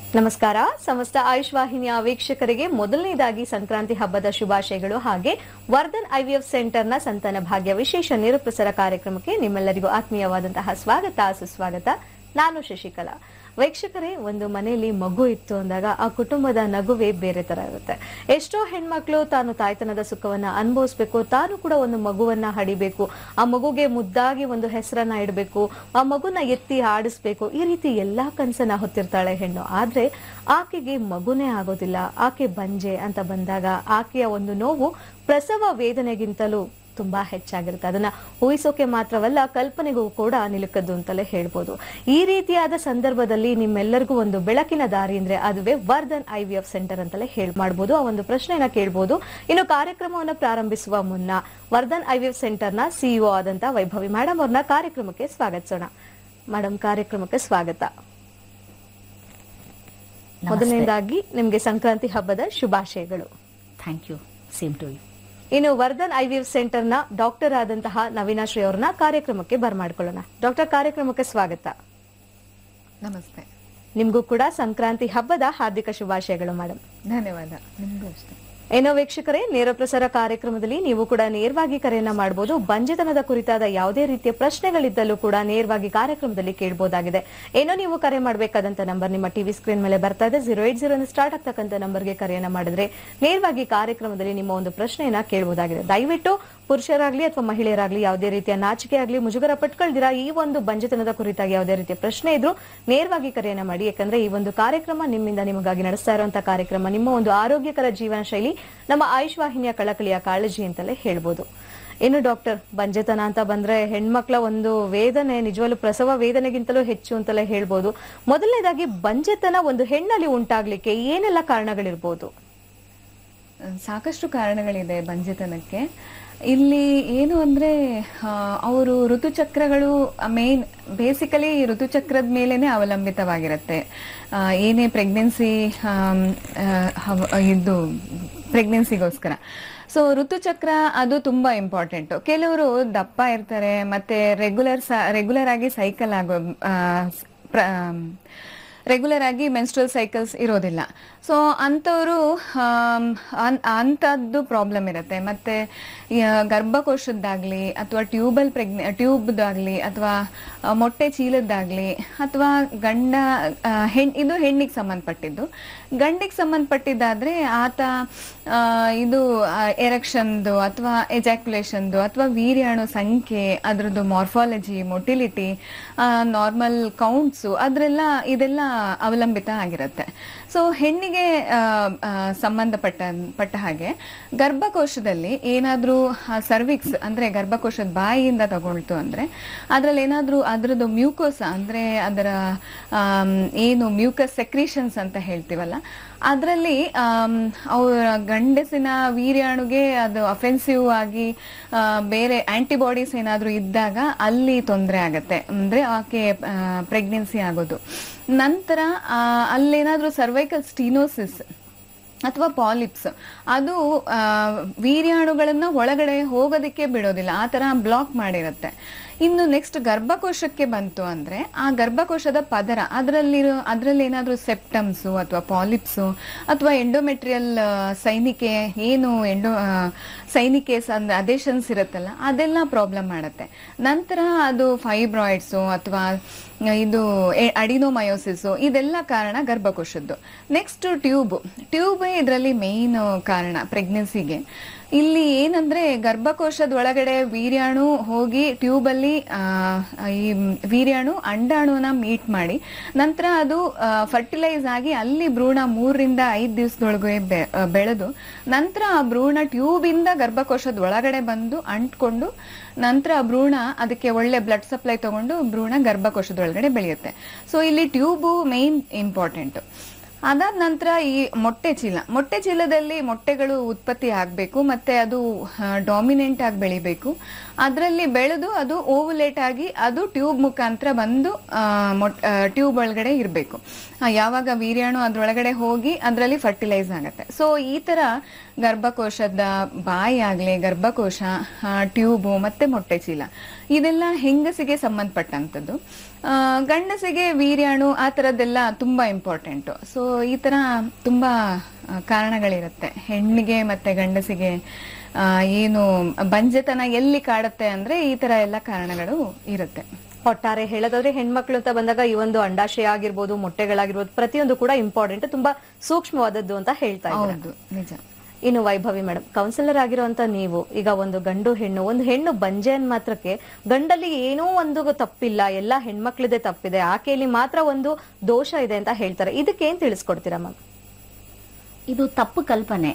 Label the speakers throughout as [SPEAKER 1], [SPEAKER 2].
[SPEAKER 1] ನಮಸ್ಕಾರ ಸಮಸ್ತ ಆಯುಷ್ ವಾಹಿನಿಯ ವೀಕ್ಷಕರಿಗೆ ಮೊದಲನೇದಾಗಿ ಸಂಕ್ರಾಂತಿ ಹಬ್ಬದ ಶುಭಾಶಯಗಳು ಹಾಗೆ ವರ್ಧನ್ ಐವಿಎಫ್ ಸೆಂಟರ್ನ ಸಂತಾನ ಭಾಗ್ಯ ವಿಶೇಷ ನೇರಪ್ರಸಾರ ಕಾರ್ಯಕ್ರಮಕ್ಕೆ ನಿಮ್ಮೆಲ್ಲರಿಗೂ ಆತ್ಮೀಯವಾದಂತಹ ಸ್ವಾಗತ ಸುಸ್ವಾಗತ ನಾನು ಶಶಿಕಲಾ ವೀಕ್ಷಕರೇ ಒಂದು ಮನೆಯಲ್ಲಿ ಮಗು ಇತ್ತು ಅಂದಾಗ ಆ ಕುಟುಂಬದ ನಗುವೇ ಬೇರೆ ತರ ಇರುತ್ತೆ ಎಷ್ಟೋ ಹೆಣ್ಮಕ್ಳು ತಾನು ತಾಯ್ತನದ ಸುಖವನ್ನ ಅನುಭವಿಸ್ಬೇಕು ತಾನು ಕೂಡ ಒಂದು ಮಗುವನ್ನ ಹಡಿಬೇಕು ಆ ಮಗುಗೆ ಮುದ್ದಾಗಿ ಒಂದು ಹೆಸರನ್ನ ಇಡಬೇಕು ಆ ಮಗುನ ಎತ್ತಿ ಆಡಿಸ್ಬೇಕು ಈ ರೀತಿ ಎಲ್ಲಾ ಕನ್ಸನ್ನ ಹೊತ್ತಿರ್ತಾಳೆ ಹೆಣ್ಣು ಆದ್ರೆ ಆಕೆಗೆ ಮಗುನೇ ಆಗೋದಿಲ್ಲ ಆಕೆ ಬಂಜೆ ಅಂತ ಬಂದಾಗ ಆಕೆಯ ಒಂದು ನೋವು ಪ್ರಸವ ವೇದನೆಗಿಂತಲೂ ತುಂಬಾ ಹೆಚ್ಚಾಗಿರುತ್ತೆ ಅದನ್ನ ಊಹಿಸೋಕೆ ಮಾತ್ರವಲ್ಲ ಕಲ್ಪನೆಗೂ ಕೂಡ ನಿಲುಕದ್ದು ಅಂತಲೇ ಹೇಳ್ಬೋದು ಈ ರೀತಿಯಾದ ಸಂದರ್ಭದಲ್ಲಿ ನಿಮ್ಮೆಲ್ಲರಿಗೂ ಒಂದು ಬೆಳಕಿನ ದಾರಿ ಅಂದ್ರೆ ಅದುವೇ Vardhan I V F centre ಅಂತಲೇ ಹೇಳ್ ಮಾಡ್ಬೋದು ಆ ಒಂದು ಪ್ರಶ್ನೆಯನ್ನ ಕೇಳ್ಬೋದು ಇನ್ನು ಕಾರ್ಯಕ್ರಮವನ್ನು ಪ್ರಾರಂಭಿಸುವ ಮುನ್ನ ವರ್ಧನ್ ಐ ವಿ ಎಫ್ ಸೆಂಟರ್ನ ಸಿಇಒ ಆದಂತ ವೈಭವಿ ಮೇಡಮ್ ಅವ್ರನ್ನ ಕಾರ್ಯಕ್ರಮಕ್ಕೆ ಸ್ವಾಗತಿಸೋಣ ಮೇಡಮ್ ಕಾರ್ಯಕ್ರಮಕ್ಕೆ ಸ್ವಾಗತ ಮೊದಲನೇದಾಗಿ ನಿಮ್ಗೆ ಸಂಕ್ರಾಂತಿ ಹಬ್ಬದ ಶುಭಾಶಯಗಳು
[SPEAKER 2] thank you same to you
[SPEAKER 1] ಇನ್ನು ವರ್ಧನ್ ಐವಿಎಫ್ ಸೆಂಟರ್ನ ಡಾಕ್ಟರ್ ಆದಂತಹ ನವೀನಾಶ್ರೀ ಅವ್ರನ್ನ ಕಾರ್ಯಕ್ರಮಕ್ಕೆ ಬರ್ಮಾಡ್ಕೊಳ್ಳೋಣ ಡಾಕ್ಟರ್ ಕಾರ್ಯಕ್ರಮಕ್ಕೆ ಸ್ವಾಗತ
[SPEAKER 3] ನಮಸ್ತೆ
[SPEAKER 1] ನಿಮ್ಗೂ ಕೂಡ ಸಂಕ್ರಾಂತಿ ಹಬ್ಬದ ಹಾರ್ದಿಕ ಶುಭಾಶಯಗಳು ಮೇಡಮ್
[SPEAKER 3] ಧನ್ಯವಾದ ನಿಮಗೂ ಅಷ್ಟೇ
[SPEAKER 1] ಏನೋ ವೀಕ್ಷಕರೇ ನೇರ ಪ್ರಸಾರ ಕಾರ್ಯಕ್ರಮದಲ್ಲಿ ನೀವು ಕೂಡ ನೇರವಾಗಿ ಕರೆಯನ್ನ ಮಾಡಬಹುದು ಬಂಜೆತನದ ಕುರಿತಾದ ಯಾವುದೇ ರೀತಿಯ ಪ್ರಶ್ನೆಗಳಿದ್ದಲ್ಲೂ ಕೂಡ ನೇರವಾಗಿ ಕಾರ್ಯಕ್ರಮದಲ್ಲಿ ಕೇಳಬಹುದಾಗಿದೆ ಏನೋ ನೀವು ಕರೆ ಮಾಡಬೇಕಾದಂತ ನಂಬರ್ ನಿಮ್ಮ ಟಿವಿ ಸ್ಕ್ರೀನ್ ಮೇಲೆ ಬರ್ತಾ ಇದೆ ಜೀರೋ ಏಟ್ ಜೀರೋ ಸ್ಟಾರ್ಟ್ ಆಗ್ತಕ್ಕಂಥ ನಂಬರ್ಗೆ ಕರೆಯನ್ನ ಮಾಡಿದ್ರೆ ನೇರವಾಗಿ ಕಾರ್ಯಕ್ರಮದಲ್ಲಿ ನಿಮ್ಮ ಒಂದು ಪ್ರಶ್ನೆಯನ್ನ ಕೇಳಬಹುದಾಗಿದೆ ದಯವಿಟ್ಟು ಪುರುಷರಾಗ್ಲಿ ಅಥವಾ ಮಹಿಳೆಯರಾಗ್ಲಿ ಯಾವುದೇ ರೀತಿಯ ನಾಚಿಕೆ ಆಗ್ಲಿ ಮುಜುಗರ ಪಟ್ಕೊಳ್ದಿರಾ ಈ ಒಂದು ಬಂಜೆತನದ ಕುರಿತಾಗಿ ಯಾವುದೇ ರೀತಿಯ ಪ್ರಶ್ನೆ ಇದ್ರು ನೇರವಾಗಿ ಕರೆಯನ್ನ ಮಾಡಿ ಯಾಕಂದ್ರೆ ಈ ಒಂದು ಕಾರ್ಯಕ್ರಮ ನಿಮ್ಮಿಂದ ನಿಮಗಾಗಿ ನಡೆಸ್ತಾ ಇರುವಂತಹ ಕಾರ್ಯಕ್ರಮ ನಿಮ್ಮ ಒಂದು ಆರೋಗ್ಯಕರ ಜೀವನ ಶೈಲಿ ನಮ್ಮ ಆಯುಷ್ ವಾಹಿನಿಯ ಕಳಕಳಿಯ ಕಾಳಜಿ ಅಂತಲೇ ಹೇಳ್ಬೋದು ಇನ್ನು ಡಾಕ್ಟರ್ ಬಂಜೆತನ ಅಂತ ಬಂದ್ರೆ ಹೆಣ್ಮಕ್ಳ ಒಂದು ವೇದನೆ ನಿಜವಾಗ್ಲೂ ಪ್ರಸವ ವೇದನೆಗಿಂತಲೂ ಹೆಚ್ಚು ಅಂತಲೇ ಹೇಳ್ಬೋದು ಮೊದಲನೇದಾಗಿ ಬಂಜೆತನ ಒಂದು ಹೆಣ್ಣಲ್ಲಿ ಉಂಟಾಗ್ಲಿಕ್ಕೆ ಏನೆಲ್ಲ ಕಾರಣಗಳಿರ್ಬೋದು
[SPEAKER 3] ಅಹ್, ಸಾಕಷ್ಟು ಕಾರಣಗಳಿದೆ ಬಂಜೆತನಕ್ಕೆ ಇಲ್ಲಿ ಏನು ಅಂದ್ರೆ ಅವರು ಋತುಚಕ್ರಗಳು ಮೇನ್ ಬೇಸಿಕಲಿ ಋತುಚಕ್ರದ ಮೇಲೇನೆ ಅವಲಂಬಿತವಾಗಿರುತ್ತೆ ಆ, ಏನೇ ಪ್ರೆಗ್ನೆನ್ಸಿ ಇದು ಪ್ರೆಗ್ನೆನ್ಸಿಗೋಸ್ಕರ ಸೊ ಋತುಚಕ್ರ ಅದು ತುಂಬಾ ಇಂಪಾರ್ಟೆಂಟ್ ಕೆಲವರು ದಪ್ಪ ಇರ್ತಾರೆ ಮತ್ತೆ ರೆಗ್ಯುಲರ್ ರೆಗ್ಯುಲರ್ ಆಗಿ ಸೈಕಲ್ ಆಗೋ ಆ, ಸ್- ಪ್ರ- ರೆಗ್ಯುಲರ್ ಆಗಿ ಮೆನ್ಸ್ಟ್ರಲ್ ಸೈಕಲ್ಸ್ ಇರೋದಿಲ್ಲ ಸೊ ಅಂಥವರು ಅಂಥದ್ದು ಪ್ರಾಬ್ಲಮ್ ಇರುತ್ತೆ ಮತ್ತೆ ಈ, ಆ, ಗರ್ಭಕೋಶದ್ದಾಗ್ಲಿ ಅಥವಾ ಟ್ಯೂಬಲ್ ಪ್ರೆಗ್ನೆ ಟ್ಯೂಬ್ದಾಗ್ಲಿ ಅಥವಾ ಆ, ಮೊಟ್ಟೆ ಚೀಲದ್ದಾಗ್ಲಿ ಅಥವಾ ಗಂಡ ಆ, ಹೆಣ್ ಇದು ಹೆಣ್ಣಿಗೆ ಸಂಬಂಧಪಟ್ಟಿದ್ದು ಗಂಡಿಗೆ ಸಂಬಂಧಪಟ್ಟಿದ್ದಾದ್ರೆ ಆತ ಆ, ಇದು ಎರೆಕ್ಷನ್ದು ಅಥವಾ ಎಜಾಕ್ಯುಲೇಷನ್ದು ಅಥವಾ ವೀರ್ಯಾಣು ಸಂಖ್ಯೆ ಅದರದ್ದು ಮಾರ್ಫಾಲಜಿ ಮೊಟಿಲಿಟಿ ನಾರ್ಮಲ್ ಕೌಂಟ್ಸು ಅದರೆಲ್ಲ ಇದೆಲ್ಲ ಅವಲಂಬಿತ ಆಗಿರುತ್ತೆ ಸೊ ಹೆಣ್ಣಿಗೆ ಆ, ಆ, ಸಂಬಂಧಪಟ್ಟ ಪಟ್ಟ ಹಾಗೆ ಗರ್ಭಕೋಶದಲ್ಲಿ ಏನಾದರೂ ಸರ್ವಿಕ್ಸ್ ಅಂದ್ರೆ ಗರ್ಭಕೋಶದ ಬಾಯಿಯಿಂದ ತಗೊಳ್ತು ಅಂದ್ರೆ ಅದ್ರಲ್ಲಿ ಏನಾದರೂ ಅದರದ್ದು ಮ್ಯೂಕೋಸ ಅಂದ್ರೆ ಅದರ ಆಮ್, ಏನು ಮ್ಯೂಕಸ್ ಸೆಕ್ರೀಷನ್ಸ್ ಅಂತ ಹೇಳ್ತೀವಲ್ಲ ಅದರಲ್ಲಿ ಅವರ ಗಂಡಸಿನ ವೀರ್ಯಾಣುಗೆ ಅದು ಅಫೆನ್ಸಿವ್ ಆಗಿ ಆ, ಬೇರೆ ಆಂಟಿಬಾಡೀಸ್ ಏನಾದರೂ ಇದ್ದಾಗ ಅಲ್ಲಿ ತೊಂದರೆ ಆಗತ್ತೆ ಅಂದ್ರೆ ಆಕೆ ಪ್ರೆಗ್ನೆನ್ಸಿ ಆಗೋದು ನಂತರ ಆ, ಅಲ್ಲೇನಾದ್ರೂ ಸರ್ವೈಕಲ್ ಸ್ಟೀನೋಸಿಸ್ ಅಥವಾ ಪಾಲಿಪ್ಸ್ ಅದು ಆ, ವೀರ್ಯಾಣುಗಳನ್ನ ಒಳಗಡೆ ಹೋಗೋದಕ್ಕೆ ಬಿಡೋದಿಲ್ಲ ಆ ತರ ಬ್ಲಾಕ್ ಮಾಡಿರುತ್ತೆ ಇನ್ನು ನೆಕ್ಸ್ಟ್ ಗರ್ಭಕೋಶಕ್ಕೆ ಬಂತು ಅಂದ್ರೆ ಆ ಗರ್ಭಕೋಶದ ಪದರ ಅದರಲ್ಲಿರೋ ಅದರಲ್ಲಿ ಏನಾದರೂ ಸೆಪ್ಟಮ್ಸು ಅಥವಾ ಪಾಲಿಪ್ಸು ಅಥವಾ ಎಂಡೋಮೆಟ್ರಿಯಲ್ ಸೈನಿಕೆ ಏನು ಎಂಡೋ ಆ, ಸೈನಿಕೇಸ್ ಅಂದ್ರೆ ಅದೇಷನ್ಸ್ ಇರುತ್ತಲ್ಲ ಅದೆಲ್ಲ ಪ್ರಾಬ್ಲಮ್ ಮಾಡುತ್ತೆ ನಂತರ ಅದು ಫೈಬ್ರಾಯ್ಡ್ಸು ಅಥವಾ ಇದು ಅಡಿನೋಮಯೋಸಿಸು ಇದೆಲ್ಲ ಕಾರಣ ಗರ್ಭಕೋಶದ್ದು ನೆಕ್ಸ್ಟ್ ಟ್ಯೂಬ್ ಟ್ಯೂಬ್ ಇದರಲ್ಲಿ ಮೇನ್ ಕಾರಣ ಪ್ರೆಗ್ನೆನ್ಸಿಗೆ ಇಲ್ಲಿ ಏನಂದ್ರೆ ಗರ್ಭಕೋಶದ ಒಳಗಡೆ ವೀರ್ಯಾಣು ಹೋಗಿ ಟ್ಯೂಬಲ್ಲಿ ಆ, ಈ ವೀರ್ಯಾಣು ಅಂಡಾಣುನ ಮೀಟ್ ಮಾಡಿ ನಂತರ ಅದು ಫರ್ಟಿಲೈಸ್ ಆಗಿ ಅಲ್ಲಿ ಭ್ರೂಣ ಮೂರರಿಂದ ಐದು ದಿವಸದೊಳಗೆ ಬೆ- ಆ, ಬೆಳೆದು ನಂತರ ಆ ಭ್ರೂಣ ಟ್ಯೂಬಿಂದ ಗರ್ಭಕೋಶದ ಒಳಗಡೆ ಬಂದು ಅಂಟ್ಕೊಂಡು ನಂತರ ಆ ಭ್ರೂಣ ಅದಕ್ಕೆ ಒಳ್ಳೆ ಬ್ಲಡ್ ಸಪ್ಲೈ ತಗೊಂಡು ಭ್ರೂಣ ಗರ್ಭಕೋಶದ ಒಳಗಡೆ ಬೆಳೆಯುತ್ತೆ ಸೊ ಇಲ್ಲಿ ಟ್ಯೂಬು ಮೇನ್ ಇಂಪಾರ್ಟೆಂಟ್ ಅದಾದ ನಂತರ ಈ ಮೊಟ್ಟೆ ಚೀಲ ಮೊಟ್ಟೆ ಚೀಲದಲ್ಲಿ ಮೊಟ್ಟೆಗಳು ಉತ್ಪತ್ತಿ ಆಗಬೇಕು ಮತ್ತೆ ಅದು ಡಾಮಿನೆಂಟ್ ಆಗಿ ಬೆಳಿಬೇಕು ಅದರಲ್ಲಿ ಬೆಳೆದು ಅದು ಓವುಲೇಟ್ ಆಗಿ ಅದು ಟ್ಯೂಬ್ ಮುಖಾಂತರ ಬಂದು ಟ್ಯೂಬ್ ಒಳಗಡೆ ಇರಬೇಕು ಯಾವಾಗ ವೀರ್ಯಾಣು ಅದ್ರೊಳಗಡೆ ಹೋಗಿ ಅದರಲ್ಲಿ ಫರ್ಟಿಲೈಸ್ ಆಗುತ್ತೆ ಸೊ ಈ ತರ ಗರ್ಭಕೋಶದ ಬಾಯಿ ಆಗಲಿ ಗರ್ಭಕೋಶ ಟ್ಯೂಬು ಮತ್ತೆ ಮೊಟ್ಟೆ ಚೀಲ ಇದೆಲ್ಲ ಹೆಂಗಸಿಗೆ ಸಂಬಂಧಪಟ್ಟಂಥದ್ದು ಆ, ಗಂಡಸಿಗೆ ವೀರ್ಯಾಣು ಆ ಥರದ್ದೆಲ್ಲ ತುಂಬಾ ಇಂಪಾರ್ಟೆಂಟು ಸೊ ಈ ಥರ ತುಂಬಾ ಆ, ಕಾರಣಗಳಿರುತ್ತೆ ಹೆಣ್ಣಿಗೆ ಮತ್ತೆ ಗಂಡಸಿಗೆ ಆ, ಏನು ಬಂಜೆತನ ಎಲ್ಲಿ ಕಾಡುತ್ತೆ ಅಂದ್ರೆ ಈ ತರ ಎಲ್ಲ ಕಾರಣಗಳು ಇರುತ್ತೆ
[SPEAKER 1] ಒಟ್ಟಾರೆ ಹೇಳೋದಾದ್ರೆ ಹೆಣ್ಮಕ್ಳು ಅಂತ ಬಂದಾಗ ಈ ಒಂದು ಅಂಡಾಶಯ ಆಗಿರ್ಬೋದು ಮೊಟ್ಟೆಗಳಾಗಿರ್ಬೋದು ಪ್ರತಿಯೊಂದು ಕೂಡ ಇಂಪಾರ್ಟೆಂಟ್ ತುಂಬಾ ಸೂಕ್ಷ್ಮವಾದದ್ದು ಅಂತ ಹೇಳ್ತಾ ಇದ್ದಾರೆ
[SPEAKER 3] ಹೌದು ನಿಜ
[SPEAKER 1] ಇನ್ನು ವೈಭವಿ ಮೇಡಮ್ ಕೌನ್ಸಿಲರ್ ಆಗಿರುವಂತ ನೀವು ಈಗ ಒಂದು ಗಂಡು ಹೆಣ್ಣು ಒಂದು ಹೆಣ್ಣು ಬಂಜೆ ಅನ್ ಮಾತ್ರಕ್ಕೆ ಗಂಡಲ್ಲಿ ಏನೋ ಒಂದು ತಪ್ಪಿಲ್ಲ ಎಲ್ಲ ಹೆಣ್ಮಕ್ಳದೇ ತಪ್ಪಿದೆ ಆಕೆಯಲ್ಲಿ ಮಾತ್ರ ಒಂದು ದೋಷ ಇದೆ ಅಂತ ಹೇಳ್ತಾರೆ ಇದಕ್ಕೆ ಏನ್ ತಿಳಿಸ್ಕೊಡ್ತೀರಾ ಮ್ಯಾಮ್
[SPEAKER 2] ಇದು ತಪ್ಪು ಕಲ್ಪನೆ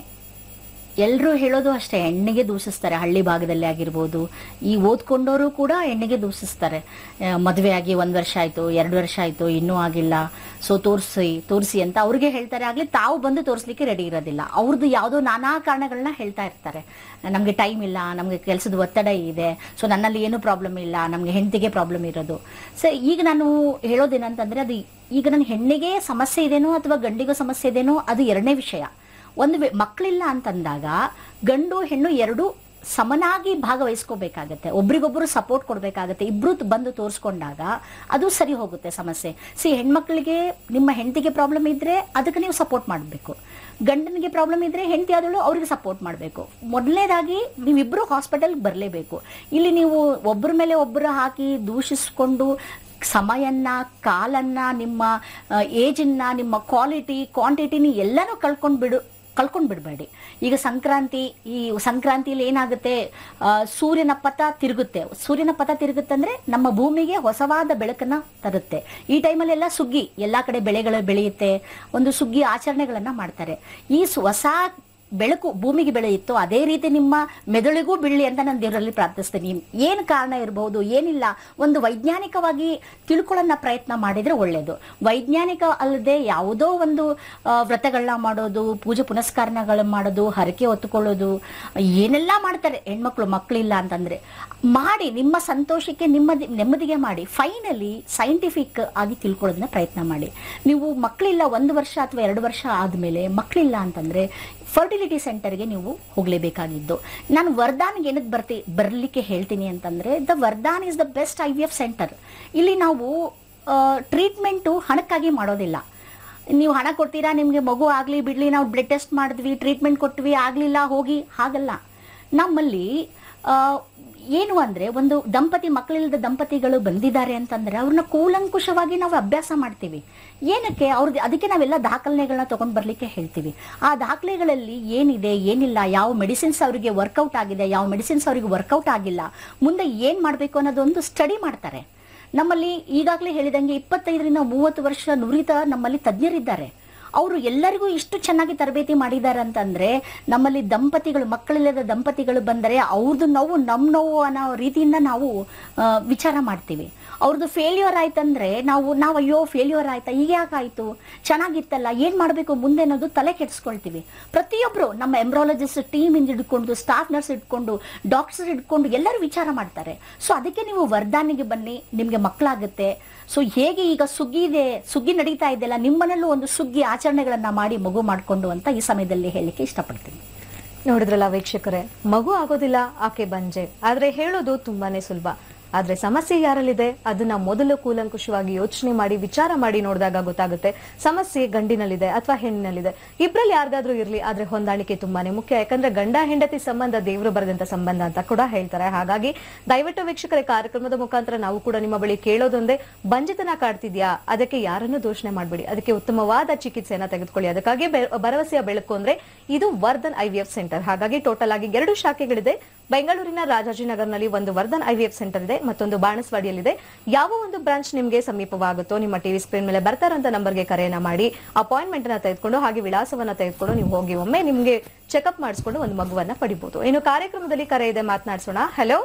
[SPEAKER 2] ಎಲ್ಲರೂ ಹೇಳೋದು ಅಷ್ಟೇ ಹೆಣ್ಣಿಗೆ ದೂಷಿಸ್ತಾರೆ ಹಳ್ಳಿ ಭಾಗದಲ್ಲಿ ಆಗಿರ್ಬೋದು ಈ ಓದ್ಕೊಂಡವರು ಕೂಡ ಹೆಣ್ಣಿಗೆ ದೂಷಿಸ್ತಾರೆ ಆ, ಮದುವೆ ಆಗಿ ಒಂದು ವರ್ಷ ಆಯಿತು ಎರಡು ವರ್ಷ ಆಯಿತು ಇನ್ನೂ ಆಗಿಲ್ಲ ಸೊ ತೋರಿಸಿ ತೋರಿಸಿ ಅಂತ ಅವ್ರಿಗೆ ಹೇಳ್ತಾರೆ ಆಗಲಿ ತಾವು ಬಂದು ತೋರಿಸ್ಲಿಕ್ಕೆ ರೆಡಿ ಇರೋದಿಲ್ಲ ಅವ್ರದ್ದು ಯಾವುದೋ ನಾನಾ ಕಾರಣಗಳನ್ನ ಹೇಳ್ತಾ ಇರ್ತಾರೆ ನಮಗೆ ಟೈಮ್ ಇಲ್ಲ ನಮಗೆ ಕೆಲಸದ ಒತ್ತಡ ಇದೆ ಸೊ ನನ್ನಲ್ಲಿ ಏನೂ ಪ್ರಾಬ್ಲಮ್ ಇಲ್ಲ ನಮಗೆ ಹೆಂಡತಿಗೆ ಪ್ರಾಬ್ಲಮ್ ಇರೋದು ಸೊ ಈಗ ನಾನು ಹೇಳೋದೇನಂತಂದ್ರೆ ಅದು ಈಗ ನನ್ನ ಹೆಣ್ಣಿಗೆ ಸಮಸ್ಯೆ ಇದೆನೋ ಅಥವಾ ಗಂಡಿಗೂ ಸಮಸ್ಯೆ ಇದೆನೋ ಅದು ಎರಡನೇ ವಿಷಯ ಒಂದು ವೆ- ಮಕ್ಕಳಿಲ್ಲ ಅಂತಂದಾಗ ಗಂಡು ಹೆಣ್ಣು ಎರಡು ಸಮನಾಗಿ ಭಾಗವಹಿಸ್ಕೋಬೇಕಾಗತ್ತೆ ಒಬ್ರಿಗೊಬ್ರು ಸಪೋರ್ಟ್ ಕೊಡಬೇಕಾಗತ್ತೆ ಇಬ್ರು ತ್- ಬಂದು ತೋರಿಸ್ಕೊಂಡಾಗ ಅದು ಸರಿ ಹೋಗುತ್ತೆ ಸಮಸ್ಯೆ ಸಿ ಹೆಣ್ಮಕ್ಳಿಗೆ ನಿಮ್ಮ ಹೆಂಡತಿಗೆ ಪ್ರಾಬ್ಲಮ್ ಇದ್ರೆ ಅದಕ್ಕೆ ನೀವು ಸಪೋರ್ಟ್ ಮಾಡಬೇಕು ಗಂಡನಿಗೆ ಪ್ರಾಬ್ಲಮ್ ಇದ್ರೆ ಹೆಂಡತಿ ಆದಳು ಅವ್ರಿಗೆ ಸಪೋರ್ಟ್ ಮಾಡಬೇಕು ಮೊದಲನೇದಾಗಿ ನೀವಿಬ್ರು ಹಾಸ್ಪಿಟಲ್ಗೆ ಬರಲೇಬೇಕು ಇಲ್ಲಿ ನೀವು ಒಬ್ಬರ ಮೇಲೆ ಒಬ್ಬರು ಹಾಕಿ ದೂಷಿಸ್ಕೊಂಡು ಸಮಯನ್ನ ಕಾಲನ್ನ ನಿಮ್ಮ ಏಜನ್ನ ನಿಮ್ಮ ಕ್ವಾಲಿಟಿ ಕ್ವಾಂಟಿಟಿನಿ ಎಲ್ಲನೂ ಕಳ್ಕೊಂಡು ಬಿಡು ಕಳ್ಕೊಂಡು ಬಿಡಬೇಡಿ ಈಗ ಸಂಕ್ರಾಂತಿ ಈ ಸಂಕ್ರಾಂತಿಯಲ್ಲಿ ಏನಾಗುತ್ತೆ ಆ, ಸೂರ್ಯನ ಪಥ ತಿರುಗುತ್ತೆ ಸೂರ್ಯನ ಪಥ ತಿರುಗುತ್ತಂದ್ರೆ ನಮ್ಮ ಭೂಮಿಗೆ ಹೊಸವಾದ ಬೆಳಕನ್ನ ತರುತ್ತೆ ಈ ಟೈಮಲ್ಲಿ ಎಲ್ಲ ಸುಗ್ಗಿ ಎಲ್ಲಾ ಕಡೆ ಬೆಳೆಗಳು ಬೆಳೆಯುತ್ತೆ ಒಂದು ಸುಗ್ಗಿ ಆಚರಣೆಗಳನ್ನ ಮಾಡ್ತಾರೆ ಈ ಸು- ಹೊಸ ಬೆಳಕು ಭೂಮಿಗೆ ಬೆಳೆಯಿತ್ತು ಅದೇ ರೀತಿ ನಿಮ್ಮ ಮೆದುಳಿಗೂ ಬೀಳಲಿ ಅಂತ ನಾನು ದೇವರಲ್ಲಿ ಪ್ರಾರ್ಥಿಸ್ತೀನಿ ಏನು ಕಾರಣ ಇರಬಹುದು ಏನಿಲ್ಲ ಒಂದು ವೈಜ್ಞಾನಿಕವಾಗಿ ತಿಳ್ಕೊಳ್ಳೋಣ ಪ್ರಯತ್ನ ಮಾಡಿದ್ರೆ ಒಳ್ಳೆಯದು ವೈಜ್ಞಾನಿಕ ಅಲ್ಲದೆ ಯಾವುದೋ ಒಂದು ಆ, ವ್ರತಗಳನ್ನ ಮಾಡೋದು ಪೂಜೆ ಪುನಸ್ಕಾರಗಳನ್ನ ಮಾಡೋದು ಹರಕೆ ಹೊತ್ತುಕೊಳ್ಳೋದು ಏನೆಲ್ಲ ಮಾಡ್ತಾರೆ ಹೆಣ್ಮಕ್ಳು ಮಕ್ಕಳಿಲ್ಲ ಅಂತಂದ್ರೆ ಮಾಡಿ ನಿಮ್ಮ ಸಂತೋಷಕ್ಕೆ ನಿಮ್ಮ ನೆಮ್ಮದಿಗೆ ಮಾಡಿ ಫೈನಲಿ ಸೈಂಟಿಫಿಕ್ ಆಗಿ ತಿಳ್ಕೊಳ್ಳೋದನ್ನ ಪ್ರಯತ್ನ ಮಾಡಿ ನೀವು ಮಕ್ಕಳಿಲ್ಲ ಒಂದು ವರ್ಷ ಅಥವಾ ಎರಡು ವರ್ಷ ಆದಮೇಲೆ ಮಕ್ಕಳಿಲ್ಲ ಅಂತಂದ್ರೆ ಫರ್ಟಿಲಿಟಿ ಸೆಂಟರ್ಗೆ ನೀವು ಹೋಗಲೇಬೇಕಾಗಿದ್ದು ನಾನು ವರ್ಧಾನ್ಗೆ ಏನಕ್ಕೆ ಬರ್ತಿ ಬರಲಿಕ್ಕೆ ಹೇಳ್ತೀನಿ ಅಂತಂದ್ರೆ the Vardhan is the best I V F centre ಇಲ್ಲಿ ನಾವು ಟ್ರೀಟ್ಮೆಂಟು ಹಣಕ್ಕಾಗಿ ಮಾಡೋದಿಲ್ಲ ನೀವು ಹಣ ಕೊಡ್ತೀರಾ ನಿಮಗೆ ಮಗು ಆಗಲಿ ಬಿಡಲಿ ನಾವು ಬ್ಲಡ್ ಟೆಸ್ಟ್ ಮಾಡಿದ್ವಿ ಟ್ರೀಟ್ಮೆಂಟ್ ಕೊಟ್ವಿ ಆಗಲಿಲ್ಲ ಹೋಗಿ ಹಾಗಲ್ಲ ನಮ್ಮಲ್ಲಿ ಆ, ಏನು ಅಂದರೆ ಒಂದು ದಂಪತಿ ಮಕ್ಕಳಿಲ್ಲದ ದಂಪತಿಗಳು ಬಂದಿದ್ದಾರೆ ಅಂತಂದರೆ ಅವ್ರನ್ನ ಕೂಲಂಕುಷವಾಗಿ ನಾವು ಅಭ್ಯಾಸ ಮಾಡ್ತೀವಿ ಏನಕ್ಕೆ ಅವ್ರದ್ದು ಅದಕ್ಕೆ ನಾವೆಲ್ಲ ದಾಖಲೆಗಳನ್ನ ತೊಗೊಂಡು ಬರಲಿಕ್ಕೆ ಹೇಳ್ತೀವಿ ಆ ದಾಖಲೆಗಳಲ್ಲಿ ಏನಿದೆ ಏನಿಲ್ಲ ಯಾವ ಮೆಡಿಸಿನ್ಸ್ ಅವರಿಗೆ ವರ್ಕೌಟ್ ಆಗಿದೆ ಯಾವ ಮೆಡಿಸಿನ್ಸ್ ಅವರಿಗೆ ವರ್ಕೌಟ್ ಆಗಿಲ್ಲ ಮುಂದೆ ಏನು ಮಾಡಬೇಕು ಅನ್ನೋದೊಂದು ಸ್ಟಡಿ ಮಾಡ್ತಾರೆ ನಮ್ಮಲ್ಲಿ ಈಗಾಗಲೇ ಹೇಳಿದಂಗೆ ಇಪ್ಪತ್ತೈದರಿಂದ ಮೂವತ್ತು ವರ್ಷ ನುರಿತ ನಮ್ಮಲ್ಲಿ ತಜ್ಞರಿದ್ದಾರೆ ಅವರು ಎಲ್ಲರಿಗೂ ಇಷ್ಟು ಚೆನ್ನಾಗಿ ತರಬೇತಿ ಮಾಡಿದ್ದಾರೆ ಅಂತಂದ್ರೆ ನಮ್ಮಲ್ಲಿ ದಂಪತಿಗಳು ಮಕ್ಕಳಿಲ್ಲದ ದಂಪತಿಗಳು ಬಂದರೆ ಅವ್ರದ್ದು ನೋವು ನಮ್ಮ ನೋವು ಅನ್ನೋ ರೀತಿಯಿಂದ ನಾವು ಆ, ವಿಚಾರ ಮಾಡ್ತೀವಿ ಅವ್ರದ್ದು ಫೇಲ್ಯೂರ್ ಆಯ್ತಂದ್ರೆ ನಾವು ನಾವು ಅಯ್ಯೋ ಫೇಲ್ಯೂರ್ ಆಯ್ತಾ ಈಗ ಯಾಕಾಯ್ತು ಚೆನ್ನಾಗಿತ್ತಲ್ಲ ಏನ್ ಮಾಡಬೇಕು ಮುಂದೆ ಅನ್ನೋದು ತಲೆ ಕೆಡಿಸ್ಕೊಳ್ತೀವಿ ಪ್ರತಿಯೊಬ್ರು ನಮ್ಮ ಎಂಬ್ರಾಲಜಿಸ್ಟ್ ಟೀಮ್ ಇಂದ ಹಿಡ್ಕೊಂಡು ಸ್ಟಾಫ್ ನರ್ಸ್ ಇಟ್ಕೊಂಡು ಡಾಕ್ಟರ್ಸ್ ಇಟ್ಕೊಂಡು ಎಲ್ಲರೂ ವಿಚಾರ ಮಾಡ್ತಾರೆ ಸೊ ಅದಕ್ಕೆ ನೀವು ವರದಾನಿಗೆ ಬನ್ನಿ ನಿಮಗೆ ಮಕ್ಕಳಾಗುತ್ತೆ ಸೊ ಹೇಗೆ ಈಗ ಸುಗ್ಗಿ ಇದೆ ಸುಗ್ಗಿ ನಡೀತಾ ಇದೆಯಲ್ಲ ನಿಮ್ಮನಲ್ಲೂ ಒಂದು ಸುಗ್ಗಿ ಆಚರಣೆಗಳನ್ನ ಮಾಡಿ ಮಗು ಮಾಡಿಕೊಂಡು ಅಂತ ಈ ಸಮಯದಲ್ಲಿ ಹೇಳಲಿಕ್ಕೆ ಇಷ್ಟಪಡ್ತೀನಿ
[SPEAKER 1] ನೋಡಿದ್ರಲ್ಲ ವೀಕ್ಷಕರೇ ಮಗು ಆಗೋದಿಲ್ಲ ಆಕೆ ಬಂಜೆ ಆದ್ರೆ ಹೇಳೋದು ತುಂಬಾನೇ ಸುಲಭ ಆದ್ರೆ ಸಮಸ್ಯೆ ಯಾರಲ್ಲಿದೆ ಅದನ್ನ ಮೊದಲು ಕೂಲಂಕುಷವಾಗಿ ಯೋಚನೆ ಮಾಡಿ ವಿಚಾರ ಮಾಡಿ ನೋಡಿದಾಗ ಗೊತ್ತಾಗುತ್ತೆ ಸಮಸ್ಯೆ ಗಂಡಿನಲ್ಲಿದೆ ಅಥವಾ ಹೆಣ್ಣಿನಲ್ಲಿದೆ ಇಬ್ರಲ್ಲಿ ಯಾರ್ದಾದ್ರೂ ಇರ್ಲಿ ಆದ್ರೆ ಹೊಂದಾಣಿಕೆ ತುಂಬಾನೇ ಮುಖ್ಯ ಯಾಕಂದ್ರೆ ಗಂಡ ಹೆಂಡತಿ ಸಂಬಂಧ ದೇವರು ಬರೆದಂತ ಸಂಬಂಧ ಅಂತ ಕೂಡ ಹೇಳ್ತಾರೆ ಹಾಗಾಗಿ ದಯವಿಟ್ಟು ವೀಕ್ಷಕರ ಕಾರ್ಯಕ್ರಮದ ಮುಖಾಂತರ ನಾವು ಕೂಡ ನಿಮ್ಮ ಬಳಿ ಕೇಳೋದೊಂದೇ ಬಂಜಿತನ ಕಾಡ್ತಿದ್ಯಾ ಅದಕ್ಕೆ ಯಾರನ್ನು ದೂಷಣೆ ಮಾಡಬೇಡಿ ಅದಕ್ಕೆ ಉತ್ತಮವಾದ ಚಿಕಿತ್ಸೆಯನ್ನ ತೆಗೆದುಕೊಳ್ಳಿ ಅದಕ್ಕಾಗಿ ಬೆ- ಭರವಸೆಯ ಬೆಳಕು ಅಂದ್ರೆ ಇದು ವರ್ಧನ್ ಐವಿಎಫ್ ಸೆಂಟರ್ ಹಾಗಾಗಿ ಟೋಟಲ್ ಆಗಿ ಎರಡು ಶಾಖೆಗಳಿದೆ ಬೆಂಗಳೂರಿನ ರಾಜಾಜಿನಗರ್ನಲ್ಲಿ ಒಂದು ವರ್ಧನ್ ಐವಿಎಫ್ ಸೆಂಟರ್ ಇದೆ ಮತ್ತೊಂದು ಬಾಣಸ್ವಾಡಿಯಲ್ಲಿದೆ ಯಾವ ಒಂದು ಬ್ರಾಂಚ್ ನಿಮಗೆ ಸಮೀಪವಾಗುತ್ತೋ ನಿಮ್ಮ ಟಿವಿ ಸ್ಕ್ರೀನ್ ಮೇಲೆ ಬರ್ತಾರಂತ ನಂಬರ್ಗೆ ಕರೆಯನ್ನ ಮಾಡಿ ಅಪಾಯಿಂಟ್ಮೆಂಟ್ ಅನ್ನ ತೆಗೆದುಕೊಂಡು ಹಾಗೆ ವಿಳಾಸವನ್ನ ತೆಗೆದುಕೊಂಡು ನೀವು ಹೋಗಿ ಒಮ್ಮೆ ನಿಮ್ಗೆ ಚೆಕಪ್ ಮಾಡಿಸ್ಕೊಂಡು ಒಂದು ಮಗುವನ್ನ ಪಡಿಬಹುದು ಇನ್ನು ಕಾರ್ಯಕ್ರಮದಲ್ಲಿ ಕರೆ ಇದೆ ಮಾತನಾಡಿಸೋಣ ಹಲೋ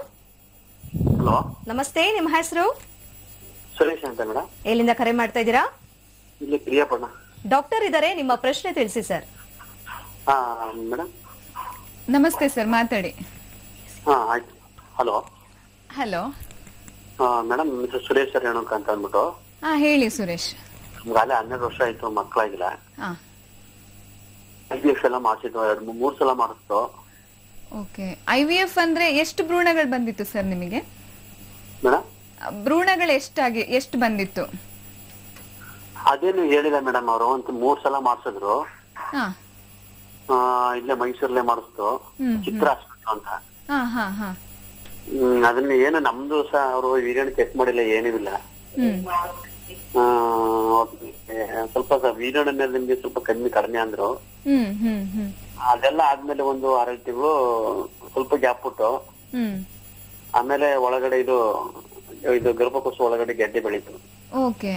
[SPEAKER 4] ಹಲೋ
[SPEAKER 1] ನಮಸ್ತೆ ನಿಮ್ಮ ಹೆಸರು
[SPEAKER 4] ಸುರೇಶ್ ಅಂತ ಮೇಡಮ್
[SPEAKER 1] ಎಲ್ಲಿಂದ ಕರೆ ಮಾಡ್ತಾ ಇದ್ದೀರಾ
[SPEAKER 4] ಇಲ್ಲಿ ಪ್ರಿಯಾಪಣ್ಣ
[SPEAKER 1] ಡಾಕ್ಟರ್ ಇದ್ದಾರೆ ನಿಮ್ಮ ಪ್ರಶ್ನೆ ತಿಳಿಸಿ ಸರ್
[SPEAKER 4] ಹಾ ಮೇಡಮ್
[SPEAKER 3] ನಮಸ್ತೆ ಸರ್ ಮಾತಾಡಿ
[SPEAKER 4] ಹಾ ಆಯ್ತು hello
[SPEAKER 3] hello
[SPEAKER 4] madam mister Suresh sir ಹೇಳೋಕ ಅಂತ ಅಂದ್ಬಿಟ್ಟು
[SPEAKER 3] ಹಾ ಹೇಳಿ ಸುರೇಶ್
[SPEAKER 4] ನಮ್ಗಾಲೆ ಹನ್ನೆರಡು ವರ್ಷ ಆಯ್ತು ಮಕ್ಕಳಾಗಿಲ್ಲ
[SPEAKER 3] ಹಾ
[SPEAKER 4] ಐ ಬಿ ಎಫ್ ಎಲ್ಲ ಮಾಡಿಸಿದ್ವು ಎರಡು ಮೂ- ಮೂರ್ ಸಲ ಮಾಡಿಸ್ತು
[SPEAKER 3] ಓಕೆ ಐ ವಿ ಎಫ್ ಅಂದ್ರೆ ಎಷ್ಟು ಭ್ರೂಣಗಳು ಬಂದಿತ್ತು ಸರ್ ನಿಮಗೆ
[SPEAKER 4] ಮೇಡಮ್
[SPEAKER 3] ಆ, ಭ್ರೂಣಗಳು ಎಷ್ಟಾಗಿ ಎಷ್ಟು ಬಂದಿತ್ತು
[SPEAKER 4] ಅದೇನು ಹೇಳಿಲ್ಲ ಮೇಡಮ್ ಅವರು ಅಂತ ಮೂರ್ ಸಲ ಮಾಡಿಸಿದ್ರು
[SPEAKER 3] ಹಾ
[SPEAKER 4] ಆ, ಇಲ್ಲೇ ಮೈಸೂರಲ್ಲೇ ಮಾಡಿಸ್ತು
[SPEAKER 3] ಹ್ಮ್,
[SPEAKER 4] ಚಿತ್ರ ಹಾಸ್ಪಿಟಲ್ ಅಂತ
[SPEAKER 3] ಹಾ ಹಾ ಹಾ
[SPEAKER 4] ಹ್ಮ್ ಅದನ್ನ ಏನು ನಮ್ದು ಸಹ ಅವರು ವೀರ್ಯನ ಚೆಕ್ ಮಾಡಿಲ್ಲ ಏನೂ ಇಲ್ಲ
[SPEAKER 3] ಹ್ಮ್
[SPEAKER 4] ಆ, ಓಕೆ. ಸ್ವಲ್ಪ ವೀರ್ಯನ ಮೇಲೆ ನಿಮ್ಗೆ ಸ್ವಲ್ಪ ಕಮ್ಮಿ ಕಡಿಮೆ ಅಂದ್ರು
[SPEAKER 3] ಹ್ಮ್ ಹ್ಮ್ ಹ್ಮ್
[SPEAKER 4] ಅದೆಲ್ಲ ಆದ್ಮೇಲೆ ಒಂದು ಆರೇಳು ತಿಂಗಳು ಸ್ವಲ್ಪ ಗ್ಯಾಪ್ ಬಿಟ್ಟು
[SPEAKER 3] ಹ್ಮ್
[SPEAKER 4] ಆಮೇಲೆ ಒಳಗಡೆ ಇದು ಇದು ಗರ್ಭಕೋಶ ಒಳಗಡೆ ಗೆಡ್ಡೆ ಬೆಳೀತು
[SPEAKER 3] ಓಕೆ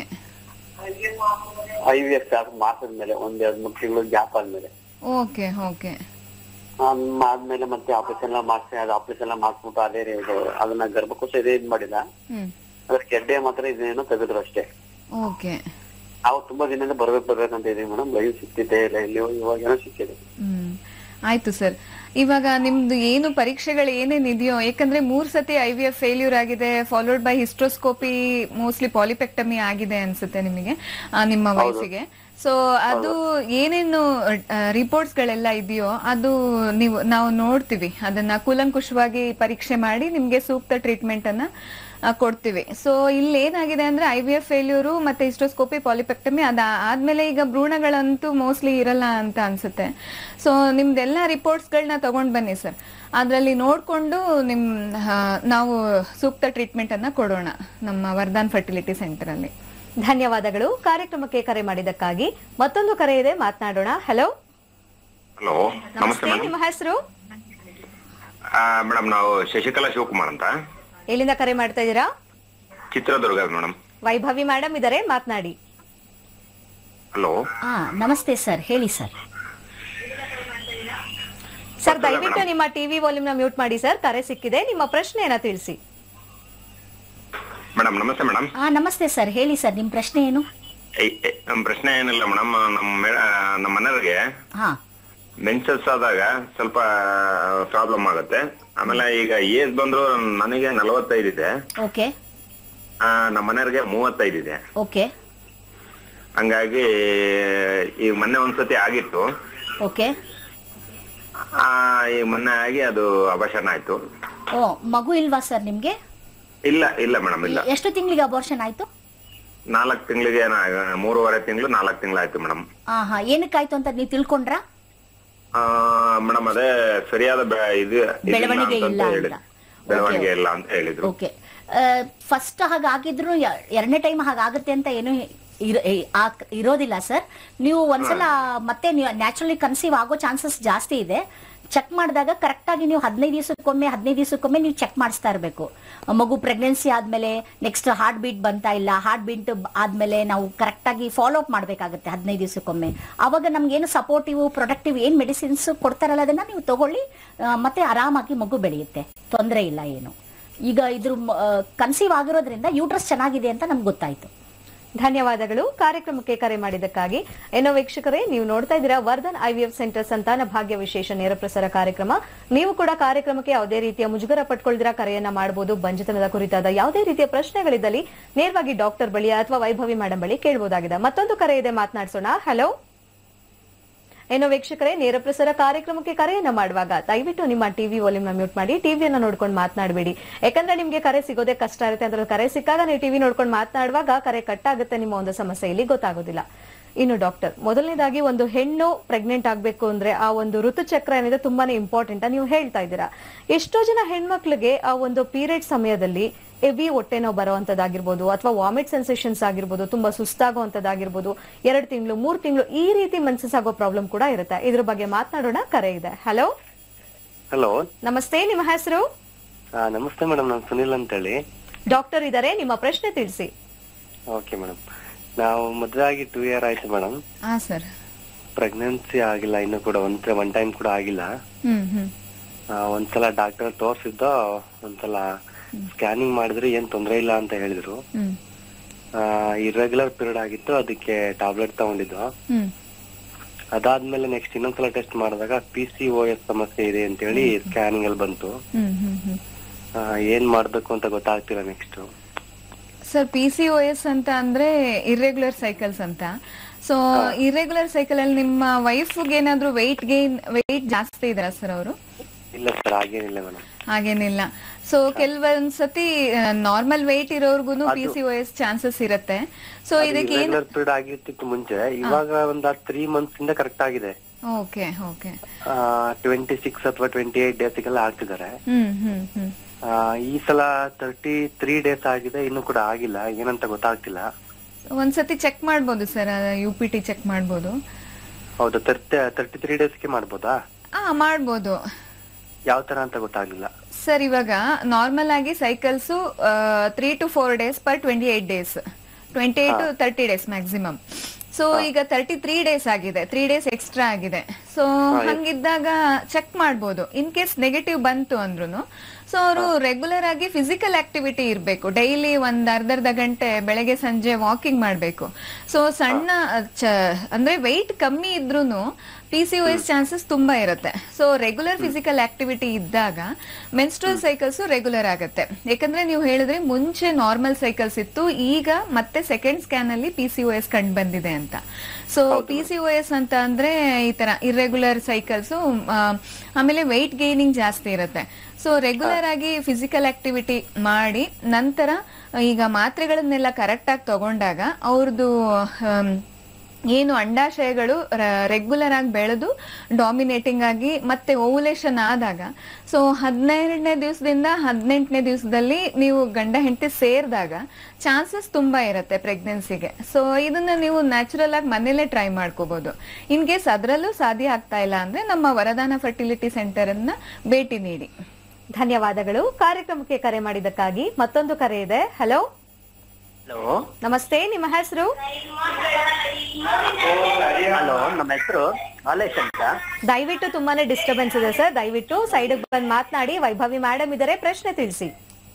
[SPEAKER 4] ಐ ವಿ ಎಫ್ ಮಾಸದ್ಮೇಲೆ ಒಂದ್ ಎರಡ್ ಮೂರ್ ತಿಂಗಳು ಗ್ಯಾಪ್ ಆದ್ಮೇಲೆ
[SPEAKER 3] ಓಕೆ ಓಕೆ
[SPEAKER 4] ಆಮ್- ಆದ್ಮೇಲೆ ಮತ್ತೆ ಆಪರೇಷನ್ ಎಲ್ಲ ಮಾಡ್ಸಿ ಅದು ಆಪರೇಷನ್ ಎಲ್ಲ ಮಾಡ್ಸ್ಬಿಟ್ಟು ಅದೇ ರೀ ಇದು ಅದನ್ನ ಗರ್ಭಕೋಶ ಇದೇ ಇದ್ ಮಾಡಿಲ್ಲ
[SPEAKER 3] ಹ್ಮ್
[SPEAKER 4] ಅದ್ರ ಗೆಡ್ಡೆ ಮಾತ್ರ ಇದೇನೋ ತೆಗೆದ್ರು ಅಷ್ಟೇ
[SPEAKER 3] ಓಕೆ
[SPEAKER 4] ನಾವು ತುಂಬಾ ದಿನದಿಂದ ಬರ್ಬೇಕು ಬರ್ಬೇಕಂತ ಇದೀವಿ ಮೇಡಮ್ ಲೈವ್ ಸಿಕ್ತಿದೆ ಇಲ್ಲ ಇಲ್ಲಿ ಇವಾಗ ಏನೋ ಸಿಕ್ಕಿದೆ
[SPEAKER 3] ಹ್ಮ್ ಆಯ್ತು ಸರ್ ಇವಾಗ ನಿಮ್ದು ಏನು ಪರೀಕ್ಷೆಗಳು ಏನೇನ್ ಇದೆಯೋ ಯಾಕಂದ್ರೆ ಮೂರ್ ಸತಿ ಐ ವಿ ಎಫ್ ಫೇಲ್ಯೂರ್ ಆಗಿದೆ followed by hysteroscopy mostly polypectomy ಆಗಿದೆ ಅನ್ಸುತ್ತೆ ನಿಮಗೆ ಆ, ನಿಮ್ಮ ವಯಸ್ಸಿಗೆ ಸೊ ಅದು ಏನೇನು ರಿಪೋರ್ಟ್ಸ್ ಗಳೆಲ್ಲ ಇದೆಯೋ ಅದು ನೀವು ನಾವು ನೋಡ್ತೀವಿ ಅದನ್ನ ಕೂಲಂಕುಷವಾಗಿ ಪರೀಕ್ಷೆ ಮಾಡಿ ನಿಮ್ಗೆ ಸೂಕ್ತ ಟ್ರೀಟ್ಮೆಂಟ್ ಅನ್ನ ಆ, ಕೊಡ್ತೀವಿ ಸೊ ಇಲ್ಲಿ ಏನಾಗಿದೆ ಅಂದ್ರೆ ಐ ವಿ ಎಫ್ ಫೇಲ್ಯೂರು ಮತ್ತೆ ಹಿಸ್ಟೋಸ್ಕೋಪಿ ಪಾಲಿಪೆಕ್ಟಮಿ ಅದ ಆದ್ಮೇಲೆ ಈಗ ಭ್ರೂಣಗಳಂತೂ ಮೋಸ್ಟ್ಲಿ ಇರಲ್ಲ ಅಂತ ಅನ್ಸುತ್ತೆ ಸೊ ನಿಮ್ದೆಲ್ಲ ರಿಪೋರ್ಟ್ಸ್ಗಳನ್ನ ತಗೊಂಡ್ ಬನ್ನಿ ಸರ್ ಅದರಲ್ಲಿ ನೋಡ್ಕೊಂಡು ನಿಮ್ ಆ, ನಾವು ಸೂಕ್ತ ಟ್ರೀಟ್ಮೆಂಟ್ ಅನ್ನ ಕೊಡೋಣ ನಮ್ಮ ವರ್ಧಾನ್ ಫರ್ಟಿಲಿಟಿ ಸೆಂಟರ್ ಅಲ್ಲಿ
[SPEAKER 1] ಧನ್ಯವಾದಗಳು ಕಾರ್ಯಕ್ರಮಕ್ಕೆ ಕರೆ ಮಾಡಿದ್ದಕ್ಕಾಗಿ ಮತ್ತೊಂದು ಕರೆ ಇದೆ ಮಾತನಾಡೋಣ ಹಲೋ
[SPEAKER 5] ಹಲೋ ನಮಸ್ತೆ
[SPEAKER 1] ನಮಸ್ತೆ
[SPEAKER 5] ಮೇಡಮ್
[SPEAKER 1] ನಿಮ್ಮ ಹೆಸರು
[SPEAKER 5] ಮೇಡಮ್ ನಾವು ಶಶಿಕಲಾ ಶಿವಕುಮಾರ್ ಅಂತ
[SPEAKER 1] ಎಲ್ಲಿಂದ ಕರೆ ಮಾಡ್ತಾ ಇದ್ದೀರಾ
[SPEAKER 5] ಚಿತ್ರದುರ್ಗ ಮೇಡಮ್
[SPEAKER 1] ವೈಭವಿ ಮೇಡಮ್ ಇದ್ದಾರೆ ಮಾತನಾಡಿ
[SPEAKER 5] ಹಲೋ
[SPEAKER 2] ಹಾ ನಮಸ್ತೆ ಸರ್ ಹೇಳಿ ಸರ್
[SPEAKER 1] ಸರ್ ದಯವಿಟ್ಟು ನಿಮ್ಮ ಟಿವಿ ವಾಲ್ಯೂಮ್ ನ ಮ್ಯೂಟ್ ಮಾಡಿ ಸರ್ ಕರೆ ಸಿಕ್ಕಿದೆ ನಿಮ್ಮ ಪ್ರಶ್ನೆಯನ್ನ ತಿಳಿಸಿ
[SPEAKER 5] ಮೇಡಮ್ ನಮಸ್ತೆ ಮೇಡಮ್
[SPEAKER 2] ಹಾ ನಮಸ್ತೆ ಸರ್ ಹೇಳಿ ಸರ್ ನಿಮ್ಮ ಪ್ರಶ್ನೆ ಏನು
[SPEAKER 5] ನಮ್ಮ ಪ್ರಶ್ನೆ ಏನಿಲ್ಲ ಮೇಡಮ್ ನಮ್ಮ ಮೇ- ಆ, ನಮ್ಮ ಮನೆಯವ್ರಿಗೆ
[SPEAKER 2] ಹಾ
[SPEAKER 5] ಮೆನ್ಸಸ್ ಆದಾಗ ಸ್ವಲ್ಪ ಪ್ರಾಬ್ಲಮ್ ಆಗುತ್ತೆ ಆಮೇಲೆ ಈಗ ಏಜ್ ಬಂದ್ರು ನನಗೆ ನಲವತ್ತೈದು ಇದೆ
[SPEAKER 2] ಓಕೆ
[SPEAKER 5] ಆ, ನಮ್ಮ ಮನೆಯವ್ರಿಗೆ ಮೂವತ್ತೈದು ಇದೆ
[SPEAKER 2] ಓಕೆ
[SPEAKER 5] ಹಂಗಾಗಿ ಈಗ ಮೊನ್ನೆ ಒಂದ್ಸತಿ ಆಗಿತ್ತು
[SPEAKER 2] ಓಕೆ
[SPEAKER 5] ಆ, ಈ ಮೊನ್ನೆ ಆಗಿ ಅದು ಅಬರ್ಷನ್ ಆಯ್ತು
[SPEAKER 2] ಓ ಮಗು ಇಲ್ವಾ ಸರ್ ನಿಮ್ಗೆ
[SPEAKER 5] ಇಲ್ಲ ಇಲ್ಲ ಮೇಡಮ್ ಇಲ್ಲ
[SPEAKER 2] ಎಷ್ಟು ತಿಂಗಳಿಗೆ ಅಬೋರ್ಷನ್ ಆಯ್ತು
[SPEAKER 5] ನಾಲ್ಕು ತಿಂಗಳಿಗೆ ಮೂರುವರೆ ತಿಂಗಳು ನಾಲ್ಕು ತಿಂಗಳಾಯ್ತು ಮೇಡಮ್
[SPEAKER 2] ಹಾ ಹಾ ಏನಕ್ಕಾಯ್ತು ಅಂತ ನೀವು ತಿಳ್ಕೊಂಡ್ರಾ
[SPEAKER 5] ಮೇಡಮ್ ಅದೇ ಸರಿಯಾದ ಬೆ- ಇದು ಇದಿಲ್ಲ
[SPEAKER 2] ಬೆಳವಣಿಗೆ
[SPEAKER 5] ಅಂತ
[SPEAKER 2] ಇಲ್ಲ
[SPEAKER 5] ಹೇಳಿ-
[SPEAKER 2] ಅಂತ.
[SPEAKER 5] ಬೆಳವಣಿಗೆ
[SPEAKER 2] Okay.
[SPEAKER 5] ಇಲ್ಲ ಅಂತ ಹೇಳಿದ್ರು
[SPEAKER 2] ಓಕೆ ಫಸ್ಟ್ ಹಾಗಾಗಿದ್ರು ಎರಡನೇ ಟೈಮ್ ಹಾಗಾಗುತ್ತೆ ಅಂತ ಏನು ಇರ- ಏ- ಆಕ್- ಇರೋದಿಲ್ಲ ಸರ್ ನೀವು ಒಂದ್ಸಲ ಮತ್ತೆ ನೀವು ನ್ಯಾಚುರಲಿ ಕನ್ಸೀವ್ ಆಗೋ ಚಾನ್ಸಸ್ ಜಾಸ್ತಿ ಇದೆ ಚೆಕ್ ಮಾಡಿದಾಗ ಕರೆಕ್ಟಾಗಿ ನೀವು ಹದಿನೈದು ದಿವಸಕ್ಕೊಮ್ಮೆ ಹದಿನೈದು ದಿವಸಕ್ಕೊಮ್ಮೆ ನೀವು ಚೆಕ್ ಮಾಡಿಸ್ತಾ ಇರಬೇಕು ಮಗು ಪ್ರೆಗ್ನೆನ್ಸಿ ಆದ್ಮೇಲೆ ನೆಕ್ಸ್ಟ್ ಹಾರ್ಟ್ ಬೀಟ್ ಬಂತಾ ಇಲ್ಲ ಹಾರ್ಟ್ ಬೀಟ್ ಆದ್ಮೇಲೆ ನಾವು ಕರೆಕ್ಟಾಗಿ ಫಾಲೋ ಅಪ್ ಮಾಡಬೇಕಾಗುತ್ತೆ ಹದಿನೈದು ದಿವಸಕ್ಕೊಮ್ಮೆ ಅವಾಗ ನಮ್ಗೇನು ಸಪೋರ್ಟಿವ್ ಪ್ರೊಡಕ್ಟಿವ್ ಏನು ಮೆಡಿಸಿನ್ಸ್ ಕೊಡ್ತಾರಲ್ಲ ಅದನ್ನ ನೀವು ತಗೊಳ್ಳಿ ಆ, ಮತ್ತೆ ಆರಾಮಾಗಿ ಮಗು ಬೆಳೆಯುತ್ತೆ ತೊಂದರೆ ಇಲ್ಲ ಏನು ಈಗ ಇದ್ರ ಕನ್ಸೀವ್ ಆಗಿರೋದ್ರಿಂದ ಯೂಟ್ರಸ್ ಚೆನ್ನಾಗಿದೆ ಅಂತ ನಮ್ಗೆ ಗೊತ್ತಾಯ್ತು
[SPEAKER 1] ಧನ್ಯವಾದಗಳು ಕಾರ್ಯಕ್ರಮಕ್ಕೆ ಕರೆ ಮಾಡಿದ್ದಕ್ಕಾಗಿ ಏನೋ ವೀಕ್ಷಕರೇ ನೀವು ನೋಡ್ತಾ ಇದ್ದೀರಾ ವರ್ಧನ್ ಐವಿಎಫ್ ಸೆಂಟರ್ ಸಂತಾನ ಭಾಗ್ಯ ವಿಶೇಷ ನೇರ ಪ್ರಸಾರ ಕಾರ್ಯಕ್ರಮ ನೀವು ಕೂಡ ಕಾರ್ಯಕ್ರಮಕ್ಕೆ ಯಾವುದೇ ರೀತಿಯ ಮುಜುಗರ ಪಟ್ಕೊಳ್ದಿರಾ ಕರೆಯನ್ನ ಮಾಡಬಹುದು ಬಂಜತನದ ಕುರಿತಾದ ಯಾವುದೇ ರೀತಿಯ ಪ್ರಶ್ನೆಗಳಿದ್ದಲ್ಲಿ ನೇರವಾಗಿ ಡಾಕ್ಟರ್ ಬಳಿ ಅಥವಾ ವೈಭವಿ ಮೇಡಮ್ ಬಳಿ ಕೇಳಬಹುದಾಗಿದೆ ಮತ್ತೊಂದು ಕರೆ ಇದೆ ಮಾತನಾಡ್ಸೋಣ ಹಲೋ ಏನೋ ವೀಕ್ಷಕರೇ ನೇರ ಪ್ರಸಾರ ಕಾರ್ಯಕ್ರಮಕ್ಕೆ ಕರೆಯನ್ನ ಮಾಡುವಾಗ ದಯವಿಟ್ಟು ನಿಮ್ಮ ಟಿವಿ ವಾಲ್ಯೂಮ್ ಮ್ಯೂಟ್ ಮಾಡಿ ಟಿವಿಯನ್ನ ನೋಡ್ಕೊಂಡು ಮಾತನಾಡಬೇಡಿ ಯಾಕಂದ್ರೆ ನಿಮ್ಗೆ ಕರೆ ಸಿಗೋದೇ ಕಷ್ಟ ಇರುತ್ತೆ ಅದ್ರಲ್ಲಿ ಕರೆ ಸಿಕ್ಕಾಗ ನೀವು ಟಿವಿ ನೋಡ್ಕೊಂಡು ಮಾತನಾಡುವಾಗ ಕರೆ ಕಟ್ ಆಗುತ್ತೆ ನಿಮ್ಮ ಒಂದು ಸಮಸ್ಯೆ ಇಲ್ಲಿ ಗೊತ್ತಾಗೋದಿಲ್ಲ ಇನ್ನು ಡಾಕ್ಟರ್ ಮೊದಲನೇದಾಗಿ ಒಂದು ಹೆಣ್ಣು ಪ್ರೆಗ್ನೆಂಟ್ ಆಗ್ಬೇಕು ಅಂದ್ರೆ ಆ ಒಂದು ಋತುಚಕ್ರ ಏನಿದೆ ತುಂಬಾನೇ ಇಂಪಾರ್ಟೆಂಟ್ ನೀವು ಹೇಳ್ತಾ ಇದ್ದೀರಾ ಎಷ್ಟೋ ಜನ ಹೆಣ್ಮಕ್ಳಿಗೆ ಆ ಒಂದು ಪೀರಿಯಡ್ ಸಮಯದಲ್ಲಿ ಹೆವಿ ಹೊಟ್ಟೆ ನೋವು ಬರುವಂತದ್ದಾಗಿರ್ಬೋದು ಅಥವಾ ವಾಮಿಟ್ ಸೆನ್ಸೇಷನ್ಸ್ ಆಗಿರ್ಬೋದು ತುಂಬಾ ಸುಸ್ತಾಗುವಂತದ್ದಾಗಿರ್ಬೋದು ಎರಡು ತಿಂಗಳು ಮೂರು ತಿಂಗಳು ಈ ರೀತಿ ಮನ್ಸಸ್ ಆಗೋ ಪ್ರಾಬ್ಲಮ್ ಕೂಡ ಇರುತ್ತೆ ಇದ್ರ ಬಗ್ಗೆ ಮಾತನಾಡೋಣ ಕರೆ ಇದೆ ಹಲೋ
[SPEAKER 4] ಹಲೋ
[SPEAKER 1] ನಮಸ್ತೆ ನಿಮ್ಮ ಹೆಸರು
[SPEAKER 4] ನಮಸ್ತೆ ಮೇಡಮ್ ನಾನು ಸುನಿಲ್ ಅಂತೇಳಿ
[SPEAKER 1] ಡಾಕ್ಟರ್ ಇದ್ದಾರೆ ನಿಮ್ಮ ಪ್ರಶ್ನೆ ತಿಳಿಸಿ
[SPEAKER 4] ಓಕೆ ಮೇಡಮ್ ನಾವು ಮದುವೆ ಆಗಿ ಟೂ ಇಯರ್ ಆಯ್ತು ಮೇಡಮ್
[SPEAKER 3] ಹಾ ಸರ್
[SPEAKER 4] ಪ್ರೆಗ್ನೆನ್ಸಿ ಆಗಿಲ್ಲ ಇನ್ನು ಕೂಡ ಒಂದ್ ಒನ್ ಟೈಮ್ ಕೂಡ ಆಗಿಲ್ಲ
[SPEAKER 3] ಹ್ಮ್ ಹ್ಮ್
[SPEAKER 4] ಆ, ಒಂದ್ಸಲ ಡಾಕ್ಟರ್ ತೋರ್ಸಿದ್ದ ಒಂದ್ಸಲ ಸ್ಕ್ಯಾನಿಂಗ್ ಮಾಡಿದ್ರೆ ಏನ್ ತೊಂದ್ರೆ ಇಲ್ಲ ಅಂತ ಹೇಳಿದ್ರು
[SPEAKER 3] ಹ್ಮ್
[SPEAKER 6] ಇರ್ರೆಗ್ಯುಲರ್ ಪೀರಿಯಡ್ ಆಗಿತ್ತು ಅದಕ್ಕೆ ಟ್ಯಾಬ್ಲೆಟ್ ತಗೊಂಡಿದ್ದು
[SPEAKER 3] ಹ್ಮ್
[SPEAKER 6] ಅದಾದ್ಮೇಲೆ ನೆಕ್ಸ್ಟ್ ಇನ್ನೊಂದ್ಸಲ ಟೆಸ್ಟ್ ಮಾಡಿದಾಗ ಪಿ ಸಿ ಓ ಎಸ್ ಸಮಸ್ಯೆ ಇದೆ ಅಂತ ಹೇಳಿ ಸ್ಕ್ಯಾನಿಂಗ್ ಅಲ್ಲಿ ಬಂತು
[SPEAKER 3] ಹ್ಮ್ ಹ್ಮ್ ಹ್ಮ್
[SPEAKER 6] ಆ, ಏನ್ ಮಾಡ್ಬೇಕು ಅಂತ ಗೊತ್ತಾಗ್ತಿಲ್ಲ next
[SPEAKER 3] sir P C O S ಅಂತ ಅಂದ್ರೆ ಇರ್ರೆಗ್ಯುಲರ್ ಸೈಕಲ್ಸ್ ಅಂತ ಸೊ ಇರ್ರೆಗ್ಯುಲರ್ ಸೈಕಲ್ ಅಲ್ಲಿ ನಿಮ್ಮ ವೈಫ್ಗೆ ಏನಾದ್ರು ವೆಯ್ಟ್ ಗೇನ್ ವೆಯ್ಟ್ ಜಾಸ್ತಿ ಇದಾರ ಸರ್ ಅವರು
[SPEAKER 6] ಇಲ್ಲ ಸರ್ ಹಾಗೇನಿಲ್ಲ ಮೇಡಮ್
[SPEAKER 3] ಹಾಗೇನಿಲ್ಲ ಸೊ ಕೆಲವೊಂದ್ ಸತಿ ನಾರ್ಮಲ್ ವೆಯ್ಟ್ ಇರೋರ್ಗು P C O S chances ಇರುತ್ತೆ ಸೊ ಇದಕ್ಕೆ ಏನ್
[SPEAKER 6] ಇರ್ರೆಗ್ಯುಲರ್ ಪೀರಿಯಡ್ ಆಗಿರ್ತಿತ್ತು ಮುಂಚೆ ಇವಾಗ ಒಂದ್ ತ್ರೀ ಮಂತ್ಸ್ ಇಂದ ಕರೆಕ್ಟ್ ಆಗಿದೆ
[SPEAKER 3] ಓಕೆ ಓಕೆ
[SPEAKER 6] ಟ್ವೆಂಟಿ ಸಿಕ್ಸ್ ಅಥವಾ ಟ್ವೆಂಟಿ ಏಟ್ ಡೇಸ್ಗೆಲ್ಲ ಆಗ್ತಿದ್ದಾರೆ
[SPEAKER 3] ಹ್ಮ್ ಹ್ಮ್ ಹ್ಮ್
[SPEAKER 6] ಆ, ಈ ಸಲ ತರ್ಟಿ ತ್ರೀ ಡೇಸ್ ಆಗಿದೆ ಇನ್ನು ಕೂಡ ಆಗಿಲ್ಲ ಏನಂತ ಗೊತ್ತಾಗ್ತಿಲ್ಲ
[SPEAKER 3] ಒಂದ್ಸತಿ ಚೆಕ್ ಮಾಡ್ಬೋದು sir U P T check ಮಾಡ್ಬೋದು
[SPEAKER 6] ಹೌದಾ ತರ್ಟಿ ತರ್ಟಿ ತ್ರೀ ಡೇಸ್ಗೆ ಮಾಡ್ಬೋದಾ
[SPEAKER 3] ಆ ಮಾಡ್ಬೋದು
[SPEAKER 6] ಯಾವ ತರ ಅಂತ ಗೊತ್ತಾಗ್ಲಿಲ್ಲ
[SPEAKER 3] ಸರ್ ಇವಾಗ ನಾರ್ಮಲ್ ಆಗಿ cycles three to four days per twenty eight days twenty eight to thirty days maximum so ಈಗ ತರ್ಟಿ ತ್ರೀ ಡೇಸ್ ಆಗಿದೆ ತ್ರೀ ಡೇಸ್ ಎಕ್ಸ್ಟ್ರಾ ಆಗಿದೆ ಸೊ ಹಂಗಿದ್ದಾಗ ಚೆಕ್ ಮಾಡ್ಬೋದು ಇನ್ ಕೇಸ್ ನೆಗೆಟಿವ್ ಬಂತು ಅಂದ್ರೂ ಸೊ ಅವರು ರೆಗ್ಯುಲರ್ ಆಗಿ ಫಿಸಿಕಲ್ ಆಕ್ಟಿವಿಟಿ ಇರಬೇಕು ಡೈಲಿ ಒಂದ್ ಅರ್ಧ ಅರ್ಧ ಗಂಟೆ ಬೆಳಗ್ಗೆ ಸಂಜೆ ವಾಕಿಂಗ್ ಮಾಡಬೇಕು ಸೊ ಸಣ್ಣ ಚ- ಅಂದ್ರೆ ವೆಯ್ಟ್ ಕಮ್ಮಿ ಇದ್ರೂನು P C O S chances ತುಂಬಾ ಇರುತ್ತೆ ಸೊ ರೆಗ್ಯುಲರ್ ಫಿಸಿಕಲ್ ಆಕ್ಟಿವಿಟಿ ಇದ್ದಾಗ ಮೆನ್ಸ್ಟ್ರಲ್ ಸೈಕಲ್ಸ್ ರೆಗ್ಯುಲರ್ ಆಗುತ್ತೆ ಯಾಕಂದ್ರೆ ನೀವು ಹೇಳಿದ್ರೆ ಮುಂಚೆ ನಾರ್ಮಲ್ ಸೈಕಲ್ಸ್ ಇತ್ತು ಈಗ ಮತ್ತೆ ಸೆಕೆಂಡ್ ಸ್ಕ್ಯಾನ್ ಅಲ್ಲಿ ಪಿ ಸಿ ಒ ಎಸ್ ಕಂಡು ಬಂದಿದೆ ಅಂತ so P C O S ಅಂತ ಅಂದ್ರೆ ಈ ತರ ಇರ್ರೆಗ್ಯುಲರ್ ಸೈಕಲ್ಸ್ ಆಮೇಲೆ ವೆಯ್ಟ್ ಗೇನಿಂಗ್ ಜಾಸ್ತಿ ಇರುತ್ತೆ ಸೊ ರೆಗ್ಯುಲರ್ ಆಗಿ ಫಿಸಿಕಲ್ ಆಕ್ಟಿವಿಟಿ ಮಾಡಿ ನಂತರ ಈಗ ಮಾತ್ರೆಗಳನ್ನೆಲ್ಲ ಕರೆಕ್ಟ್ ಆಗಿ ತಗೊಂಡಾಗ ಅವ್ರದ್ದು ಆಮ್, ಏನು ಅಂಡಾಶಯಗಳು ರೆಗ್ಯುಲರ್ ಆಗಿ ಬೆಳೆದು ಡಾಮಿನೇಟಿಂಗ್ ಆಗಿ ಮತ್ತೆ ಓವುಲೇಷನ್ ಆದಾಗ ಸೊ ಹದಿನೈದನೇ ದಿವಸದಿಂದ ಹದಿನೆಂಟನೇ ದಿವಸದಲ್ಲಿ ನೀವು ಗಂಡ ಹೆಂಡತಿ ಸೇರಿದಾಗ ಚಾನ್ಸಸ್ ತುಂಬಾ ಇರುತ್ತೆ ಪ್ರೆಗ್ನೆನ್ಸಿಗೆ ಸೊ ಇದನ್ನ ನೀವು ನ್ಯಾಚುರಲ್ ಆಗಿ ಮನೇಲೆ ಟ್ರೈ ಮಾಡ್ಕೋಬಹುದು ಇನ್ ಕೇಸ್ ಅದರಲ್ಲೂ ಸಾಧ್ಯ ಆಗ್ತಾ ಇಲ್ಲ ಅಂದ್ರೆ ನಮ್ಮ ವರದಾನ ಫರ್ಟಿಲಿಟಿ ಸೆಂಟರ್ ಅನ್ನ ಭೇಟಿ ನೀಡಿ
[SPEAKER 1] ಧನ್ಯವಾದಗಳು ಕಾರ್ಯಕ್ರಮಕ್ಕೆ ಕರೆ ಮಾಡಿದ್ದಕ್ಕಾಗಿ ಮತ್ತೊಂದು ಕರೆ ಇದೆ ಹಲೋ
[SPEAKER 4] ಹಲೋ
[SPEAKER 1] ನಮಸ್ತೆ ನಿಮ್ಮ ಹೆಸರು
[SPEAKER 4] ಹಲೋ ನಮ್ಮ ಹೆಸರು ಹಾಲೇಶ್ ಅಂತ
[SPEAKER 1] ದಯವಿಟ್ಟು ತುಂಬಾನೇ ಡಿಸ್ಟರ್ಬೆನ್ಸ್ ಇದೆ ಸರ್ ದಯವಿಟ್ಟು ಸೈಡ್ ಬಂದು ಮಾತನಾಡಿ ವೈಭವಿ ಮೇಡಮ್ ಇದ್ದಾರೆ ಪ್ರಶ್ನೆ ತಿಳಿಸಿ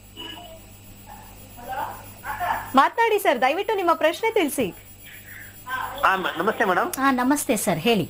[SPEAKER 1] ಮಾತನಾಡಿ ಸರ್ ದಯವಿಟ್ಟು ನಿಮ್ಮ ಪ್ರಶ್ನೆ ತಿಳಿಸಿ
[SPEAKER 4] ಹಾ ಮ- ನಮಸ್ತೆ ಮೇಡಮ್
[SPEAKER 2] ಹಾ ನಮಸ್ತೆ ಸರ್ ಹೇಳಿ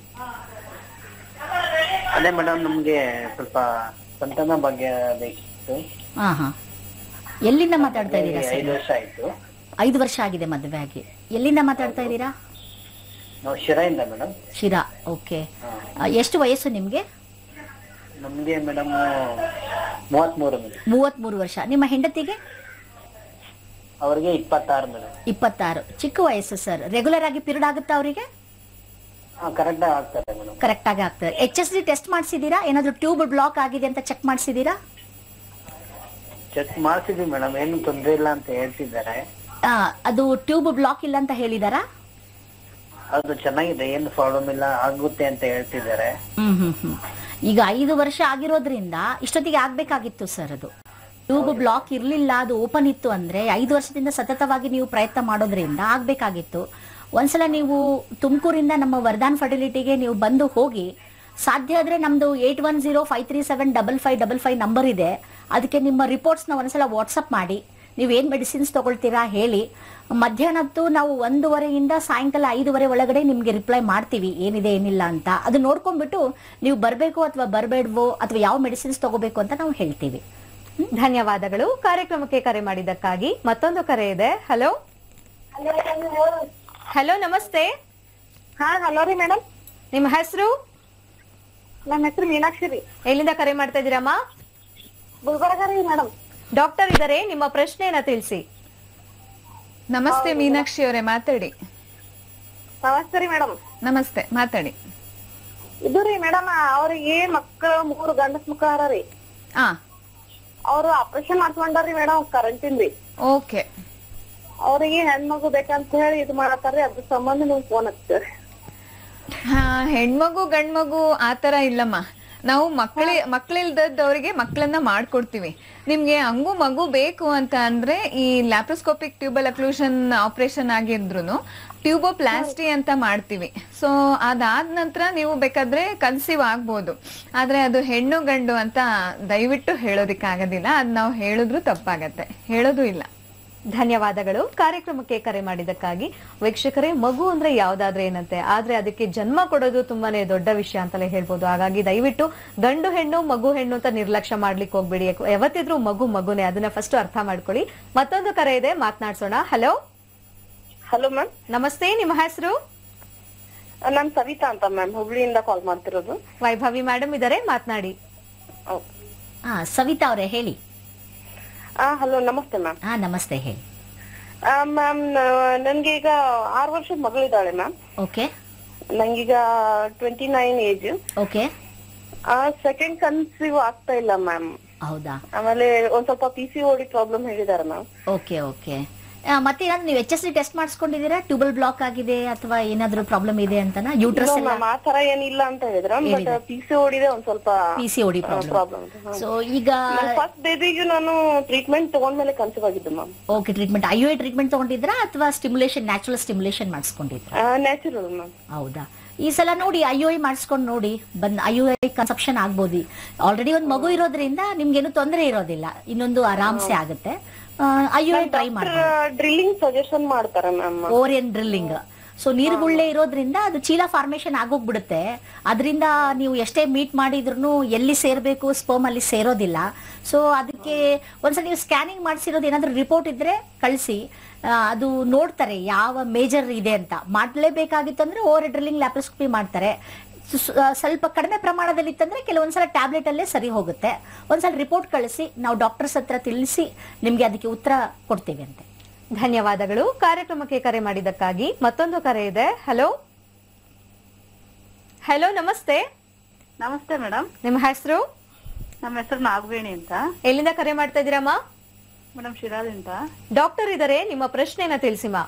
[SPEAKER 4] ಅದೇ ಮೇಡಮ್ ನಮ್ಗೆ ಸ್ವಲ್ಪ ಸಂತಾನ ಭಾಗ್ಯ ಬೇಕಿತ್ತು
[SPEAKER 2] ಹಾ ಹಾ ಎಲ್ಲಿಂದ ಮಾತಾಡ್ತಾ ಇದ್ದೀರಾ ಸರ್
[SPEAKER 4] ಐದು ವರ್ಷ ಆಯ್ತು
[SPEAKER 2] ಐದು ವರ್ಷ ಆಗಿದೆ ಮದುವೆ ಆಗಿ ಎಲ್ಲಿಂದ ಮಾತಾಡ್ತಾ ಇದ್ದೀರಾ
[SPEAKER 4] ನಾವು ಶಿರಾಯಿಂದ ಮೇಡಮ್
[SPEAKER 2] ಶಿರಾ ಓಕೆ ಎಷ್ಟು ವಯಸ್ಸು ನಿಮ್ಗೆ
[SPEAKER 4] ನಮ್ಗೆ ಮೇಡಮ್ ಮೂವತ್ಮೂರು ಮೇಡಮ್
[SPEAKER 2] ಮೂವತ್ಮೂರು ವರ್ಷ ನಿಮ್ಮ ಹೆಂಡತಿಗೆ
[SPEAKER 4] ಅವ್ರಿಗೆ ಇಪ್ಪತ್ತಾರು ಮೇಡಮ್
[SPEAKER 2] ಇಪ್ಪತ್ತಾರು ಚಿಕ್ಕ ವಯಸ್ಸು ಸರ್ ರೆಗ್ಯುಲರ್ ಆಗಿ ಪೀರಿಯಡ್ ಆಗುತ್ತಾ ಅವರಿಗೆ
[SPEAKER 4] ಹಾ ಕರೆಕ್ಟ್ ಆಗ್ತಾರೆ ಮೇಡಮ್
[SPEAKER 2] ಕರೆಕ್ಟ್ ಆಗಿ ಆಗ್ತದೆ ಎಚ್ ಎಸ್ ಡಿ ಟೆಸ್ಟ್ ಮಾಡಿಸಿದೀರಾ ಏನಾದ್ರು ಟ್ಯೂಬ್ ಬ್ಲಾಕ್ ಆಗಿದೆ ಅಂತ ಚೆಕ್ ಮಾಡಿಸಿದೀರಾ
[SPEAKER 4] ಚೆಕ್ ಮಾಡ್ಸಿದ್ವಿ ಮೇಡಮ್ ಏನು ತೊಂದ್ರೆ ಇಲ್ಲ ಅಂತ ಹೇಳ್ತಿದ್ದಾರೆ
[SPEAKER 2] ಅದು ಟ್ಯೂಬ್ ಬ್ಲಾಕ್ ಇಲ್ಲ ಅಂತ ಹೇಳಿದಾರಾ
[SPEAKER 4] ಅದು ಚೆನ್ನಾಗಿದೆ ಏನು ಪ್ರಾಬ್ಲಮ್ ಇಲ್ಲ ಆಗುತ್ತೆ ಅಂತ ಹೇಳ್ತಿದ್ದಾರೆ
[SPEAKER 2] ಹ್ಮ್ ಹ್ಮ್ ಹ್ಮ್ ಈಗ ಐದು ವರ್ಷ ಆಗಿರೋದ್ರಿಂದ ಇಷ್ಟೊತ್ತಿಗೆ ಆಗ್ಬೇಕಾಗಿತ್ತು ಸರ್ ಅದು ಟ್ಯೂಬ್ ಬ್ಲಾಕ್ ಇರ್ಲಿಲ್ಲ ಅದು ಓಪನ್ ಇತ್ತು ಅಂದ್ರೆ ಐದು ವರ್ಷದಿಂದ ಸತತವಾಗಿ ನೀವು ಪ್ರಯತ್ನ ಮಾಡೋದ್ರಿಂದ ಆಗ್ಬೇಕಾಗಿತ್ತು ಒಂದ್ಸಲ ನೀವು ತುಮಕೂರಿಂದ ನಮ್ಮ ವರ್ಧಾನ್ ಫರ್ಟಿಲಿಟಿಗೆ ನೀವು ಬಂದು ಹೋಗಿ ಸಾಧ್ಯ ಆದ್ರೆ ನಮ್ದು eight one zero five three seven double five double five number ಇದೆ ಅದಕ್ಕೆ ನಿಮ್ಮ ರಿಪೋರ್ಟ್ಸ್ನ ಒಂದ್ಸಲ ವಾಟ್ಸಪ್ ಮಾಡಿ ನೀವು ಏನು ಮೆಡಿಸಿನ್ಸ್ ತಗೊಳ್ತೀರಾ ಹೇಳಿ ಮಧ್ಯಾಹ್ನ ಹೊತ್ತು ನಾವು ಒಂದೂವರೆಯಿಂದ ಸಾಯಂಕಾಲ ಐದುವರೆ ಒಳಗಡೆ ನಿಮಗೆ ರಿಪ್ಲೈ ಮಾಡ್ತೀವಿ ಏನಿದೆ ಏನಿಲ್ಲ ಅಂತ ಅದು ನೋಡ್ಕೊಂಡ್ಬಿಟ್ಟು ನೀವು ಬರಬೇಕು ಅಥವಾ ಬರಬೇಡ್ವೋ ಅಥವಾ ಯಾವ ಮೆಡಿಸಿನ್ಸ್ ತಗೋಬೇಕು ಅಂತ ನಾವು ಹೇಳ್ತೀವಿ
[SPEAKER 1] ಧನ್ಯವಾದಗಳು ಕಾರ್ಯಕ್ರಮಕ್ಕೆ ಕರೆ ಮಾಡಿದ್ದಕ್ಕಾಗಿ ಮತ್ತೊಂದು ಕರೆ ಇದೆ ಹಲೋ ಹಲೋ ನಮಸ್ತೆ
[SPEAKER 7] ಹಾ ಹಲೋ ರೀ ಮೇಡಮ್
[SPEAKER 1] ನಿಮ್ಮ ಹೆಸರು
[SPEAKER 7] ನನ್ನ ಹೆಸರು ಮೀನಾಕ್ಷಿ ರೀ
[SPEAKER 1] ಎಲ್ಲಿಂದ ಕರೆ ಮಾಡ್ತಾ ಇದ್ದೀರಮ್ಮ
[SPEAKER 7] ಗುಲ್ಬರ್ಗ ರೀ ಮೇಡಮ್
[SPEAKER 1] ಡಾಕ್ಟರ್ ಇದ್ದಾರೆ ನಿಮ್ಮ ಪ್ರಶ್ನೆಯನ್ನ ತಿಳಿಸಿ
[SPEAKER 3] ನಮಸ್ತೆ ಮೀನಾಕ್ಷಿ ಅವರೇ ಮಾತಾಡಿ
[SPEAKER 7] ನಮಸ್ತೆ ರೀ ಮೇಡಮ್
[SPEAKER 3] ನಮಸ್ತೆ ಮಾತಾಡಿ
[SPEAKER 7] ಇದು ರೀ ಮೇಡಮ್ ಅವ್ರಿಗೆ ಮಕ್ಕಳು ಮೂರು ಗಂಡಸ್ ಮಕ್ಕಳ ರೀ
[SPEAKER 3] ಆ
[SPEAKER 7] ಅವ್ರು ಆಪರೇಷನ್ ಮಾಡ್ಕೊಂಡಾರ್ರಿ ಮೇಡಮ್ ಕರೆಂಟಿನ್ ರೀ
[SPEAKER 3] ಓಕೆ
[SPEAKER 7] ಅವ್ರಿಗೆ ಹೆಣ್ಮಗು ಬೇಕಂತ ಹೇಳಿ ಇದು ಮಾಡತ್ತಾರ್ರಿ ಅದ್ರ ಸಂಬಂಧ ನೀವು ಫೋನ್ ಹಚ್ತೀರಿ
[SPEAKER 3] ಹಾ ಹೆಣ್ಮಗು ಗಂಡ್ಮಗು ಆತರ ಇಲ್ಲಮ್ಮ ನಾವು ಮಕ್ಕಳಿ ಮಕ್ಕಳಿಲ್ದವ್ರಿಗೆ ಮಕ್ಕಳನ್ನ ಮಾಡ್ಕೊಡ್ತೀವಿ ನಿಮ್ಗೆ ಹಂಗು ಮಗು ಬೇಕು ಅಂತ ಅಂದ್ರೆ ಈ ಲ್ಯಾಪ್ರೋಸ್ಕೋಪಿಕ್ ಟ್ಯೂಬಲ್ ಅಕ್ಲೂಷನ್ ಆಪರೇಷನ್ ಆಗಿದ್ರು ಟ್ಯೂಬೋಪ್ಲಾಸ್ಟಿ ಅಂತ ಮಾಡ್ತೀವಿ ಸೊ ಅದಾದ ನಂತರ ನೀವು ಬೇಕಾದ್ರೆ ಕನ್ಸೀವ್ ಆಗ್ಬೋದು ಆದ್ರೆ ಅದು ಹೆಣ್ಣು ಗಂಡು ಅಂತ ದಯವಿಟ್ಟು ಹೇಳೋದಿಕ್ಕಾಗೋದಿಲ್ಲ ಅದ್ ನಾವು ಹೇಳಿದ್ರು ತಪ್ಪಾಗತ್ತೆ ಹೇಳೋದು ಇಲ್ಲ
[SPEAKER 1] ಧನ್ಯವಾದಗಳು ಕಾರ್ಯಕ್ರಮಕ್ಕೆ ಕರೆ ಮಾಡಿದ್ದಕ್ಕಾಗಿ ವೀಕ್ಷಕರೇ ಮಗು ಅಂದ್ರೆ ಯಾವ್ದಾದ್ರೆ ಏನಂತೆ ಆದ್ರೆ ಅದಕ್ಕೆ ಜನ್ಮ ಕೊಡೋದು ತುಂಬಾನೇ ದೊಡ್ಡ ವಿಷಯ ಅಂತಲೇ ಹೇಳ್ಬೋದು ಹಾಗಾಗಿ ದಯವಿಟ್ಟು ಗಂಡು ಹೆಣ್ಣು ಮಗು ಹೆಣ್ಣು ಅಂತ ನಿರ್ಲಕ್ಷ್ಯ ಮಾಡ್ಲಿಕ್ಕೆ ಹೋಗ್ಬೇಡಿ ಯಾಕೆ- ಯಾವತ್ತಿದ್ರೂ ಮಗು ಮಗುನೇ ಅದನ್ನ ಫಸ್ಟ್ ಅರ್ಥ ಮಾಡ್ಕೊಳ್ಳಿ ಮತ್ತೊಂದು ಕರೆ ಇದೆ ಮಾತನಾಡ್ಸೋಣ ಹಲೋ
[SPEAKER 7] ಹಲೋ ಮ್ಯಾಮ್
[SPEAKER 1] ನಮಸ್ತೆ ನಿಮ್ಮ ಹೆಸರು
[SPEAKER 7] ನಾನ್ ಸವಿತಾ ಅಂತ ಮ್ಯಾಮ್ ಹುಬ್ಳಿಯಿಂದ ಕಾಲ್ ಮಾಡ್ತಿರೋದು
[SPEAKER 1] ವೈಭವಿ ಮೇಡಮ್ ಇದಾರೆ ಮಾತನಾಡಿ
[SPEAKER 2] ಹಾ ಸವಿತಾ ಅವರೇ ಹೇಳಿ
[SPEAKER 7] ಆ ಹಲೋ ನಮಸ್ತೆ ಮ್ಯಾಮ್
[SPEAKER 2] ಹಾ ನಮಸ್ತೆ ಹೇಳಿ
[SPEAKER 7] ಮ್ಯಾಮ್ ನನ್ಗೆ ಈಗ ಆರು ವರ್ಷದ ಮಗಳಿದ್ದಾಳೆ ಮ್ಯಾಮ್
[SPEAKER 2] ಓಕೆ
[SPEAKER 7] ನಂಗೀಗ twenty nine age
[SPEAKER 2] okay
[SPEAKER 7] second conceive ಆಗ್ತಾ ಇಲ್ಲ ಮ್ಯಾಮ್
[SPEAKER 2] ಹೌದಾ
[SPEAKER 7] ಆಮೇಲೆ ಒಂದ್ ಸ್ವಲ್ಪ ಪಿ ಸಿ ಓಡಿ ಪ್ರಾಬ್ಲಮ್ ಹೇಳಿದಾರೆ ಮ್ಯಾಮ್
[SPEAKER 2] ಓಕೆ ಓಕೆ ಮತ್ತೆ ಏನಾದ್ರು ನೀವು H S C test ಮಾಡಿಸ್ಕೊಂಡಿದ್ದೀರಾ tubal block ಆಗಿದೆ ಅಥವಾ ಏನಾದ್ರು ಪ್ರಾಬ್ಲಮ್ ಇದೆ ಅಂತನಾ ಯೂಟ್ರಸ್ ಎಲ್ಲ
[SPEAKER 7] ಮ್ಯಾಮ್ ಆ ತರ ಏನಿಲ್ಲ ಅಂತ ಹೇಳಿದ್ರ ಬಟ್ ಪಿ ಸಿ ಓಡಿದೆ ಒಂದ್ ಸ್ವಲ್ಪ
[SPEAKER 2] P C O D problem
[SPEAKER 7] problem
[SPEAKER 2] so ಈಗ
[SPEAKER 7] ಫಸ್ಟ್ ಬೇಬಿಗೆ ನಾನು ಟ್ರೀಟ್ಮೆಂಟ್ ತಗೊಂಡ್ಮೇಲೆ ಕನ್ಸೀವ್ ಆಗಿದ್ದು ma'am
[SPEAKER 2] okay treatment I U I treatment ತಗೊಂಡಿದ್ರಾ ಅಥವಾ stimulation natural stimulation ಮಾಡಿಸ್ಕೊಂಡಿದ್ರಾ
[SPEAKER 7] natural ma'am
[SPEAKER 2] ಹೌದಾ ಈ ಸಲ ನೋಡಿ ಐ ಯು ಐ ಮಾಡಿಸ್ಕೊಂಡು ನೋಡಿ ಬಂದ್ ಐ ಯು ಐ ಕನ್ಸಪ್ಷನ್ ಆಗ್ಬೋದು ಆಲ್ರೆಡಿ ಒಂದು ಮಗು ಇರೋದ್ರಿಂದ ನಿಮ್ಗೇನು ತೊಂದರೆ ಇರೋದಿಲ್ಲ ಇನ್ನೊಂದು ಆರಾಮ್ಸೆ ಆಗುತ್ತೆ ಐ ಯು ಐ ಟ್ರೈ ಮಾಡಿ
[SPEAKER 7] ಡ್ರಿಲ್ಲಿಂಗ್ ಸಜೆಷನ್ ಮಾಡ್ತಾರೆ ಮ್ಯಾಮ್
[SPEAKER 2] ಓರಿಯನ್ ಡ್ರಿಲ್ಲಿಂಗ್ ಸೊ ನೀರುಗುಳ್ಳೆ ಇರೋದ್ರಿಂದ ಅದು ಚೀಲ ಫಾರ್ಮೇಶನ್ ಆಗೋಗ್ಬಿಡುತ್ತೆ ಅದರಿಂದ ನೀವು ಎಷ್ಟೇ ಮೀಟ್ ಮಾಡಿದ್ರು ಎಲ್ಲಿ ಸೇರ್ಬೇಕು ಸ್ಪರ್ಮ್ ಅಲ್ಲಿ ಸೇರೋದಿಲ್ಲ ಸೊ ಅದಕ್ಕೆ ಒಂದ್ಸಲ ನೀವು ಸ್ಕ್ಯಾನಿಂಗ್ ಮಾಡಿಸಿರೋದು ಏನಾದ್ರೂ ರಿಪೋರ್ಟ್ ಇದ್ರೆ ಕಳಿಸಿ ಅದು ನೋಡ್ತಾರೆ ಯಾವ ಮೇಜರ್ ಇದೆ ಅಂತ ಮಾಡಲೇಬೇಕಾಗಿತ್ತು ಅಂದ್ರೆ ಓವರ್ ಡ್ರಿಲ್ಲಿಂಗ್ ಲ್ಯಾಪ್ರೋಸ್ಕೋಪಿ ಮಾಡ್ತಾರೆ ಸು- ಸು- ಆ, ಸ್ವಲ್ಪ ಕಡಿಮೆ ಪ್ರಮಾಣದಲ್ಲಿ ಇತ್ತಂದ್ರೆ ಕೆಲವೊಂದ್ಸಲ ಟ್ಯಾಬ್ಲೆಟ್ ಅಲ್ಲೇ ಸರಿ ಹೋಗುತ್ತೆ ಒಂದ್ಸಲ ರಿಪೋರ್ಟ್ ಕಳಿಸಿ ನಾವು ಡಾಕ್ಟರ್ಸ್ ಹತ್ರ ತಿಳಿಸಿ ನಿಮ್ಗೆ ಅದಕ್ಕೆ ಉತ್ತರ ಕೊಡ್ತೀವಿ ಅಂತೆ
[SPEAKER 1] ಧನ್ಯವಾದಗಳು ಕಾರ್ಯಕ್ರಮಕ್ಕೆ ಕರೆ ಮಾಡಿದ್ದಕ್ಕಾಗಿ ಮತ್ತೊಂದು ಕರೆ ಇದೆ ಹಲೋ ಹಲೋ ನಮಸ್ತೆ
[SPEAKER 7] ನಮಸ್ತೆ ಮೇಡಮ್
[SPEAKER 1] ನಿಮ್ಮ ಹೆಸರು
[SPEAKER 7] ನಮ್ಮ ಹೆಸರು ನಾಗವೇಣಿ ಅಂತ
[SPEAKER 1] ಎಲ್ಲಿಂದ ಕರೆ ಮಾಡ್ತಾ ಇದ್ದೀರಮ್ಮ
[SPEAKER 7] ಮೇಡಮ್ ಶಿರಾದಿಂದ
[SPEAKER 1] ಡಾಕ್ಟರ್ ಇದಾರೆ ನಿಮ್ಮ ಪ್ರಶ್ನೆನ ತಿಳಿಸಿಮಾ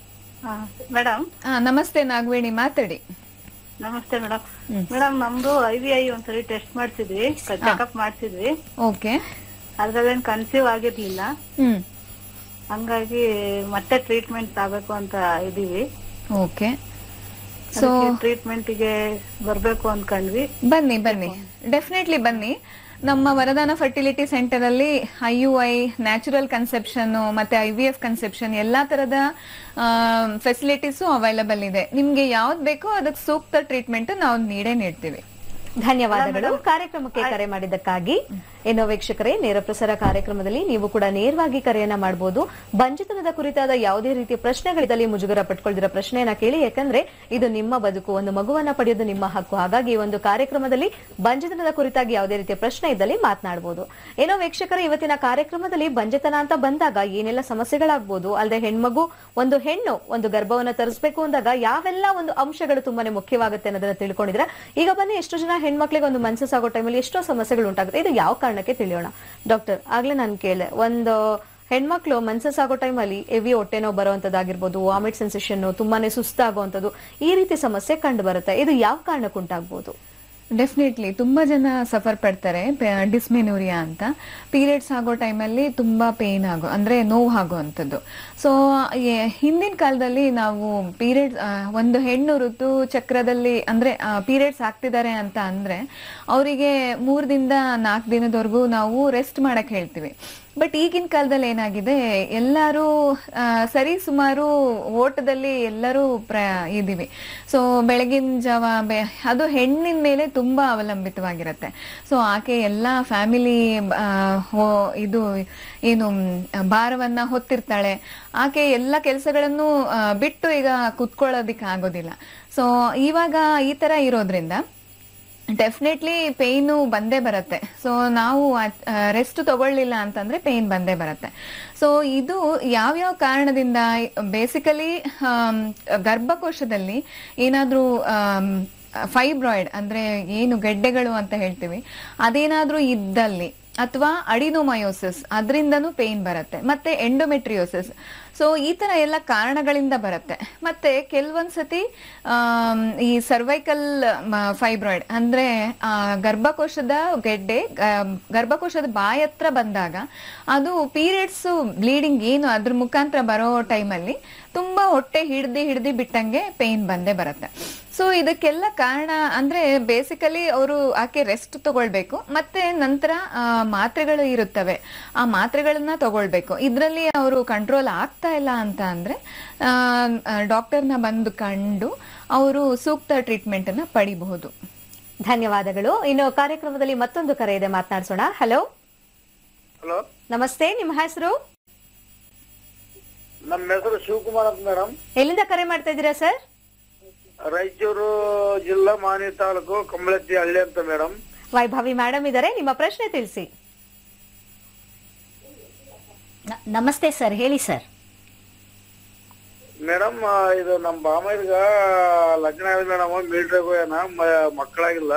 [SPEAKER 7] ಮೇಡಮ್
[SPEAKER 3] ಆ, ನಮಸ್ತೆ ನಾಗವೇಣಿ ಮಾತಾಡಿ
[SPEAKER 7] ನಮಸ್ತೆ ಮೇಡಮ್ ಮೇಡಮ್ ನಮ್ದು ಐ ವಿ ಐ ಒಂದ್ಸರಿ ಟೆಸ್ಟ್ ಮಾಡ್ಸಿದ್ವಿ ಚೆಕಪ್ ಮಾಡ್ಸಿದ್ವಿ
[SPEAKER 3] ಓಕೆ
[SPEAKER 7] ಅದ್ರಲ್ಲೇನ್ ಕನ್ಸೀವ್ ಆಗಿರ್ಲಿಲ್ಲ
[SPEAKER 3] ಹ್ಮ್
[SPEAKER 7] ಹಂಗಾಗಿ ಮತ್ತೆ ಟ್ರೀಟ್ಮೆಂಟ್ ತಗೋಬೇಕು ಅಂತ ಇದೀವಿ
[SPEAKER 3] ಓಕೆ ಸೊ
[SPEAKER 7] ಟ್ರೀಟ್ಮೆಂಟ್ ಗೆ ಬರ್ಬೇಕು ಅನ್ಕೊಂಡ್ವಿ
[SPEAKER 3] ಬನ್ನಿ ಬನ್ನಿ ಡೆಫಿನೆಟ್ಲಿ ಬನ್ನಿ ನಮ್ಮ ವರದಾನ ಫರ್ಟಿಲಿಟಿ ಸೆಂಟರ್ ಅಲ್ಲಿ I U I natural conception ಮತ್ತೆ ಐ ವಿ ಎಫ್ ಕನ್ಸೆಪ್ಷನ್ ಎಲ್ಲಾ ತರದ ಫೆಸಿಲಿಟೀಸು ಅವೈಲಬಲ್ ಇದೆ ನಿಮ್ಗೆ ಯಾವ್ದು ಬೇಕೋ ಅದಕ್ಕೆ ಸೂಕ್ತ ಟ್ರೀಟ್ಮೆಂಟ್ ನಾವು ನೀಡೇ ನೀಡ್ತೀವಿ
[SPEAKER 1] ಧನ್ಯವಾದಗಳು ಕಾರ್ಯಕ್ರಮಕ್ಕೆ ಕರೆ ಮಾಡಿದ್ದಕ್ಕಾಗಿ ಏನೋ ವೀಕ್ಷಕರೇ ನೇರ ಪ್ರಸಾರ ಕಾರ್ಯಕ್ರಮದಲ್ಲಿ ನೀವು ಕೂಡ ನೇರವಾಗಿ ಕರೆಯನ್ನ ಮಾಡಬಹುದು ಬಂಜತನದ ಕುರಿತಾದ ಯಾವುದೇ ರೀತಿಯ ಪ್ರಶ್ನೆಗಳಿದ್ದಲ್ಲಿ ಮುಜುಗರ ಪಟ್ಕೊಳ್ದಿರೋ ಪ್ರಶ್ನೆಯನ್ನ ಕೇಳಿ ಯಾಕಂದ್ರೆ ಇದು ನಿಮ್ಮ ಬದುಕು ಒಂದು ಮಗುವನ್ನ ಪಡೆಯೋದು ನಿಮ್ಮ ಹಕ್ಕು ಹಾಗಾಗಿ ಈ ಒಂದು ಕಾರ್ಯಕ್ರಮದಲ್ಲಿ ಬಂಜತನದ ಕುರಿತಾಗಿ ಯಾವುದೇ ರೀತಿಯ ಪ್ರಶ್ನೆ ಇದ್ದಲ್ಲಿ ಮಾತನಾಡಬಹುದು ಏನೋ ವೀಕ್ಷಕರೇ ಇವತ್ತಿನ ಕಾರ್ಯಕ್ರಮದಲ್ಲಿ ಬಂಜತನ ಅಂತ ಬಂದಾಗ ಏನೆಲ್ಲ ಸಮಸ್ಯೆಗಳಾಗ್ಬೋದು ಅಲ್ಲದೆ ಹೆಣ್ಮಗು ಒಂದು ಹೆಣ್ಣು ಒಂದು ಗರ್ಭವನ್ನ ತರಿಸಬೇಕು ಅಂದಾಗ ಯಾವೆಲ್ಲ ಒಂದು ಅಂಶಗಳು ತುಂಬಾನೇ ಮುಖ್ಯವಾಗುತ್ತೆ ಅನ್ನೋದನ್ನ ತಿಳ್ಕೊಂಡಿದ್ರೆ ಈಗ ಬನ್ನಿ ಎಷ್ಟು ಜನ ಹೆಣ್ಮಕ್ಳಿಗೆ ಒಂದು ಮನ್ಸಸ್ ಆಗೋ ಟೈಮಲ್ಲಿ ಎಷ್ಟೋ ಸಮಸ್ಯೆಗಳು ಉಂಟಾಗುತ್ತೆ ಇದು ಯಾವ ಕಾರಣಕ್ಕೆ ತಿಳಿಯೋಣ ಡಾಕ್ಟರ್ ಆಗ್ಲೇ ನಾನು ಕೇಳಿದೆ ಒಂದು ಹೆಣ್ಮಕ್ಳು ಮನ್ಸಸ್ ಆಗೋ ಟೈಮಲ್ಲಿ ಎವಿ ಹೊಟ್ಟೆ ನೋವು ಬರುವಂತದ್ದಾಗಿರ್ಬೋದು ವಾಮಿಟ್ ಸೆನ್ಸೇಷನ್ ತುಂಬಾನೇ ಸುಸ್ತಾಗುವಂಥದ್ದು ಈ ರೀತಿ ಸಮಸ್ಯೆ ಕಂಡು ಬರುತ್ತೆ ಇದು ಯಾವ ಕಾರಣಕ್ಕೆ ಉಂಟಾಗ್ಬೋದು
[SPEAKER 3] ಡೆಫಿನೆಟ್ಲಿ ತುಂಬಾ ಜನ ಸಫರ್ ಪಡ್ತಾರೆ ಡಿಸ್ಮೆನೂರಿಯಾ ಅಂತ ಪೀರಿಯಡ್ಸ್ ಆಗೋ ಟೈಮಲ್ಲಿ ತುಂಬಾ ಪೇನ್ ಆಗೋ ಅಂದ್ರೆ ನೋವು ಆಗುವಂಥದ್ದು ಸೊ ಹಿಂದಿನ ಕಾಲದಲ್ಲಿ ನಾವು ಪೀರಿಯಡ್ಸ್ ಒಂದು ಹೆಣ್ಣು ಋತು ಚಕ್ರದಲ್ಲಿ ಅಂದ್ರೆ ಪೀರಿಯಡ್ಸ್ ಆಗ್ತಿದ್ದಾರೆ ಅಂತ ಅಂದ್ರೆ ಅವರಿಗೆ ಮೂರದಿಂದ ನಾಲ್ಕು ದಿನದವರೆಗೂ ನಾವು ರೆಸ್ಟ್ ಮಾಡಕ್ ಹೇಳ್ತೀವಿ ಬಟ್ ಈಗಿನ ಕಾಲದಲ್ಲಿ ಏನಾಗಿದೆ ಎಲ್ಲರೂ ಆ, ಸರಿ ಸುಮಾರು ಓಟದಲ್ಲಿ ಎಲ್ಲರೂ ಪ್ರ ಇದೀವಿ ಸೊ ಬೆಳಗಿನ ಜಾವ ಬೆ ಅದು ಹೆಣ್ಣಿನ ಮೇಲೆ ತುಂಬಾ ಅವಲಂಬಿತವಾಗಿರುತ್ತೆ ಸೊ ಆಕೆ ಎಲ್ಲ ಫ್ಯಾಮಿಲಿ ಇದು ಏನು ಮ್, ಭಾರವನ್ನ ಹೊತ್ತಿರ್ತಾಳೆ ಆಕೆ ಎಲ್ಲ ಕೆಲಸಗಳನ್ನು ಬಿಟ್ಟು ಈಗ ಕುತ್ಕೊಳ್ಳೋದಿಕ್ಕೆ ಆಗೋದಿಲ್ಲ ಸೊ ಇವಾಗ ಈ ತರ ಇರೋದ್ರಿಂದ ಡೆಫಿನೆಟ್ಲಿ ಪೇಯ್ನು ಬಂದೇ ಬರುತ್ತೆ ಸೊ ನಾವು ರೆಸ್ಟ್ ತಗೊಳ್ಳಿಲ್ಲ ಅಂತಂದ್ರೆ ಪೇಯ್ನ್ ಬಂದೇ ಬರುತ್ತೆ ಸೊ ಇದು ಯಾವ್ಯಾವ ಕಾರಣದಿಂದ ಬೇಸಿಕಲಿ ಗರ್ಭಕೋಶದಲ್ಲಿ ಏನಾದ್ರೂ ಫೈಬ್ರಾಯ್ಡ್ ಅಂದ್ರೆ ಏನು ಗೆಡ್ಡೆಗಳು ಅಂತ ಹೇಳ್ತೀವಿ ಅದೇನಾದ್ರೂ ಇದ್ದಲ್ಲಿ ಅಥವಾ ಅಡಿನೋಮಯೋಸಿಸ್ ಅದರಿಂದನೂ ಪೇಯ್ನ್ ಬರುತ್ತೆ ಮತ್ತೆ ಎಂಡೋಮೆಟ್ರಿಯೋಸಿಸ್ ಸೊ ಈ ತರ ಎಲ್ಲ ಕಾರಣಗಳಿಂದ ಬರುತ್ತೆ ಮತ್ತೆ ಕೆಲವೊಂದ್ಸತಿ ಆಮ್, ಈ ಸರ್ವೈಕಲ್ ಫೈಬ್ರಾಯ್ಡ್ ಅಂದ್ರೆ ಆ, ಗರ್ಭಕೋಶದ ಗೆಡ್ಡೆ ಗ- ಗರ್ಭಕೋಶದ ಬಾಯಿ ಹತ್ರ ಬಂದಾಗ ಅದು ಪೀರಿಯಡ್ಸ್ ಬ್ಲೀಡಿಂಗ್ ಏನು ಅದ್ರ ಮುಖಾಂತರ ಬರೋ ಟೈಮಲ್ಲಿ ತುಂಬಾ ಹೊಟ್ಟೆ ಹಿಡ್ದಿ ಹಿಡ್ದಿ ಬಿಟ್ಟಂಗೆ ಪೇನ್ ಬಂದೇ ಬರುತ್ತೆ ಸೊ ಇದಕ್ಕೆಲ್ಲ ಕಾರಣ ಅಂದ್ರೆ ಬೇಸಿಕಲಿ ಅವರು ಆಕೆ ರೆಸ್ಟ್ ತಗೊಳ್ಬೇಕು ಮತ್ತೆ ನಂತರ ಆ, ಮಾತ್ರೆಗಳು ಇರುತ್ತವೆ ಆ ಮಾತ್ರೆಗಳನ್ನ ತಗೊಳ್ಬೇಕು ಇದರಲ್ಲಿ ಅವರು ಕಂಟ್ರೋಲ್ ಆಗ್ತಾ ಇಲ್ಲ ಅಂತ ಅಂದ್ರೆ ಡಾಕ್ಟರ್ನ ಬಂದು ಕಂಡು ಅವರು ಸೂಕ್ತ ಟ್ರೀಟ್ಮೆಂಟ್ ಅನ್ನ ಪಡಿಬಹುದು
[SPEAKER 1] ಧನ್ಯವಾದಗಳು ಇನ್ನು ಕಾರ್ಯಕ್ರಮದಲ್ಲಿ ಮತ್ತೊಂದು ಕರೆ ಇದೆ ಮಾತನಾಡಿಸೋಣ ಹಲೋ
[SPEAKER 8] ಹಲೋ
[SPEAKER 1] ನಮಸ್ತೆ ನಿಮ್ಮ ಹೆಸರು
[SPEAKER 8] ನಮ್ಮ ಹೆಸರು ಶಿವಕುಮಾರ್ ಅಂತ ಮೇಡಮ್
[SPEAKER 1] ಎಲ್ಲಿಂದ ಕರೆ ಮಾಡ್ತಾ ಇದ್ದೀರಾ ಸರ್
[SPEAKER 8] ರಾಯಚೂರು ಜಿಲ್ಲಾ ಮಾನ್ಯ ತಾಲೂಕು ಕಂಬಳತ್ತಿ ಹಳ್ಳಿ ಅಂತ ಮೇಡಮ್
[SPEAKER 1] ವೈಭವಿ ಮೇಡಮ್ ಇದ್ದಾರೆ ನಿಮ್ಮ ಪ್ರಶ್ನೆ ತಿಳಿಸಿ
[SPEAKER 2] ನ- ನಮಸ್ತೆ ಸರ್ ಹೇಳಿ ಸರ್
[SPEAKER 8] ಮೇಡಮ್ ಇದು ನಮ್ಮ ಬಾಮೈರ್ಗ ಲಗ್ನ ಆಗಿದೆ ಮೇಡಮ್ ಮಿಲಿಟ್ರಿಗೆ ಹೋಗ್ಯಾನ ಮಕ್ಕಳಾಗಿಲ್ಲ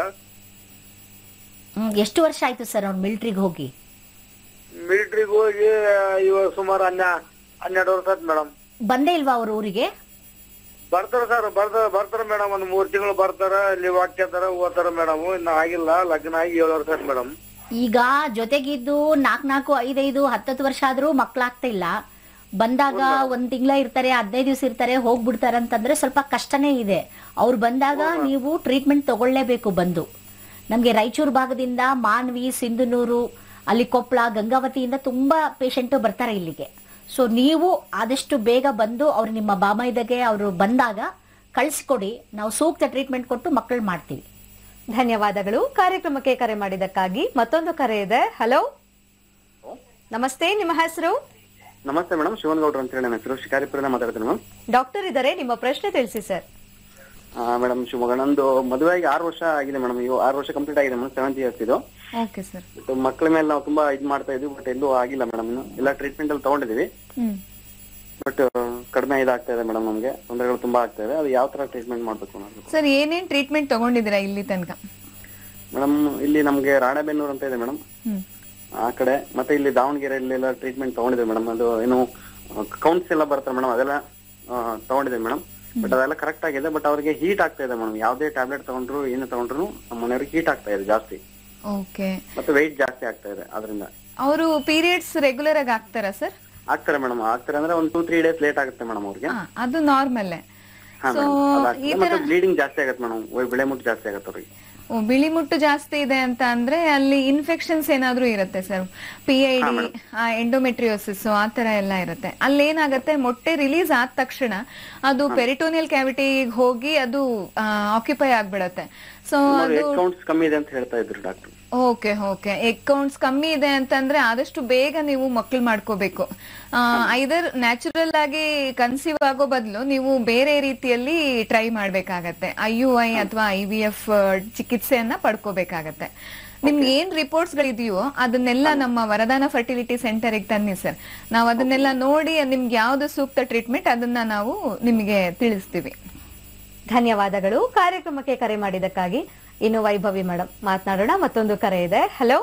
[SPEAKER 2] ಹ್ಮ್, ಎಷ್ಟು ವರ್ಷ ಆಯ್ತು ಸರ್ ಅವ್ನು ಮಿಲಿಟ್ರಿಗೆ ಹೋಗಿ
[SPEAKER 8] ಮಿಲಿಟ್ರಿಗೆ ಹೋಗಿ ಇವಾಗ ಸುಮಾರು ಹನ್ನೆ ಹನ್ನೆರಡು ವರ್ಷ ಆಯ್ತು ಮೇಡಮ್
[SPEAKER 2] ಬಂದೇ ಇಲ್ವಾ ಅವ್ರ ಊರಿಗೆ
[SPEAKER 8] ಬರ್ತಾರ ಸರ್ ಬರ್ತಾರ ಬರ್ತಾರ ಮೇಡಮ್ ಒಂದ್ ಮೂರ್ ತಿಂಗಳು ಬರ್ತಾರ ಲೀವ್ ಹಾಕ್ಯತಾರ ಓದ್ತಾರ ಮೇಡಮ್ ಇನ್ನ ಆಗಿಲ್ಲ ಲಗ್ನ ಆಗಿ ಏಳು ವರ್ಷ ಆಯ್ತು ಮೇಡಮ್
[SPEAKER 2] ಈಗ ಜೊತೆಗಿದ್ದು ನಾಲ್ಕು ನಾಲ್ಕು ಐದೈದು ಹತ್ತತ್ತು ವರ್ಷ ಆದ್ರೂ ಮಕ್ಕಳಾಗ್ತಾ ಇಲ್ಲ ಬಂದಾಗ ಒಂದ್ ತಿಂಗಳ ಇರ್ತಾರೆ ಹದಿನೈದು ದಿವಸ ಇರ್ತಾರೆ ಹೋಗ್ಬಿಡ್ತಾರೆ ಅಂತಂದ್ರೆ ಸ್ವಲ್ಪ ಕಷ್ಟನೇ ಇದೆ ಅವ್ರು ಬಂದಾಗ ನೀವು ಟ್ರೀಟ್ಮೆಂಟ್ ತಗೊಳ್ಳೇಬೇಕು ಬಂದು ನಮ್ಗೆ ರಾಯಚೂರು ಭಾಗದಿಂದ ಮಾನ್ವಿ ಸಿಂಧನೂರು ಅಲ್ಲಿ ಕೊಪ್ಪಳ ಗಂಗಾವತಿಯಿಂದ ತುಂಬಾ ಪೇಷಂಟ್ ಬರ್ತಾರೆ ಇಲ್ಲಿಗೆ ಸೊ ನೀವು ಆದಷ್ಟು ಬೇಗ ಬಂದು ಅವ್ರು ನಿಮ್ಮ ಬಾಮೈದಗೆ ಅವರು ಬಂದಾಗ ಕಳಿಸ್ಕೊಡಿ ನಾವು ಸೂಕ್ತ ಟ್ರೀಟ್ಮೆಂಟ್ ಕೊಟ್ಟು ಮಕ್ಕಳು ಮಾಡ್ತೀವಿ
[SPEAKER 1] ಧನ್ಯವಾದಗಳು ಕಾರ್ಯಕ್ರಮಕ್ಕೆ ಕರೆ ಮಾಡಿದ್ದಕ್ಕಾಗಿ ಮತ್ತೊಂದು ಕರೆ ಇದೆ ಹಲೋ ನಮಸ್ತೆ ನಿಮ್ಮ ಹೆಸರು
[SPEAKER 6] ನಮಸ್ತೆ ಮೇಡಮ್ ಶಿವನಗೌಡ್ರು ಅಂತ ಹೇಳಿ ನನ್ನ ಹೆಸರು ಶಿಕಾರಿಪುರದಿಂದ ಮಾತಾಡ್ತೀನಿ ಮೇಡಮ್
[SPEAKER 1] ಡಾಕ್ಟರ್ ಇದ್ದಾರೆ ನಿಮ್ಮ ಪ್ರಶ್ನೆ ತಿಳಿಸಿ ಸರ್
[SPEAKER 6] ಮೇಡಮ್ ಶಿವಮೊಗ್ಗ ನಂದು ಮದುವೆ ಆಗಿ ಆರು ವರ್ಷ ಆಗಿದೆ ಮೇಡಮ್ ಇವು ಆರು ವರ್ಷ ಕಂಪ್ಲೀಟ್ ಆಗಿದೆ ಮೇಡಮ್ ಸೆವೆಂತ್ ಇಯರ್ಸ್ ಇದು
[SPEAKER 3] ಓಕೆ ಸರ್
[SPEAKER 6] ಬಟ್ ಮಕ್ಕಳ ಮೇಲೆ ನಾವು ತುಂಬಾ ಇದು ಮಾಡ್ತಾ ಇದ್ವಿ ಬಟ್ ಎಲ್ಲೂ ಆಗಿಲ್ಲ ಮೇಡಮ್ ಇನ್ನು ಎಲ್ಲ ಟ್ರೀಟ್ಮೆಂಟ್ ಅಲ್ಲಿ ತಗೊಂಡಿದೀವಿ
[SPEAKER 3] ಹ್ಮ್
[SPEAKER 6] ಬಟ್ ಕಡಿಮೆ ಇದಾಗ್ತಾ ಇದೆ ಮೇಡಮ್ ನಮಗೆ ತೊಂದರೆಗಳು ತುಂಬಾ ಆಗ್ತಾ ಇದೆ ಅದು ಯಾವ ತರ ಟ್ರೀಟ್ಮೆಂಟ್ ಮಾಡ್ಬೇಕು ಅನ್ನೋದು
[SPEAKER 3] ಸರ್ ಏನೇನ್ ಟ್ರೀಟ್ಮೆಂಟ್ ತಗೊಂಡಿದ್ದೀರಾ ಇಲ್ಲಿ ತನಕ
[SPEAKER 6] ಮೇಡಮ್ ಇಲ್ಲಿ ನಮ್ಗೆ ರಾಣೆಬೆನ್ನೂರು ಅಂತ ಇದೆ ಮೇಡಮ್
[SPEAKER 3] ಹ್ಮ್
[SPEAKER 6] ಆ ಕಡೆ ಮತ್ತೆ ಇಲ್ಲಿ ದಾವಣಗೆರೆಯಲ್ಲಿ ಎಲ್ಲ ಟ್ರೀಟ್ಮೆಂಟ್ ತಗೊಂಡಿದೆ ಮೇಡಮ್ ಅದು ಏನು ಕೌಂಟ್ಸ್ ಎಲ್ಲ ಬರ್ತಾರೆ ಮೇಡಮ್ ಅದೆಲ್ಲ ಆ, ತಗೊಂಡಿದೆ ಮೇಡಮ್ ಬಟ್ ಅದೆಲ್ಲ ಕರೆಕ್ಟ್ ಆಗಿದೆ ಬಟ್ ಅವ್ರಿಗೆ ಹೀಟ್ ಆಗ್ತಾ ಇದೆ ಮೇಡಮ್ ಯಾವುದೇ ಟ್ಯಾಬ್ಲೆಟ್ ತಗೊಂಡ್ರು ಏನು ತಗೊಂಡ್ರು ನಮ್ಮ ಮನೆಯವ್ರಿಗೆ ಹೀಟ್ ಆಗ್ತಾ ಇದೆ ಜಾಸ್ತಿ
[SPEAKER 3] ಓಕೆ
[SPEAKER 6] ಮತ್ತೆ ವೆಯ್ಟ್ ಜಾಸ್ತಿ ಆಗ್ತಾ ಇದೆ ಅದರಿಂದ
[SPEAKER 3] ಅವರು ಪೀರಿಯಡ್ಸ್ ರೆಗ್ಯುಲರ್ ಆಗಿ ಆಗ್ತಾರಾ ಸರ್
[SPEAKER 6] ಆಗ್ತಾರೆ ಮೇಡಮ್ ಆಗ್ತಾರೆ ಅಂದ್ರೆ ಒಂದು ಟೂ ತ್ರೀ ಡೇಸ್ ಲೇಟ್ ಆಗುತ್ತೆ ಮೇಡಮ್ ಅವ್ರಿಗೆ
[SPEAKER 3] ಅದು ನಾರ್ಮಲ್
[SPEAKER 6] ಹಾ
[SPEAKER 3] ಸೊ
[SPEAKER 6] ಮೇಡಮ್
[SPEAKER 3] ಈ
[SPEAKER 6] ಮತ್ತೆ
[SPEAKER 3] ತರ
[SPEAKER 6] ಬ್ಲೀಡಿಂಗ್ ಜಾಸ್ತಿ ಆಗುತ್ತೆ ಮೇಡಮ್ ಬಿಳೆ ಮುಟ್ಟು ಜಾಸ್ತಿ ಆಗುತ್ತೆ ಅವ್ರಿಗೆ
[SPEAKER 3] ಓ, ಬಿಳಿ ಮುಟ್ಟು ಜಾಸ್ತಿ ಇದೆ ಅಂತ ಅಂದ್ರೆ ಅಲ್ಲಿ ಇನ್ಫೆಕ್ಷನ್ಸ್ ಏನಾದ್ರೂ ಇರುತ್ತೆ sir P I D endometriosis ಆ ತರ ಎಲ್ಲ ಇರುತ್ತೆ ಅಲ್ಲಿ ಏನಾಗುತ್ತೆ ಮೊಟ್ಟೆ ರಿಲೀಸ್ ಆದ ತಕ್ಷಣ ಅದು ಪೆರಿಟೋನಿಯಲ್ ಕ್ಯಾವಿಟಿ ಹೋಗಿ ಅದು ಆಕ್ಯುಪೈ ಆಗ್ಬಿಡತ್ತೆ ಸೊ ಅದು
[SPEAKER 6] ಎಗ್ ಕೌಂಟ್ಸ್ ಕಮ್ಮಿ ಇದೆ ಅಂತ ಹೇಳ್ತಾ ಇದ್ರು doctor
[SPEAKER 3] okay okay egg counts ಕಮ್ಮಿ ಇದೆ ಅಂತಂದ್ರೆ ಆದಷ್ಟು ಬೇಗ ನೀವು ಮಕ್ಕಳು ಮಾಡ್ಕೋಬೇಕು ಐದರ್ ನ್ಯಾಚುರಲ್ ಆಗಿ ಕನ್ಸೀವ್ ಆಗೋ ಬದಲು ನೀವು ಬೇರೆ ರೀತಿಯಲ್ಲಿ ಟ್ರೈ ಮಾಡ್ಬೇಕಾಗತ್ತೆ ಐ ಯು ಐ ಅಥವಾ ಐ ವಿ ಎಫ್ ಚಿಕಿತ್ಸೆಯನ್ನ ಪಡ್ಕೋಬೇಕಾಗತ್ತೆ ನಿಮ್ಗೆ ಏನ್ ರಿಪೋರ್ಟ್ಸ್ ಗಳಿದೆಯೋ ಅದನ್ನೆಲ್ಲ ನಮ್ಮ ವರದಾನ ಫರ್ಟಿಲಿಟಿ ಸೆಂಟರ್ಗೆ ತನ್ನಿ ಸರ್ ನಾವು ಅದನ್ನೆಲ್ಲ ನೋಡಿ ನಿಮ್ಗೆ ಯಾವ್ದು ಸೂಕ್ತ ಟ್ರೀಟ್ಮೆಂಟ್ ಅದನ್ನ ನಾವು ನಿಮಗೆ ತಿಳಿಸ್ತೀವಿ
[SPEAKER 1] ಧನ್ಯವಾದಗಳು ಕಾರ್ಯಕ್ರಮಕ್ಕೆ ಕರೆ ಮಾಡಿದ್ದಕ್ಕಾಗಿ ಇನ್ನು ವೈಭವಿ ಮೇಡಮ್ ಮಾತನಾಡೋಣ ಮತ್ತೊಂದು ಕರೆ ಇದೆ ಹಲೋ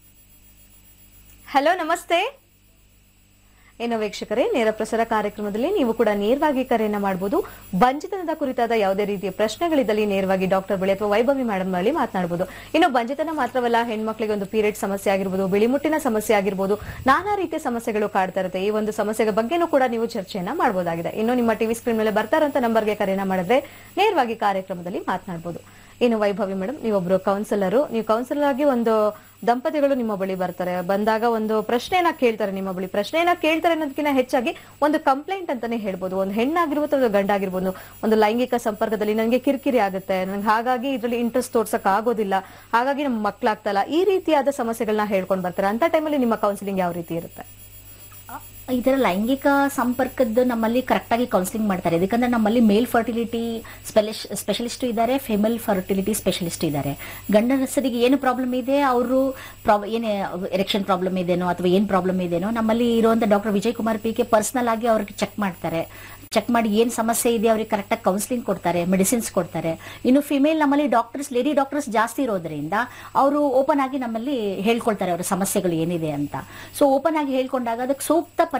[SPEAKER 1] ಹಲೋ ನಮಸ್ತೆ ಏನು ವೀಕ್ಷಕರೇ ನೇರ ಪ್ರಸಾರ ಕಾರ್ಯಕ್ರಮದಲ್ಲಿ ನೀವು ಕೂಡ ನೇರವಾಗಿ ಕರೆಯನ್ನ ಮಾಡಬಹುದು ಬಂಜಿತನದ ಕುರಿತಾದ ಯಾವುದೇ ರೀತಿಯ ಪ್ರಶ್ನೆಗಳಿದ್ದಲ್ಲಿ ನೇರವಾಗಿ ಡಾಕ್ಟರ್ ಬಳಿ ಅಥವಾ ವೈಭವಿ ಮೇಡಮ್ ಬಳಿ ಮಾತನಾಡಬಹುದು ಇನ್ನು ಬಂಜಿತನ ಮಾತ್ರವಲ್ಲ ಹೆಣ್ಮಕ್ಳಿಗೆ ಒಂದು ಪೀರಿಯಡ್ ಸಮಸ್ಯೆ ಆಗಿರ್ಬೋದು ಬಿಳಿಮುಟ್ಟಿನ ಸಮಸ್ಯೆ ಆಗಿರ್ಬೋದು ನಾನಾ ರೀತಿಯ ಸಮಸ್ಯೆಗಳು ಕಾಡ್ತಾ ಇರುತ್ತೆ ಈ ಒಂದು ಸಮಸ್ಯೆಗಳ ಬಗ್ಗೆನೂ ಕೂಡ ನೀವು ಚರ್ಚೆಯನ್ನ ಮಾಡಬಹುದಾಗಿದೆ ಇನ್ನು ನಿಮ್ಮ ಟಿವಿ ಸ್ಕ್ರೀನ್ ಮೇಲೆ ಬರ್ತಾ ಇರುವಂತ ನಂಬರ್ಗೆ ಕರೆಯನ್ನ ಮಾಡಿದ್ರೆ ನೇರವಾಗಿ ಕಾರ್ಯಕ್ರಮದಲ್ಲಿ ಮಾತನಾಡಬಹುದು ಇನ್ನು ವೈಭವಿ ಮೇಡಮ್ ನೀವೊಬ್ರು ಕೌನ್ಸಿಲರು ನೀವು ಕೌನ್ಸಿಲರ್ ಆಗಿ ಒಂದು ದಂಪತಿಗಳು ನಿಮ್ಮ ಬಳಿ ಬರ್ತಾರೆ ಬಂದಾಗ ಒಂದು ಪ್ರಶ್ನೆನ ಕೇಳ್ತಾರೆ ನಿಮ್ಮ ಬಳಿ ಪ್ರಶ್ನೆನ ಕೇಳ್ತಾರೆ ಅನ್ನೋದಕ್ಕಿಂತ ಹೆಚ್ಚಾಗಿ ಒಂದು ಕಂಪ್ಲೇಂಟ್ ಅಂತಾನೆ ಹೇಳ್ಬೋದು ಒಂದು ಹೆಣ್ಣಾಗಿರ್ಬೋದು ಒಂದು ಗಂಡಾಗಿರ್ಬೋದು ಒಂದು ಲೈಂಗಿಕ ಸಂಪರ್ಕದಲ್ಲಿ ನನಗೆ ಕಿರಿಕಿರಿ ಆಗುತ್ತೆ ನನಗೆ ಹಾಗಾಗಿ ಇದರಲ್ಲಿ ಇಂಟ್ರೆಸ್ಟ್ ತೋರ್ಸಕ್ ಆಗೋದಿಲ್ಲ ಹಾಗಾಗಿ ನಮ್ಮ ಮಕ್ಕಳಾಗ್ತಲ್ಲ ಈ ರೀತಿಯಾದ ಸಮಸ್ಯೆಗಳನ್ನ ಹೇಳ್ಕೊಂಡು ಬರ್ತಾರೆ ಅಂತ ಟೈಮಲ್ಲಿ ನಿಮ್ಮ ಕೌನ್ಸಿಲಿಂಗ್ ಯಾವ ರೀತಿ ಇರುತ್ತೆ
[SPEAKER 2] ಈ ಥರ ಲೈಂಗಿಕ ಸಂಪರ್ಕದ್ದು ನಮ್ಮಲ್ಲಿ ಕರೆಕ್ಟಾಗಿ ಕೌನ್ಸಿಲಿಂಗ್ ಮಾಡ್ತಾರೆ ಯಾಕಂದ್ರೆ ನಮ್ಮಲ್ಲಿ ಮೇಲ್ ಫರ್ಟಿಲಿಟಿ ಸ್ಪೆಲಿಶ್ ಸ್ಪೆಷಲಿಸ್ಟ್ ಇದ್ದಾರೆ ಫಿಮೇಲ್ ಫರ್ಟಿಲಿಟಿ ಸ್ಪೆಷಲಿಸ್ಟ್ ಇದ್ದಾರೆ ಗಂಡಸರಿಗೆ ಏನು ಪ್ರಾಬ್ಲಮ್ ಇದೆ ಅವರು ಪ್ರಾಬ್ ಏನು ಎರೆಕ್ಷನ್ ಪ್ರಾಬ್ಲಮ್ ಇದೆನೋ ಅಥವಾ ಏನು ಪ್ರಾಬ್ಲಮ್ ಇದೆನೋ ನಮ್ಮಲ್ಲಿ ಇರುವಂಥ doctor Vijay Kumar P K personal ಆಗಿ ಅವ್ರಿಗೆ ಚೆಕ್ ಮಾಡ್ತಾರೆ ಚೆಕ್ ಮಾಡಿ ಏನು ಸಮಸ್ಯೆ ಇದೆ ಅವ್ರಿಗೆ ಕರೆಕ್ಟಾಗಿ ಕೌನ್ಸಿಲಿಂಗ್ ಕೊಡ್ತಾರೆ ಮೆಡಿಸಿನ್ಸ್ ಕೊಡ್ತಾರೆ ಇನ್ನು ಫಿಮೇಲ್ ನಮ್ಮಲ್ಲಿ ಡಾಕ್ಟರ್ಸ್ ಲೇಡಿ ಡಾಕ್ಟರ್ಸ್ ಜಾಸ್ತಿ ಇರೋದ್ರಿಂದ ಅವರು ಓಪನ್ ಆಗಿ ನಮ್ಮಲ್ಲಿ ಹೇಳ್ಕೊಳ್ತಾರೆ ಅವರ ಸಮಸ್ಯೆಗಳು ಏನಿದೆ ಅಂತ ಸೊ ಓಪನ್ ಆಗಿ ಹೇಳ್ಕೊಂಡಾಗ ಅದಕ್ಕೆ ಸೂಕ್ತ ಪರಿ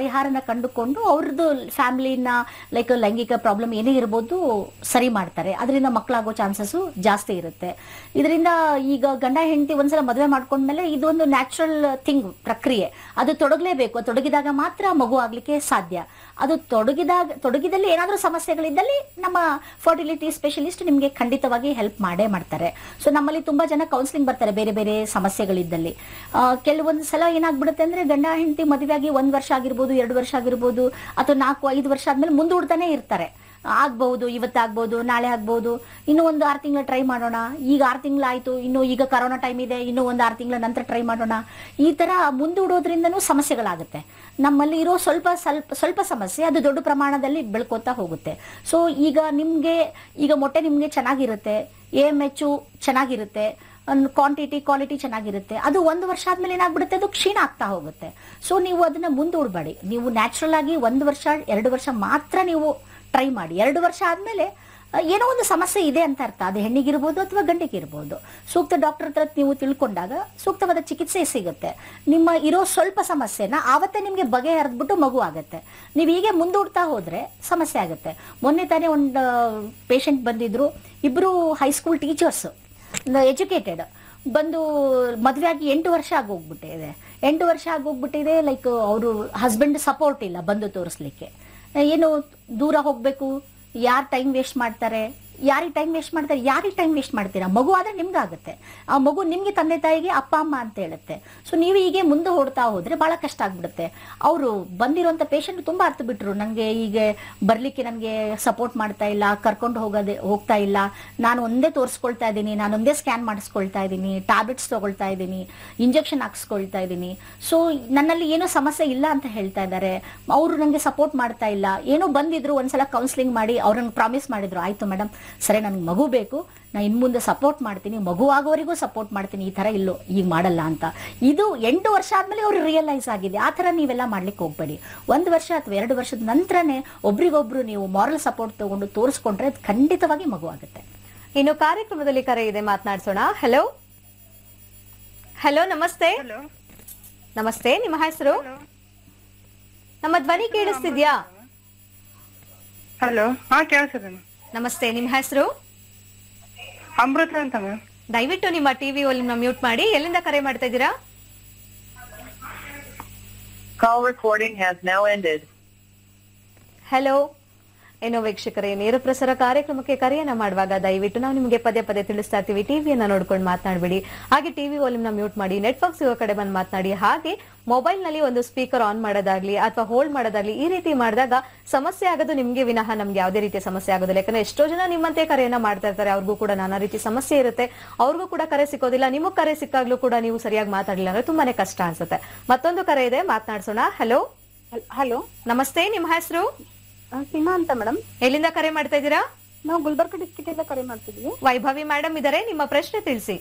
[SPEAKER 2] ಪರಿಹಾರನ ಕಂಡುಕೊಂಡು ಅವ್ರದ್ದು ಫ್ಯಾಮಿಲಿನ ಲೈಕ್ ಲೈಂಗಿಕ ಪ್ರಾಬ್ಲಮ್ ಏನೇ ಇರ್ಬೋದು ಸರಿ ಮಾಡ್ತಾರೆ ಅದರಿಂದ ಮಕ್ಕಳಾಗೋ ಚಾನ್ಸಸ್ ಜಾಸ್ತಿ ಇರುತ್ತೆ ಇದರಿಂದ ಈಗ ಗಂಡ ಹೆಂಡತಿ ಒಂದ್ಸಲ ಮದುವೆ ಮಾಡ್ಕೊಂಡ್ಮೇಲೆ ಇದೊಂದು ನ್ಯಾಚುರಲ್ ಥಿಂಗ್ ಪ್ರಕ್ರಿಯೆ ಅದು ತೊಡಗಲೇಬೇಕು ಅದು ತೊಡಗಿದಾಗ ಮಾತ್ರ ಮಗು ಆಗ್ಲಿಕ್ಕೆ ಸಾಧ್ಯ ಅದು ತೊಡಗಿದಾಗ ತೊಡಗಿದಲ್ಲಿ ಏನಾದರೂ ಸಮಸ್ಯೆಗಳಿದ್ದಲ್ಲಿ ನಮ್ಮ ಫರ್ಟಿಲಿಟಿ ಸ್ಪೆಷಲಿಸ್ಟ್ ನಿಮಗೆ ಖಂಡಿತವಾಗಿ ಹೆಲ್ಪ್ ಮಾಡೇ ಮಾಡ್ತಾರೆ ಸೊ ನಮ್ಮಲ್ಲಿ ತುಂಬಾ ಜನ ಕೌನ್ಸಿಲಿಂಗ್ ಬರ್ತಾರೆ ಬೇರೆ ಬೇರೆ ಸಮಸ್ಯೆಗಳಿದ್ದಲ್ಲಿ ಆ, ಕೆಲವೊಂದು ಸಲ ಏನಾಗ್ಬಿಡುತ್ತೆ ಅಂದ್ರೆ ಗಂಡ ಹೆಂಡತಿ ಮದುವೆಯಾಗಿ ಒಂದ್ ವರ್ಷ ಆಗಿರ್ಬೋದು ಎರಡು ವರ್ಷ ಆಗಿರ್ಬೋದು ಅಥವಾ ನಾಲ್ಕು ಐದು ವರ್ಷ ಆದ್ಮೇಲೆ ಮುಂದೂಡ್ತಾನೆ ಇರ್ತಾರೆ ಆಗ್ಬಹುದು ಇವತ್ತಾಗ್ಬೋದು ನಾಳೆ ಆಗ್ಬೋದು ಇನ್ನು ಒಂದು ಆರು ತಿಂಗಳು ಟ್ರೈ ಮಾಡೋಣ ಈಗ ಆರು ತಿಂಗಳಾಯ್ತು ಇನ್ನು ಈಗ ಕರೋನಾ ಟೈಮ್ ಇದೆ ಇನ್ನು ಒಂದು ಆರು ತಿಂಗಳ ನಂತರ ಟ್ರೈ ಮಾಡೋಣ ಈ ತರ ಮುಂದೂಡೋದ್ರಿಂದನೂ ಸಮಸ್ಯೆಗಳಾಗುತ್ತೆ ನಮ್ಮಲ್ಲಿ ಇರೋ ಸ್ವಲ್ಪ ಸ್ವಲ್ಪ ಸ್ವಲ್ಪ ಸಮಸ್ಯೆ ಅದು ದೊಡ್ಡ ಪ್ರಮಾಣದಲ್ಲಿ ಬೆಳ್ಕೋತಾ ಹೋಗುತ್ತೆ ಸೊ ಈಗ ನಿಮ್ಗೆ ಈಗ ಮೊಟ್ಟೆ ನಿಮ್ಗೆ ಚೆನ್ನಾಗಿರುತ್ತೆ ಎ ಎಮ್ ಎಚ್ ಚೆನ್ನಾಗಿರುತ್ತೆ ಕ್ವಾಂಟಿಟಿ ಕ್ವಾಲಿಟಿ ಚೆನ್ನಾಗಿರುತ್ತೆ ಅದು ಒಂದು ವರ್ಷ ಆದ್ಮೇಲೆ ಏನಾಗ್ಬಿಡುತ್ತೆ ಅದು ಕ್ಷೀಣ ಆಗ್ತಾ ಹೋಗುತ್ತೆ ಸೊ ನೀವು ಅದನ್ನ ಮುಂದೂಡಬೇಡಿ ನೀವು ನ್ಯಾಚುರಲ್ ಆಗಿ ಒಂದು ವರ್ಷ ಎರಡು ವರ್ಷ ಮಾತ್ರ ನೀವು ಟ್ರೈ ಮಾಡಿ ಎರಡು ವರ್ಷ ಆದ್ಮೇಲೆ ಆ, ಏನೋ ಒಂದು ಸಮಸ್ಯೆ ಇದೆ ಅಂತ ಅರ್ಥ ಅದು ಹೆಣ್ಣಿಗಿರ್ಬೋದು ಅಥವಾ ಗಂಡಿಗಿರ್ಬೋದು ಸೂಕ್ತ ಡಾಕ್ಟರ್ ಹತ್ರ ನೀವು ತಿಳ್ಕೊಂಡಾಗ ಸೂಕ್ತವಾದ ಚಿಕಿತ್ಸೆ ಸಿಗುತ್ತೆ ನಿಮ್ಮ ಇರೋ ಸ್ವಲ್ಪ ಸಮಸ್ಯೆನ ಆವತ್ತೇ ನಿಮಗೆ ಬಗೆಹರಿದ್ಬಿಟ್ಟು ಮಗು ಆಗುತ್ತೆ ನೀವು ಹೀಗೆ ಮುಂದೂಡ್ತಾ ಹೋದ್ರೆ ಸಮಸ್ಯೆ ಆಗುತ್ತೆ ಮೊನ್ನೆ ತಾನೇ ಒಂದು ಪೇಷಂಟ್ ಬಂದಿದ್ರು ಇಬ್ರು ಹೈಸ್ಕೂಲ್ ಟೀಚರ್ಸ್ ಎಜುಕೇಟೆಡ್ ಬಂದು ಮದುವೆ ಆಗಿ ಎಂಟು ವರ್ಷ ಆಗೋಗ್ಬಿಟ್ಟಿದೆ ಎಂಟು ವರ್ಷ ಆಗೋಗ್ಬಿಟ್ಟಿದೆ ಲೈಕ್ ಅವರು ಹಸ್ಬೆಂಡ್ ಸಪೋರ್ಟ್ ಇಲ್ಲ ಬಂದು ತೋರಿಸ್ಲಿಕ್ಕೆ ಏನು ದೂರ ಹೋಗ್ಬೇಕು ಯಾರು ಟೈಮ್ ವೇಸ್ಟ್ ಮಾಡ್ತಾರೆ ಯಾರಿಗೆ ಟೈಮ್ ವೇಸ್ಟ್ ಮಾಡ್ತಾರೆ ಯಾರಿಗೆ ಟೈಮ್ ವೇಸ್ಟ್ ಮಾಡ್ತೀರಾ ಮಗು ಆದ್ರೆ ನಿಮ್ಗಾಗುತ್ತೆ ಆ ಮಗು ನಿಮ್ಗೆ ತಂದೆ ತಾಯಿಗೆ ಅಪ್ಪ ಅಮ್ಮ ಅಂತ ಹೇಳುತ್ತೆ ಸೊ ನೀವು ಹೀಗೆ ಮುಂದೆ ಓಡ್ತಾ ಹೋದ್ರೆ ಬಹಳ ಕಷ್ಟ ಆಗ್ಬಿಡುತ್ತೆ ಅವರು ಬಂದಿರುವಂತ ಪೇಷಂಟ್ ತುಂಬಾ ಅರ್ಥ ಬಿಟ್ರು ನನಗೆ ಈಗ ಬರ್ಲಿಕ್ಕೆ ನನಗೆ ಸಪೋರ್ಟ್ ಮಾಡ್ತಾ ಇಲ್ಲ ಕರ್ಕೊಂಡು ಹೋಗೋದೇ ಹೋಗ್ತಾ ಇಲ್ಲ ನಾನು ಒಂದೇ ತೋರಿಸ್ಕೊಳ್ತಾ ಇದ್ದೀನಿ ನಾನು ಒಂದೇ ಸ್ಕ್ಯಾನ್ ಮಾಡಿಸ್ಕೊಳ್ತಾ ಇದ್ದೀನಿ ಟ್ಯಾಬ್ಲೆಟ್ಸ್ ತಗೊಳ್ತಾ ಇದ್ದೀನಿ ಇಂಜೆಕ್ಷನ್ ಹಾಕ್ಸ್ಕೊಳ್ತಾ ಇದ್ದೀನಿ ಸೊ ನನ್ನಲ್ಲಿ ಏನೋ ಸಮಸ್ಯೆ ಇಲ್ಲ ಅಂತ ಹೇಳ್ತಾ ಇದ್ದಾರೆ ಅವರು ನನಗೆ ಸಪೋರ್ಟ್ ಮಾಡ್ತಾ ಇಲ್ಲ ಏನೋ ಬಂದಿದ್ರು ಒಂದ್ಸಲ ಕೌನ್ಸಿಲಿಂಗ್ ಮಾಡಿ ಅವ್ರನ್ನ ಪ್ರಾಮಿಸ್ ಮಾಡಿದ್ರು ಆಯ್ತು ಮೇಡಮ್ ಸರಿ ನನಗೆ ಮಗು ಬೇಕು ನಾ ಇನ್ ಮುಂದೆ ಸಪೋರ್ಟ್ ಮಾಡ್ತೀನಿ ಮಗು ಆಗೋವರೆಗೂ ಸಪೋರ್ಟ್ ಮಾಡ್ತೀನಿ ಈ ತರ ಇಲ್ಲೋ ಈಗ ಮಾಡಲ್ಲ ಅಂತ ಇದು ಎಂಟು ವರ್ಷ ಆದ್ಮೇಲೆ ಅವ್ರು ರಿಯಲೈಸ್ ಆಗಿದೆ ಆ ತರ ನೀವೆಲ್ಲ ಮಾಡ್ಲಿಕ್ಕೆ ಹೋಗ್ಬೇಡಿ ಒಂದು ವರ್ಷ ಅಥವಾ ಎರಡು ವರ್ಷದ ನಂತರನೇ ಒಬ್ರಿಗೊಬ್ರು ನೀವು ಮಾರಲ್ ಸಪೋರ್ಟ್ ತಗೊಂಡು ತೋರಿಸ್ಕೊಂಡ್ರೆ ಅದು ಖಂಡಿತವಾಗಿ ಮಗು ಆಗುತ್ತೆ
[SPEAKER 1] ಇನ್ನು ಕಾರ್ಯಕ್ರಮದಲ್ಲಿ ಕರೆ ಇದೆ ಮಾತನಾಡ್ಸೋಣ ಹಲೋ ಹಲೋ ನಮಸ್ತೆ ನಮಸ್ತೆ ನಿಮ್ಮ ಹೆಸರು ನಮ್ಮ ಧ್ವನಿ ಕೇಳಿಸ್ತಿದ್ಯಾ
[SPEAKER 9] ಹಲೋ ಹಾ ಕೇಳಿಸಿದೆ
[SPEAKER 1] ನಮಸ್ತೆ ನಿಮ್ಮ ಹೆಸರು
[SPEAKER 9] ಅಮೃತ ಅಂತ ಮ್ಯಾಮ್
[SPEAKER 1] ದಯವಿಟ್ಟು ನಿಮ್ಮ ಟಿವಿ ವಾಲ್ಯೂಮ್ನ ಮ್ಯೂಟ್ ಮಾಡಿ ಎಲ್ಲಿಂದ ಕರೆ ಮಾಡ್ತಾ ಇದ್ದೀರಾ
[SPEAKER 10] Call recording has now ended.
[SPEAKER 1] Hello ಏನೋ ವೀಕ್ಷಕರೇ ನೇರ ಪ್ರಸಾರ ಕಾರ್ಯಕ್ರಮಕ್ಕೆ ಕರೆಯನ್ನ ಮಾಡುವಾಗ ದಯವಿಟ್ಟು ನಾವು ನಿಮಗೆ ಪದೇ ಪದೇ ತಿಳಿಸ್ತಾ ಇರ್ತೀವಿ ಟಿವಿಯನ್ನ ನೋಡ್ಕೊಂಡು ಮಾತನಾಡಬೇಡಿ ಹಾಗೆ ಟಿವಿ ವಾಲ್ಯೂಮ್ನ ಮ್ಯೂಟ್ ಮಾಡಿ ನೆಟ್ವರ್ಕ್ ಸಿಗೋ ಕಡೆ ಬಂದು ಮಾತನಾಡಿ ಹಾಗೆ ಮೊಬೈಲ್ ನಲ್ಲಿ ಒಂದು ಸ್ಪೀಕರ್ ಆನ್ ಮಾಡೋದಾಗ್ಲಿ ಅಥವಾ ಹೋಲ್ಡ್ ಮಾಡೋದಾಗ್ಲಿ ಈ ರೀತಿ ಮಾಡಿದಾಗ ಸಮಸ್ಯೆ ಆಗೋದು ನಿಮ್ಗೆ ವಿನಃ ನಮ್ಗೆ ಯಾವುದೇ ರೀತಿಯ ಸಮಸ್ಯೆ ಆಗೋದಿಲ್ಲ ಯಾಕಂದ್ರೆ ಎಷ್ಟೋ ಜನ ನಿಮ್ಮಂತೆ ಕರೆಯನ್ನ ಮಾಡ್ತಾ ಇರ್ತಾರೆ ಅವ್ರಿಗೂ ಕೂಡ ನಾನಾ ರೀತಿ ಸಮಸ್ಯೆ ಇರುತ್ತೆ ಅವ್ರಿಗೂ ಕೂಡ ಕರೆ ಸಿಕ್ಕೋದಿಲ್ಲ ನಿಮಗ್ ಕರೆ ಸಿಕ್ಕಾಗ್ಲೂ ಕೂಡ ನೀವು ಸರಿಯಾಗಿ ಮಾತಾಡಲಿಲ್ಲ ಅಂದ್ರೆ ತುಂಬಾನೇ ಕಷ್ಟ ಅನ್ಸುತ್ತೆ ಮತ್ತೊಂದು ಕರೆ ಇದೆ ಮಾತನಾಡ್ಸೋಣ ಹಲೋ
[SPEAKER 11] ಹಲೋ
[SPEAKER 1] ನಮಸ್ತೆ ನಿಮ್ಮ ಹೆಸರು
[SPEAKER 11] ಸೀಮಾ ಅಂತ ಮೇಡಮ್
[SPEAKER 1] ಎಲ್ಲಿಂದ ಕರೆ ಮಾಡ್ತಾ ಇದ್ದೀರಾ
[SPEAKER 11] ನಾವು ಗುಲ್ಬರ್ಗ ಡಿಸ್ಟ್ರಿಕ್ಟ್ ಇಂದ ಕರೆ ಮಾಡ್ತಿದ್ವಿ
[SPEAKER 1] ವೈಭವಿ ಮೇಡಮ್ ಇದಾರೆ ನಿಮ್ಮ ಪ್ರಶ್ನೆ ತಿಳಿಸಿ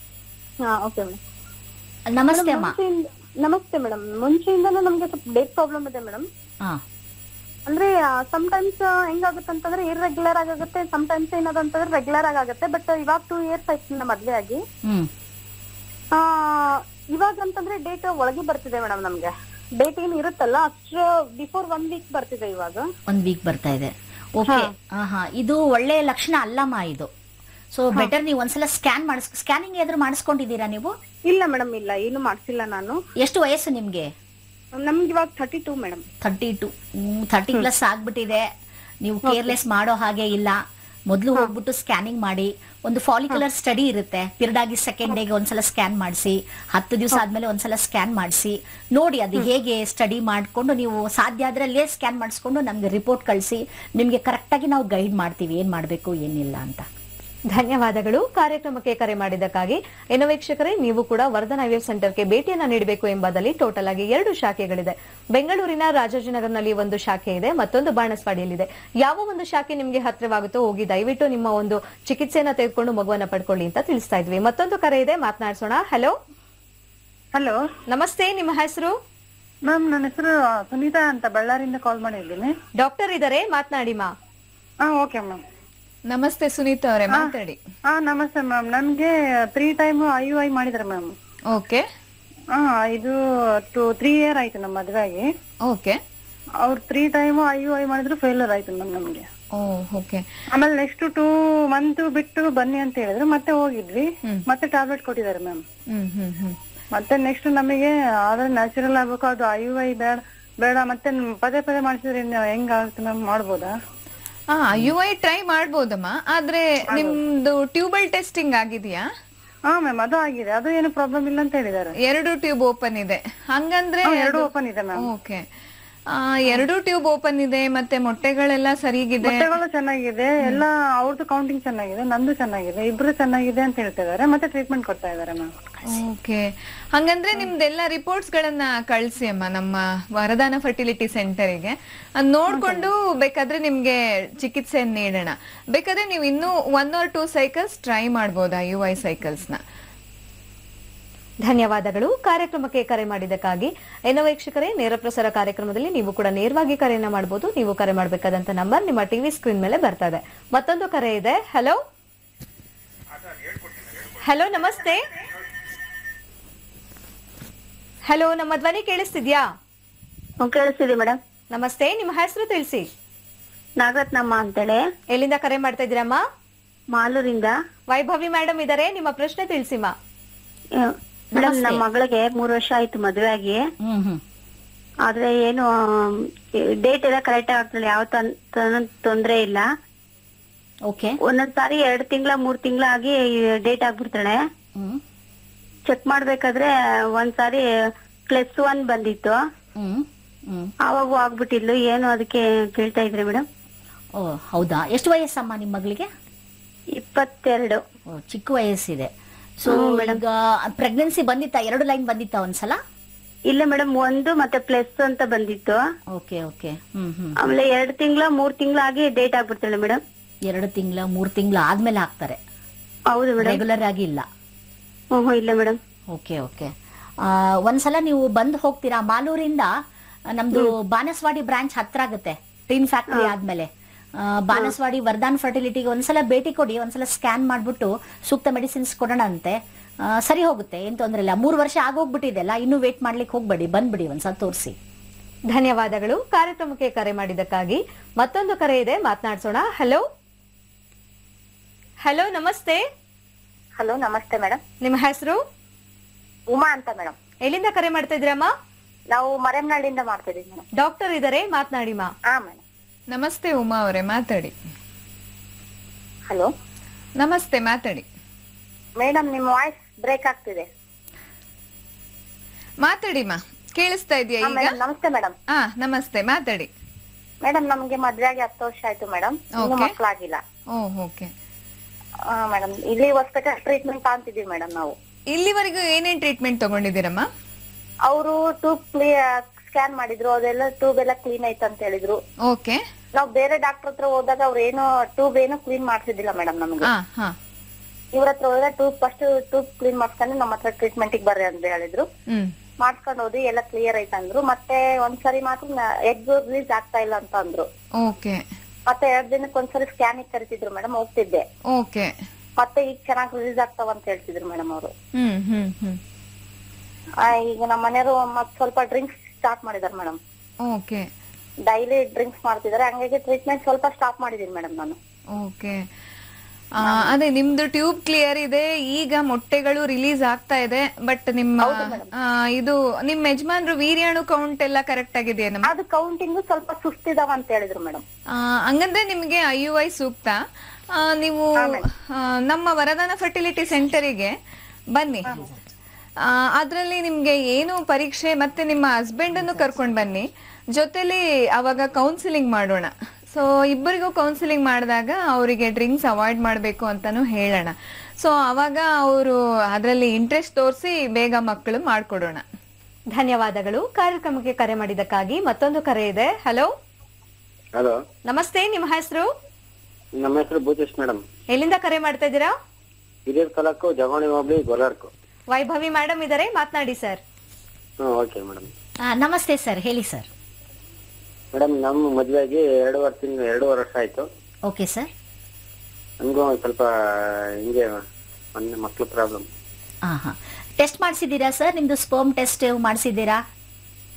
[SPEAKER 11] ಹಾ ಓಕೆ ಮೇಡಮ್
[SPEAKER 2] ನಮಸ್ತೆ ಅಮ್ಮ
[SPEAKER 11] ನಮಸ್ತೆ ಮೇಡಮ್ ಮುಂಚೆಯಿಂದನೂ ನಮ್ಗೆ ಸ್ವಲ್ಪ ಡೇಟ್ ಪ್ರಾಬ್ಲಮ್ ಇದೆ ಮೇಡಮ್
[SPEAKER 2] ಹಾ
[SPEAKER 11] ಅಂದ್ರೆ ಸಮ್ ಟೈಮ್ಸ್ ಹೆಂಗಾಗುತ್ತೆ ಅಂತಂದ್ರೆ ಇರ್ರೆಗ್ಯುಲರ್ ಆಗುತ್ತೆ ಸಮ್ ಟೈಮ್ಸ್ ಏನದಂತಂದ್ರೆ ರೆಗ್ಯುಲರ್ ಆಗುತ್ತೆ ಬಟ್ ಇವಾಗ ಟೂ ಇಯರ್ಸ್ ಆಯ್ತು ನಮ್ಮ ಮದ್ವೆ ಆಗಿ
[SPEAKER 2] ಹ್ಮ್
[SPEAKER 11] ಆ, ಇವಾಗ ಅಂತಂದ್ರೆ ಡೇಟ್ ಒಳಗೆ ಬರ್ತಿದೆ ಮೇಡಮ್ ನಮ್ಗೆ ಡೇಟ್ ಏನ್ ಇರುತ್ತಲ್ಲ ಅಷ್ಟು ಬಿಫೋರ್ ಒನ್ ವೀಕ್ ಬರ್ತಿದೆ ಇವಾಗ
[SPEAKER 2] ಒಂದ್ ವೀಕ್ ಬರ್ತಾ ಇದೆ ಓಕೆ ಹಾ ಇದು ಒಳ್ಳೆ ಲಕ್ಷಣ ಅಲ್ಲಮ್ಮ ಇದು ಸೊ ಬೆಟರ್ ನೀವು ಒಂದ್ಸಲ ಸ್ಕ್ಯಾನ್ ಮಾಡಿಸ್ ಸ್ಕ್ಯಾನಿಂಗ್ ಏನಾದ್ರು ಮಾಡಿಸ್ಕೊಂಡಿದ್ದೀರಾ ನೀವು
[SPEAKER 11] ಇಲ್ಲ ಮೇಡಮ್ ಇಲ್ಲ ಏನು ಮಾಡ್ಸಿಲ್ಲ ನಾನು
[SPEAKER 2] ಎಷ್ಟು ವಯಸ್ಸು ನಿಮ್ಗೆ
[SPEAKER 11] ನಮ್ಗೆ ಇವಾಗ thirty two madam
[SPEAKER 2] thirty two thirty plus ಆಗ್ಬಿಟ್ಟಿದೆ ನೀವು ಕೇರ್ಲೆಸ್ ಮಾಡೋ ಹಾಗೆ ಇಲ್ಲ ಮೊದಲು ಹೋಗ್ಬಿಟ್ಟು ಸ್ಕ್ಯಾನಿಂಗ್ ಮಾಡಿ ಒಂದು ಫಾಲಿಕ್ಯುಲರ್ ಸ್ಟಡಿ ಇರುತ್ತೆ ಪಿರಿಯಡ್ ಆಗಿ ಸೆಕೆಂಡ್ ಡೇಗೆ ಒಂದ್ಸಲ ಸ್ಕ್ಯಾನ್ ಮಾಡಿಸಿ ಹತ್ತು ದಿವಸ ಆದ್ಮೇಲೆ ಒಂದ್ಸಲ ಸ್ಕ್ಯಾನ್ ಮಾಡಿಸಿ ನೋಡಿ ಅದು ಹೇಗೆ ಸ್ಟಡಿ ಮಾಡ್ಕೊಂಡು ನೀವು ಸಾಧ್ಯ ಆದ್ರೆ ಅಲ್ಲೇ ಸ್ಕ್ಯಾನ್ ಮಾಡಿಸ್ಕೊಂಡು ನಮ್ಗೆ ರಿಪೋರ್ಟ್ ಕಳಿಸಿ ನಿಮ್ಗೆ ಕರೆಕ್ಟ್ ಆಗಿ ನಾವು ಗೈಡ್ ಮಾಡ್ತೀವಿ ಏನ್ ಮಾಡ್ಬೇಕು ಏನಿಲ್ಲ ಅಂತ
[SPEAKER 1] ಧನ್ಯವಾದಗಳು ಕಾರ್ಯಕ್ರಮಕ್ಕೆ ಕರೆ ಮಾಡಿದ್ದಕ್ಕಾಗಿ ಏನು ವೀಕ್ಷಕರೇ ನೀವು ಕೂಡ ವರ್ಧನ್ ಐವಿಎಫ್ ಸೆಂಟರ್ಗೆ ಭೇಟಿಯನ್ನ ನೀಡಬೇಕು ಎಂಬುದಲ್ಲಿ ಟೋಟಲ್ ಆಗಿ ಎರಡು ಶಾಖೆಗಳಿದೆ ಬೆಂಗಳೂರಿನ ರಾಜಾಜಿನಗರ್ನಲ್ಲಿ ಒಂದು ಶಾಖೆ ಇದೆ ಮತ್ತೊಂದು ಬಾಣಸ್ವಾಡಿಯಲ್ಲಿದೆ ಯಾವ ಒಂದು ಶಾಖೆ ನಿಮ್ಗೆ ಹತ್ತಿರವಾಗುತ್ತೋ ಹೋಗಿ ದಯವಿಟ್ಟು ನಿಮ್ಮ ಒಂದು ಚಿಕಿತ್ಸೆಯನ್ನ ತೆಗೆದುಕೊಂಡು ಮಗುವನ್ನ ಪಡ್ಕೊಳ್ಳಿ ಅಂತ ತಿಳಿಸ್ತಾ ಇದ್ವಿ ಮತ್ತೊಂದು ಕರೆ ಇದೆ ಮಾತನಾಡ್ಸೋಣ ಹಲೋ
[SPEAKER 9] ಹಲೋ
[SPEAKER 1] ನಮಸ್ತೆ ನಿಮ್ಮ ಹೆಸರು
[SPEAKER 9] ಮ್ಯಾಮ್ ನನ್ನ ಹೆಸರು ಸುನೀತಾ ಅಂತ ಬಳ್ಳಾರಿಯಿಂದ ಕಾಲ್ ಮಾಡಿದ್ದೀನಿ
[SPEAKER 1] ಡಾಕ್ಟರ್ ಇದಾರೆ ಮಾತನಾಡಿ ಮಾ
[SPEAKER 9] ಹಾ ಓಕೆ ಮ್ಯಾಮ್
[SPEAKER 3] ನಮಸ್ತೆ ಸುನೀತಾ ಅವರೇ ಮಾತಾಡಿ
[SPEAKER 9] ಹಾ ನಮಸ್ತೆ ಮ್ಯಾಮ್ ನನ್ಗೆ three time I U I ಮಾಡಿದ್ರೆ ಮ್ಯಾಮ್
[SPEAKER 3] ಓಕೆ
[SPEAKER 9] ಹಾ ಇದು ಟು ತ್ರೀ ಇಯರ್ ಆಯ್ತು ನಮ್ಮ ಮದ್ವೆ ಆಗಿ
[SPEAKER 3] ಓಕೆ
[SPEAKER 9] ಅವ್ರು three time I U I ಮಾಡಿದ್ರು ಫೇಲ್ಯೂರ್ ಆಯ್ತು ಮೇಡಮ್ ನಮ್ಗೆ
[SPEAKER 3] ಓ ಓಕೆ
[SPEAKER 9] ಆಮೇಲೆ ನೆಕ್ಸ್ಟ್ ಟೂ ಮಂತ್ ಬಿಟ್ಟು ಬನ್ನಿ ಅಂತ ಹೇಳಿದ್ರು ಮತ್ತೆ ಹೋಗಿದ್ವಿ ಮತ್ತೆ ಟ್ಯಾಬ್ಲೆಟ್ ಕೊಟ್ಟಿದ್ದಾರೆ ಮ್ಯಾಮ್
[SPEAKER 3] ಹ್ಮ್ ಹ್ಮ್ ಹ್ಮ್
[SPEAKER 9] ಮತ್ತೆ ನೆಕ್ಸ್ಟ್ ನಮಗೆ ಆದ್ರೆ ನ್ಯಾಚುರಲ್ ಆಗ್ಬೇಕು ಅದು ಐ ಯು ಐ ಬೇಡ ಬೇಡ ಮತ್ತೆ ಪದೇ ಪದೇ ಮಾಡಿಸಿದ್ರೆ ಹೆಂಗಾಗುತ್ತೆ ಮ್ಯಾಮ್ ಮಾಡ್ಬೋದಾ
[SPEAKER 3] ಹಾ ಯು ಐ ಟ್ರೈ ಮಾಡ್ಬೋದಮ್ಮ ಆದ್ರೆ ನಿಮ್ದು ಟ್ಯೂಬಲ್ ಟೆಸ್ಟಿಂಗ್ ಆಗಿದೆಯಾ
[SPEAKER 9] ಹಾ ಮ್ಯಾಮ್ ಅದು ಆಗಿದೆ ಅದು ಏನು ಪ್ರಾಬ್ಲಮ್ ಇಲ್ಲ ಅಂತ ಹೇಳಿದ್ದಾರೆ
[SPEAKER 3] ಎರಡು ಟ್ಯೂಬ್ ಓಪನ್ ಇದೆ ಹಂಗಂದ್ರೆ
[SPEAKER 9] ಹಾ, ಎರಡು
[SPEAKER 3] ಅದು-
[SPEAKER 9] open ಇದೆ ಮ್ಯಾಮ್
[SPEAKER 3] ಓಕೆ ಆ, ಎರಡು ಟ್ಯೂಬ್ ಓಪನ್ ಇದೆ ಮತ್ತೆ ಮೊಟ್ಟೆಗಳೆಲ್ಲ ಸರಿಗಿದೆ
[SPEAKER 9] ಮೊಟ್ಟೆಗಳು ಚೆನ್ನಾಗಿದೆ ಎಲ್ಲ ಅವ್ರದ್ದು ಕೌಂಟಿಂಗ್ ಚೆನ್ನಾಗಿದೆ ನಂದು ಚೆನ್ನಾಗಿದೆ ಇಬ್ರು ಚೆನ್ನಾಗಿದೆ ಅಂತ ಹೇಳ್ತಾ ಇದಾರೆ ಮತ್ತೆ ಟ್ರೀಟ್ಮೆಂಟ್ ಕೊಡ್ತಾ ಇದಾರೆ ಮ್ಯಾಮ್
[SPEAKER 3] ಓಕೆ ಹಂಗಂದ್ರೆ ನಿಮ್ದೆಲ್ಲ ರಿಪೋರ್ಟ್ಸ್ ಗಳನ್ನ ಕಳ್ಸಿ ಅಮ್ಮ ನಮ್ಮ ವರದಾನ ಫರ್ಟಿಲಿಟಿ ಸೆಂಟರಿಗೆ ಅದ್ ನೋಡ್ಕೊಂಡು ಬೇಕಾದ್ರೆ ನಿಮ್ಗೆ ಚಿಕಿತ್ಸೆಯನ್ನು ನೀಡೋಣ ಬೇಕಾದ್ರೆ ನೀವು ಇನ್ನೂ one or two cycles try ಮಾಡ್ಬೋದಾ ಯು ಐ ಸೈಕಲ್ಸ್ ನ
[SPEAKER 1] ಧನ್ಯವಾದಗಳು ಕಾರ್ಯಕ್ರಮಕ್ಕೆ ಕರೆ ಮಾಡಿದ್ದಕ್ಕಾಗಿ ಏನೋ ವೀಕ್ಷಕರೇ ನೇರ ಪ್ರಸಾರ ಕಾರ್ಯಕ್ರಮದಲ್ಲಿ ನೀವು ಕೂಡ ನೇರವಾಗಿ ಕರೆಯನ್ನ ಮಾಡಬಹುದು ನೀವು ಕರೆ ಮಾಡಬೇಕಾದಂತ ನಂಬರ್ ನಿಮ್ಮ ಟಿವಿ ಸ್ಕ್ರೀನ್ ಮೇಲೆ ಬರ್ತಾ ಇದೆ ಮತ್ತೊಂದು ಕರೆ ಇದೆ ಹಲೋ ಹಲೋ ನಮಸ್ತೆ ಹಲೋ ನಮ್ಮ ಧ್ವನಿ ಕೇಳಿಸ್ತಿದ್ಯಾ
[SPEAKER 11] ಕೇಳಿಸ್ತಿದೆ ಮೇಡಮ್
[SPEAKER 1] ನಮಸ್ತೆ ನಿಮ್ಮ ಹೆಸರು ತಿಳಿಸಿ
[SPEAKER 11] ನಾಗರತ್ನಮ್ಮ ಅಂತೇಳಿ
[SPEAKER 1] ಎಲ್ಲಿಂದ ಕರೆ ಮಾಡ್ತಾ ಇದ್ದೀರಮ್ಮ
[SPEAKER 11] ಮಾಲೂರಿಂದ
[SPEAKER 1] ವೈಭವಿ ಮೇಡಮ್ ಇದಾರೆ ನಿಮ್ಮ ಪ್ರಶ್ನೆ ತಿಳಿಸಿಮ್ಮ
[SPEAKER 11] ಮೇಡಮ್ ನಮ್ಮ ಮಗಳಿಗೆ ಮೂರ್ ವರ್ಷ ಆಯ್ತು ಮದ್ವೆ ಆಗಿ
[SPEAKER 2] ಹ್ಮ್ ಹ್ಮ್
[SPEAKER 11] ಆದ್ರೆ ಏನು ಡೇಟ್ ಎಲ್ಲ ಕರೆಕ್ಟ್ ಆಗ್ತಿಲ್ಲ ಯಾವ ತನ್- ತನ್- ತೊಂದ್ರೆ ಇಲ್ಲ
[SPEAKER 2] ಓಕೆ
[SPEAKER 11] ಒಂದೊಂದ್ ಸಾರಿ ಎರಡ್ ತಿಂಗಳ ಮೂರ್ ತಿಂಗಳ ಆಗಿ ಡೇಟ್ ಆಗ್ಬಿಡ್ತಾಳೆ
[SPEAKER 2] ಹ್ಮ್
[SPEAKER 11] ಚೆಕ್ ಮಾಡ್ಬೇಕಾದ್ರೆ ಒಂದ್ ಸಾರಿ ಪ್ಲಸ್ ಒನ್ ಬಂದಿತ್ತು
[SPEAKER 2] ಹ್ಮ್ ಹ್ಮ್
[SPEAKER 11] ಆವಾಗೂ ಆಗ್ಬಿಟ್ಟಿದ್ಲು ಏನು ಅದಕ್ಕೆ ಕೇಳ್ತಾ ಇದ್ರಿ ಮೇಡಮ್
[SPEAKER 2] ಓ ಹೌದಾ ಎಷ್ಟು ವಯಸ್ಸಮ್ಮ ನಿಮ್ಮ ಮಗಳಿಗೆ
[SPEAKER 11] ಇಪ್ಪತ್ತೆರಡು
[SPEAKER 2] ಓ ಚಿಕ್ಕ ವಯಸ್ಸಿದೆ ಸೊ ಈಗ ಪ್ರೆಗ್ನೆನ್ಸಿ ಬಂದಿತ್ತಾ ಎರಡು ಲೈನ್ ಬಂದಿತ್ತಾ ಒಂದ್ಸಲ
[SPEAKER 11] ಇಲ್ಲ ಮೇಡಮ್ ಒಂದು ಮತ್ತೆ ಪ್ಲಸ್ ಅಂತ ಬಂದಿತ್ತು
[SPEAKER 2] ಓಕೆ ಓಕೆ ಹ್ಮ್ ಹ್ಮ್
[SPEAKER 11] ಆಮೇಲೆ ಎರಡ್ ತಿಂಗಳ ಮೂರ್ ತಿಂಗಳ ಆಗಿ ಡೇಟ್ ಆಗ್ಬಿಡ್ತಾಳೆ ಮೇಡಮ್
[SPEAKER 2] ಎರಡು ತಿಂಗಳ ಮೂರ್ ತಿಂಗಳ ಆದ್ಮೇಲೆ ಹಾಕ್ತಾರೆ
[SPEAKER 11] ಹೌದು ಮೇಡಮ್
[SPEAKER 2] ರೆಗ್ಯುಲರ್ ಆಗಿ ಇಲ್ಲ
[SPEAKER 11] ಹ್ಮ್ ಹ್ಮ್, ಇಲ್ಲ ಮೇಡಮ್
[SPEAKER 2] ಓಕೆ ಓಕೆ ಒಂದ್ಸಲ ನೀವು ಬಂದ್ ಹೋಗ್ತೀರಾ ಮಾಲೂರಿಂದ ಆ, ನಮ್ದು ಬಾನಸವಾಡಿ ಬ್ರಾಂಚ್ ಹತ್ರ ಆಗುತ್ತೆ ಟಿನ್ ಫ್ಯಾಕ್ಟರಿ ಆದ್ಮೇಲೆ ಆ, ಬಾನಸವಾಡಿ ವರ್ಧಾನ್ ಫರ್ಟಿಲಿಟಿಗೆ ಒಂದ್ಸಲ ಭೇಟಿ ಕೊಡಿ ಒಂದ್ಸಲ ಸ್ಕ್ಯಾನ್ ಮಾಡ್ಬಿಟ್ಟು ಸೂಕ್ತ ಮೆಡಿಸಿನ್ಸ್ ಕೊಡೋಣ ಅಂತೆ ಆ, ಸರಿ ಹೋಗುತ್ತೆ ಏನ್ ತೊಂದ್ರೆ ಇಲ್ಲ ಮೂರ್ ವರ್ಷ ಆಗೋಗ್ಬಿಟ್ಟಿದೆಲ್ಲ ಇನ್ನೂ ವೇಟ್ ಮಾಡ್ಲಿಕ್ಕೆ ಹೋಗ್ಬೇಡಿ ಬಂದ್ಬಿಡಿ ಒಂದ್ಸಲ ತೋರಿಸಿ
[SPEAKER 1] ಧನ್ಯವಾದಗಳು ಕಾರ್ಯಕ್ರಮಕ್ಕೆ ಕರೆ ಮಾಡಿದ್ದಕ್ಕಾಗಿ ಮತ್ತೊಂದು ಕರೆ ಇದೆ ಮಾತನಾಡ್ಸೋಣ ಹಲೋ ಹಲೋ ನಮಸ್ತೆ
[SPEAKER 11] ಹಲೋ ನಮಸ್ತೆ ಮೇಡಮ್
[SPEAKER 1] ನಿಮ್ಮ ಹೆಸರು
[SPEAKER 11] ಉಮಾ ಅಂತ ಮೇಡಮ್
[SPEAKER 1] ಎಲ್ಲಿಂದ ಕರೆ ಮಾಡ್ತಾ ಇದ್ದೀರಮ್ಮ
[SPEAKER 11] ನಾವು ಮರೆಮ್ನಳ್ಳಿಯಿಂದ ಮಾಡ್ತಿದೀವಿ ಮೇಡಮ್
[SPEAKER 1] ಡಾಕ್ಟರ್ ಇದಾರೆ ಮಾತನಾಡಿಮಾ
[SPEAKER 11] ಹಾ ಮೇಡಮ್
[SPEAKER 3] ನಮಸ್ತೆ ಉಮಾ ಅವರೇ ಮಾತಾಡಿ
[SPEAKER 11] ಹಲೋ
[SPEAKER 3] ನಮಸ್ತೆ ಮಾತಾಡಿ
[SPEAKER 11] ಮೇಡಮ್ ನಿಮ್ಮ ವಾಯ್ಸ್ ಬ್ರೇಕ್ ಆಗ್ತಿದೆ
[SPEAKER 3] ಮಾತಾಡಿಮಾ ಕೇಳಿಸ್ತಾ ಇದೆಯಾ
[SPEAKER 11] ಹಾ,
[SPEAKER 3] ಈಗ
[SPEAKER 11] ಮೇಡಮ್ ನಮಸ್ತೆ ಮೇಡಮ್
[SPEAKER 3] ಹಾ ನಮಸ್ತೆ ಮಾತಾಡಿ
[SPEAKER 11] ಮೇಡಮ್ ನಮ್ಗೆ ಮದ್ವೆ ಆಗಿ ಹತ್ತು ವರ್ಷ ಆಯ್ತು ಮೇಡಮ್ ಇನ್ನು
[SPEAKER 3] Okay.
[SPEAKER 11] ಮಕ್ಕಳಾಗಿಲ್ಲ
[SPEAKER 3] ಓ ಓಕೆ
[SPEAKER 11] ಮೇಡಮ್ ಇಲ್ಲಿ ಹಾಸ್ಪಿಟಲ್ ಟ್ರೀಟ್ಮೆಂಟ್ ಅಂತಿದೀವಿ ಮೇಡಮ್ ನಾವು
[SPEAKER 3] ಇಲ್ಲಿವರೆಗೂ ಏನೇನ್ ಟ್ರೀಟ್ಮೆಂಟ್ ತಗೊಂಡಿದ್ದೀರಮ್ಮ
[SPEAKER 11] ಅವರು ಟ್ಯೂಬ್ ಸ್ಕ್ಯಾನ್ ಮಾಡಿದ್ರು ಅದೆಲ್ಲ ಟ್ಯೂಬ್ ಎಲ್ಲ ಕ್ಲೀನ್ ಐತೆ ಅಂತ ಹೇಳಿದ್ರು
[SPEAKER 3] ಓಕೆ
[SPEAKER 11] ನಾವು ಬೇರೆ ಡಾಕ್ಟರ್ ಹತ್ರ ಹೋದಾಗ ಅವ್ರು ಏನು ಟ್ಯೂಬ್ ಏನು ಕ್ಲೀನ್ ಮಾಡ್ಸಿದಿಲ್ಲ ಮೇಡಮ್ ನಮ್ಗೆ
[SPEAKER 3] ಹಾ ಹಾ
[SPEAKER 11] ಇವ್ರ ಹತ್ರ ಹೋದ್ರೆ ಟ್ಯೂಬ್ ಫಸ್ಟ್ ಟ್ಯೂಬ್ ಕ್ಲೀನ್ ಮಾಡ್ಕೊಂಡು ನಮ್ಮ ಹತ್ರ ಟ್ರೀಟ್ಮೆಂಟ್ ಬರ್ರಿ ಅಂತ ಹೇಳಿದ್ರು
[SPEAKER 3] ಹ್ಮ್
[SPEAKER 11] ಮಾಡ್ಕೊಂಡು ಹೋದ್ವಿ ಎಲ್ಲ ಕ್ಲಿಯರ್ ಐತೆ ಅಂದ್ರು ಮತ್ತೆ ಒಂದ್ಸರಿ ಮಾತ್ರ ಎಗ್ ರಿಲೀಸ್ ಆಗ್ತಾ ಇಲ್ಲ ಅಂತ ಅಂದ್ರು
[SPEAKER 3] ಓಕೆ
[SPEAKER 11] ಮತ್ತೆ ಎರಡ್ ದಿನಕ್ಕೆ ಒಂದ್ಸರಿ ಸ್ಕ್ಯಾನಿಗೆ ಕರಿತಿದ್ರು ಮೇಡಮ್ ಹೋಗ್ತಿದ್ದೆ
[SPEAKER 3] ಓಕೆ
[SPEAKER 11] ಮತ್ತೆ ಈಗ ಚೆನ್ನಾಗಿ ರಿಲೀಸ್ ಆಗ್ತಾವ ಅಂತ ಹೇಳ್ತಿದ್ರು ಮೇಡಮ್ ಅವರು
[SPEAKER 3] ಹ್ಮ್ ಹ್ಮ್ ಹ್ಮ್
[SPEAKER 11] ಈಗ ನಮ್ಮ ಮನೆಯವರು ಮತ್ ಸ್ವಲ್ಪ ಡ್ರಿಂಕ್ಸ್ ಸ್ಟಾರ್ಟ್ ಮಾಡಿದಾರೆ ಮೇಡಮ್
[SPEAKER 3] ಓಕೆ
[SPEAKER 11] ಡೈಲಿ ಡ್ರಿಂಕ್ಸ್ ಮಾಡ್ತಿದಾರೆ ಹಂಗಾಗಿ ಟ್ರೀಟ್ಮೆಂಟ್ ಸ್ವಲ್ಪ ಸ್ಟಾಪ್ ಮಾಡಿದೀನಿ ಮೇಡಮ್ ನಾನು
[SPEAKER 3] ಓಕೆ ಅದೇ ನಿಮ್ದು ಟ್ಯೂಬ್ ಕ್ಲಿಯರ್ ಇದೆ ಈಗ ಮೊಟ್ಟೆಗಳು ರಿಲೀಸ್ ಆಗ್ತಾ ಇದೆ ಬಟ್ ನಿಮ್ಮ ಆ, ಇದು ನಿಮ್ ಯಜಮಾನ್ರು ವೀರ್ಯಾಣು ಕೌಂಟ್ ಎಲ್ಲ ಕರೆಕ್ಟ್ ಆಗಿದೆಯಾ ನಮ್ಮ
[SPEAKER 11] ಅದು ಕೌಂಟಿಂಗ್ ಸ್ವಲ್ಪ ಸುಸ್ತಿದಾವ ಅಂತ ಹೇಳಿದ್ರು ಮೇಡಮ್
[SPEAKER 3] ಹಂಗಂದ್ರೆ ನಿಮ್ಗೆ ಐ ಯು ಐ ಸೂಕ್ತ ಆ, ನೀವು ಆ, ನಮ್ಮ ವರದಾನ ಫರ್ಟಿಲಿಟಿ ಸೆಂಟರಿಗೆ ಬನ್ನಿ ಅದರಲ್ಲಿ ನಿಮ್ಗೆ ಏನು ಪರೀಕ್ಷೆ ಮತ್ತೆ ನಿಮ್ಮ ಹಸ್ಬೆಂಡ್ ಅನ್ನು ಕರ್ಕೊಂಡು ಬನ್ನಿ ಜೊತೆಲಿ ಅವಾಗ ಕೌನ್ಸಿಲಿಂಗ್ ಮಾಡೋಣ ಸೊ ಇಬ್ಬರಿಗೂ ಕೌನ್ಸಿಲಿಂಗ್ ಮಾಡಿದಾಗ ಅವರಿಗೆ ಡ್ರಿಂಕ್ಸ್ ಅವಾಯ್ಡ್ ಮಾಡಬೇಕು ಅಂತಾನು ಹೇಳೋಣ ಸೊ ಅವಾಗ ಅವರು ಅದರಲ್ಲಿ ಇಂಟ್ರೆಸ್ಟ್ ತೋರಿಸಿ ಬೇಗ ಮಕ್ಕಳು ಮಾಡ್ಕೊಡೋಣ
[SPEAKER 1] ಧನ್ಯವಾದಗಳು ಕಾರ್ಯಕ್ರಮಕ್ಕೆ ಕರೆ ಮಾಡಿದ್ದಕ್ಕಾಗಿ ಮತ್ತೊಂದು ಕರೆ ಇದೆ ಹಲೋ
[SPEAKER 6] ಹಲೋ
[SPEAKER 1] ನಮಸ್ತೆ ನಿಮ್ಮ ಹೆಸರು
[SPEAKER 6] ನಮ್ಮ ಹೆಸರು ಭೂತೇಶ್ ಮೇಡಮ್
[SPEAKER 1] ಎಲ್ಲಿಂದ ಕರೆ ಮಾಡ್ತಾ ಇದ್ದೀರಾ
[SPEAKER 6] ಹಿರಿಯರ್ ತಾಲೂಕು ಜವಾಣಿ ಹೋಬಳಿ ಗೊಲಾರ್ಕು
[SPEAKER 1] ವೈಭವಿ ಮೇಡಮ್ ಇದಾರೆ ಮಾತನಾಡಿ ಸರ್
[SPEAKER 6] ಹ್ಮ್ ಓಕೆ ಮೇಡಮ್
[SPEAKER 2] ಆ, ನಮಸ್ತೆ ಸರ್ ಹೇಳಿ ಸರ್
[SPEAKER 6] ಮೇಡಮ್ ನಮ್ಮ ಮದ್ವೆಯಾಗಿ ಎರಡೂವರೆ ತಿಂಗಳು ಎರಡೂವರೆ ವರ್ಷ ಆಯ್ತು
[SPEAKER 2] ಓಕೆ ಸರ್
[SPEAKER 6] ನಮಗೂ ಒಂದ್ ಸ್ವಲ್ಪ ಹಿಂಗೆ ಮೊನ್ನೆ ಮಕ್ಳು ಪ್ರಾಬ್ಲಮ್
[SPEAKER 2] ಹಾ ಹಾ ಟೆಸ್ಟ್ ಮಾಡಿಸಿದ್ದೀರಾ ಸರ್ ನಿಮ್ದು ಸ್ಪರ್ಮ್ ಟೆಸ್ಟ್ ಮಾಡಿಸಿದ್ದೀರಾ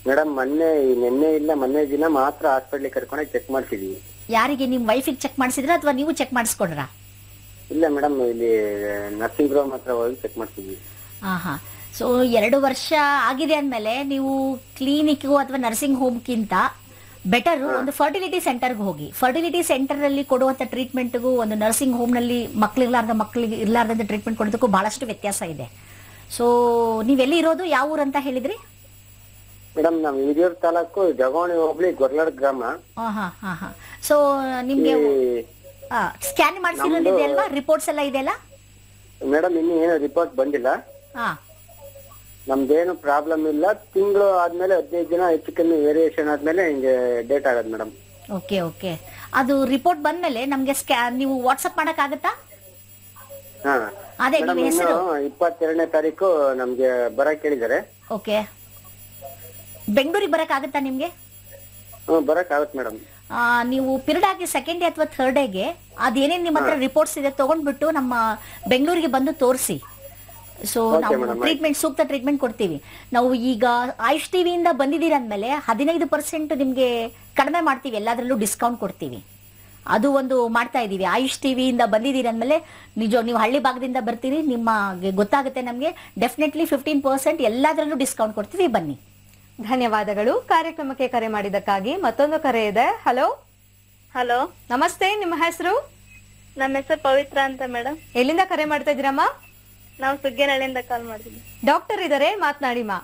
[SPEAKER 12] ಮೇಡಮ್ ಮೊನ್ನೆ ನಿನ್ನೆ ಇಲ್ಲ ಮೊನ್ನೆ ದಿನ ಮಾತ್ರ ಹಾಸ್ಪಿಟ್ಲಿಗೆ ಕರ್ಕೊಂಡೋಗಿ ಚೆಕ್ ಮಾಡ್ತಿದ್ವಿ
[SPEAKER 2] ಯಾರಿಗೆ ನಿಮ್ಮ ವೈಫಿಗೆ ಚೆಕ್ ಮಾಡಿಸಿದ್ರ ಅಥವಾ ನೀವು ಚೆಕ್ ಮಾಡಿಸ್ಕೊಂಡ್ರಾ
[SPEAKER 12] ಇಲ್ಲ ಮೇಡಮ್ ಇಲ್ಲಿ ನರ್ಸಿಂಗ್ ಹೋಮ್ ಹತ್ರ ಹೋಗಿ ಚೆಕ್ ಮಾಡ್ತಿದ್ವಿ
[SPEAKER 2] ಹಾ ಹಾ ಸೊ ಎರಡು ವರ್ಷ ಆಗಿದೆ ಅಂದಮೇಲೆ ನೀವು ಕ್ಲಿನಿಕ್ಗೂ ಅಥವಾ ನರ್ಸಿಂಗ್ ಹೋಮ್ಗಿಂತ ಬೆಟರ್ ಒಂದು ಫರ್ಟಿಲಿಟಿ ಸೆಂಟರ್ಗೆ ಹೋಗಿ ಫರ್ಟಿಲಿಟಿ ಸೆಂಟರಲ್ಲಿ ಕೊಡುವಂಥ ಟ್ರೀಟ್ಮೆಂಟ್ಗೂ ಒಂದು ನರ್ಸಿಂಗ್ ಹೋಮ್ನಲ್ಲಿ ಮಕ್ಕಳಿರ್ಲಾರ್ದ ಮಕ್ಕಳಿಗೆ ಇರ್ಲಾರ್ದಂಥ ಟ್ರೀಟ್ಮೆಂಟ್ ಕೊಡೋದಕ್ಕೂ ಬಹಳಷ್ಟು ವ್ಯತ್ಯಾಸ ಇದೆ ಸೊ ನೀವೆಲ್ಲಿ ಇರೋದು ಯಾವ ಊರು ಅಂತ ಹೇಳಿದ್ರಿ
[SPEAKER 12] ಮೇಡಮ್ ನಮ್ ಹಿರಿಯೂರ್ ತಾಲೂಕು ಜಗವಣಿ ಹೋಗ್ಲಿ ಗೊರ್ಲಾಡ್ ಗ್ರಾಮ
[SPEAKER 2] ಹಾ ಹಾ ಹಾ ಹಾ ಸೊ ನಿಮ್ಗೆ ಸ್ಕ್ಯಾನ್ ಮಾಡಿಸಿರೋದಿದೆ ಅಲ್ವಾ ರಿಪೋರ್ಟ್ಸ್ ಎಲ್ಲ ಇದೆಯಲ್ಲ
[SPEAKER 12] ಮೇಡಮ್ ಇನ್ನು ಏನು ರಿಪೋರ್ಟ್ ಬಂದಿಲ್ಲ
[SPEAKER 2] ಹಾ
[SPEAKER 12] ನಮ್ದೇನು ಪ್ರಾಬ್ಲಮ್ ಇಲ್ಲ ತಿಂಗಳು ಆದ್ಮೇಲೆ ಹದಿನೈದು ದಿನ ಹೆಚ್ಚು ಕಮ್ಮಿ ವೇರಿಯೇಷನ್ ಆದ್ಮೇಲೆ ಹಿಂಗೆ ಡೇಟ್ ಆಗದ್ ಮೇಡಮ್
[SPEAKER 2] ಓಕೆ ಓಕೆ ಅದು ರಿಪೋರ್ಟ್ ಬಂದ್ಮೇಲೆ ನಮ್ಗೆ ಸ್ಕ್ಯಾನ್ ನೀವು ವಾಟ್ಸಪ್ ಮಾಡಕ್ಕಾಗತ್ತಾ
[SPEAKER 12] ಹಾ
[SPEAKER 2] ಅದೇ
[SPEAKER 12] ಮೇಡಮ್
[SPEAKER 2] ನಿಮ್ಮ ಹೆಸರು
[SPEAKER 12] ಇನ್ನು ಇಪ್ಪತ್ತೆರಡನೇ ತಾರೀಕು ನಮ್ಗೆ ಬರಕ್ ಹೇಳಿದ್ದಾರೆ
[SPEAKER 2] ಓಕೆ ಬೆಂಗಳೂರಿಗೆ ಬರಕ್ಕಾಗತ್ತಾ ನಿಮ್ಗೆ
[SPEAKER 12] ಹ್ಮ್ ಬರಕ್ ಆಗತ್ ಮೇಡಮ್
[SPEAKER 2] ಆ, ನೀವು ಪಿರಿಯಡ್ ಆಗಿ ಸೆಕೆಂಡ್ ಡೇ ಅಥವಾ ಥರ್ಡ್ ಡೇಗೆ ಅದೇನೇನು ನಿಮ್ಮ ಹತ್ರ ರಿಪೋರ್ಟ್ಸ್ ಇದೆ ತಗೊಂಡ್ಬಿಟ್ಟು ನಮ್ಮ ಬೆಂಗಳೂರಿಗೆ ಬಂದು ತೋರಿಸಿ ಸೊ
[SPEAKER 12] Okay,
[SPEAKER 2] ನಾವು
[SPEAKER 12] madam, ಆಯ್ತು.
[SPEAKER 2] ಟ್ರೀಟ್ಮೆಂಟ್ ಸೂಕ್ತ ಟ್ರೀಟ್ಮೆಂಟ್ ಕೊಡ್ತೀವಿ ನಾವು ಈಗ ಆಯುಷ್ ಟಿವಿಯಿಂದ ಬಂದಿದ್ದೀರ ಅಂದಮೇಲೆ ಹದಿನೈದು ಪರ್ಸೆಂಟ್ ನಿಮಗೆ ಕಡಿಮೆ ಮಾಡ್ತೀವಿ ಎಲ್ಲದರಲ್ಲೂ ಡಿಸ್ಕೌಂಟ್ ಕೊಡ್ತೀವಿ ಅದು ಒಂದು ಮಾಡ್ತಾ ಇದ್ದೀವಿ ಆಯುಷ್ ಟಿವಿಯಿಂದ ಬಂದಿದ್ದೀರಿ ಅಂದಮೇಲೆ ನಿಜ ನೀವು ಹಳ್ಳಿ ಭಾಗದಿಂದ ಬರ್ತೀರಿ ನಿಮಗೆ ಗೊತ್ತಾಗುತ್ತೆ ನಮಗೆ ಡೆಫಿನೆಟ್ಲಿ ಫಿಫ್ಟೀನ್ ಪರ್ಸೆಂಟ್ ಎಲ್ಲದರಲ್ಲೂ ಡಿಸ್ಕೌಂಟ್ ಕೊಡ್ತೀವಿ ಬನ್ನಿ
[SPEAKER 1] ಧನ್ಯವಾದಗಳು ಕಾರ್ಯಕ್ರಮಕ್ಕೆ ಕರೆ ಮಾಡಿದ್ದಕ್ಕಾಗಿ ಮತ್ತೊಂದು ಕರೆ ಇದೆ ಹಲೋ
[SPEAKER 7] ಹಲೋ
[SPEAKER 1] ನಮಸ್ತೆ ನಿಮ್ಮ ಹೆಸರು
[SPEAKER 7] ನಮ್ಮ ಹೆಸರು ಪವಿತ್ರ ಅಂತ ಮೇಡಮ್
[SPEAKER 1] ಎಲ್ಲಿಂದ ಕರೆ ಮಾಡ್ತಾ ಇದ್ದೀರಮ್ಮ
[SPEAKER 7] ನಾವು ಸುಗ್ಗಿನಹಳ್ಳಿಯಿಂದ ಕಾಲ್ ಮಾಡ್ತಿದ್ವಿ
[SPEAKER 1] ಡಾಕ್ಟರ್ ಇದಾರೆ ಮಾತನಾಡಿ ಮಾ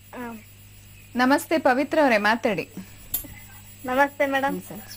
[SPEAKER 3] ನಮಸ್ತೆ ಪವಿತ್ರ ಅವರೇ ಮಾತಾಡಿ
[SPEAKER 7] ನಮಸ್ತೆ ಮೇಡಮ್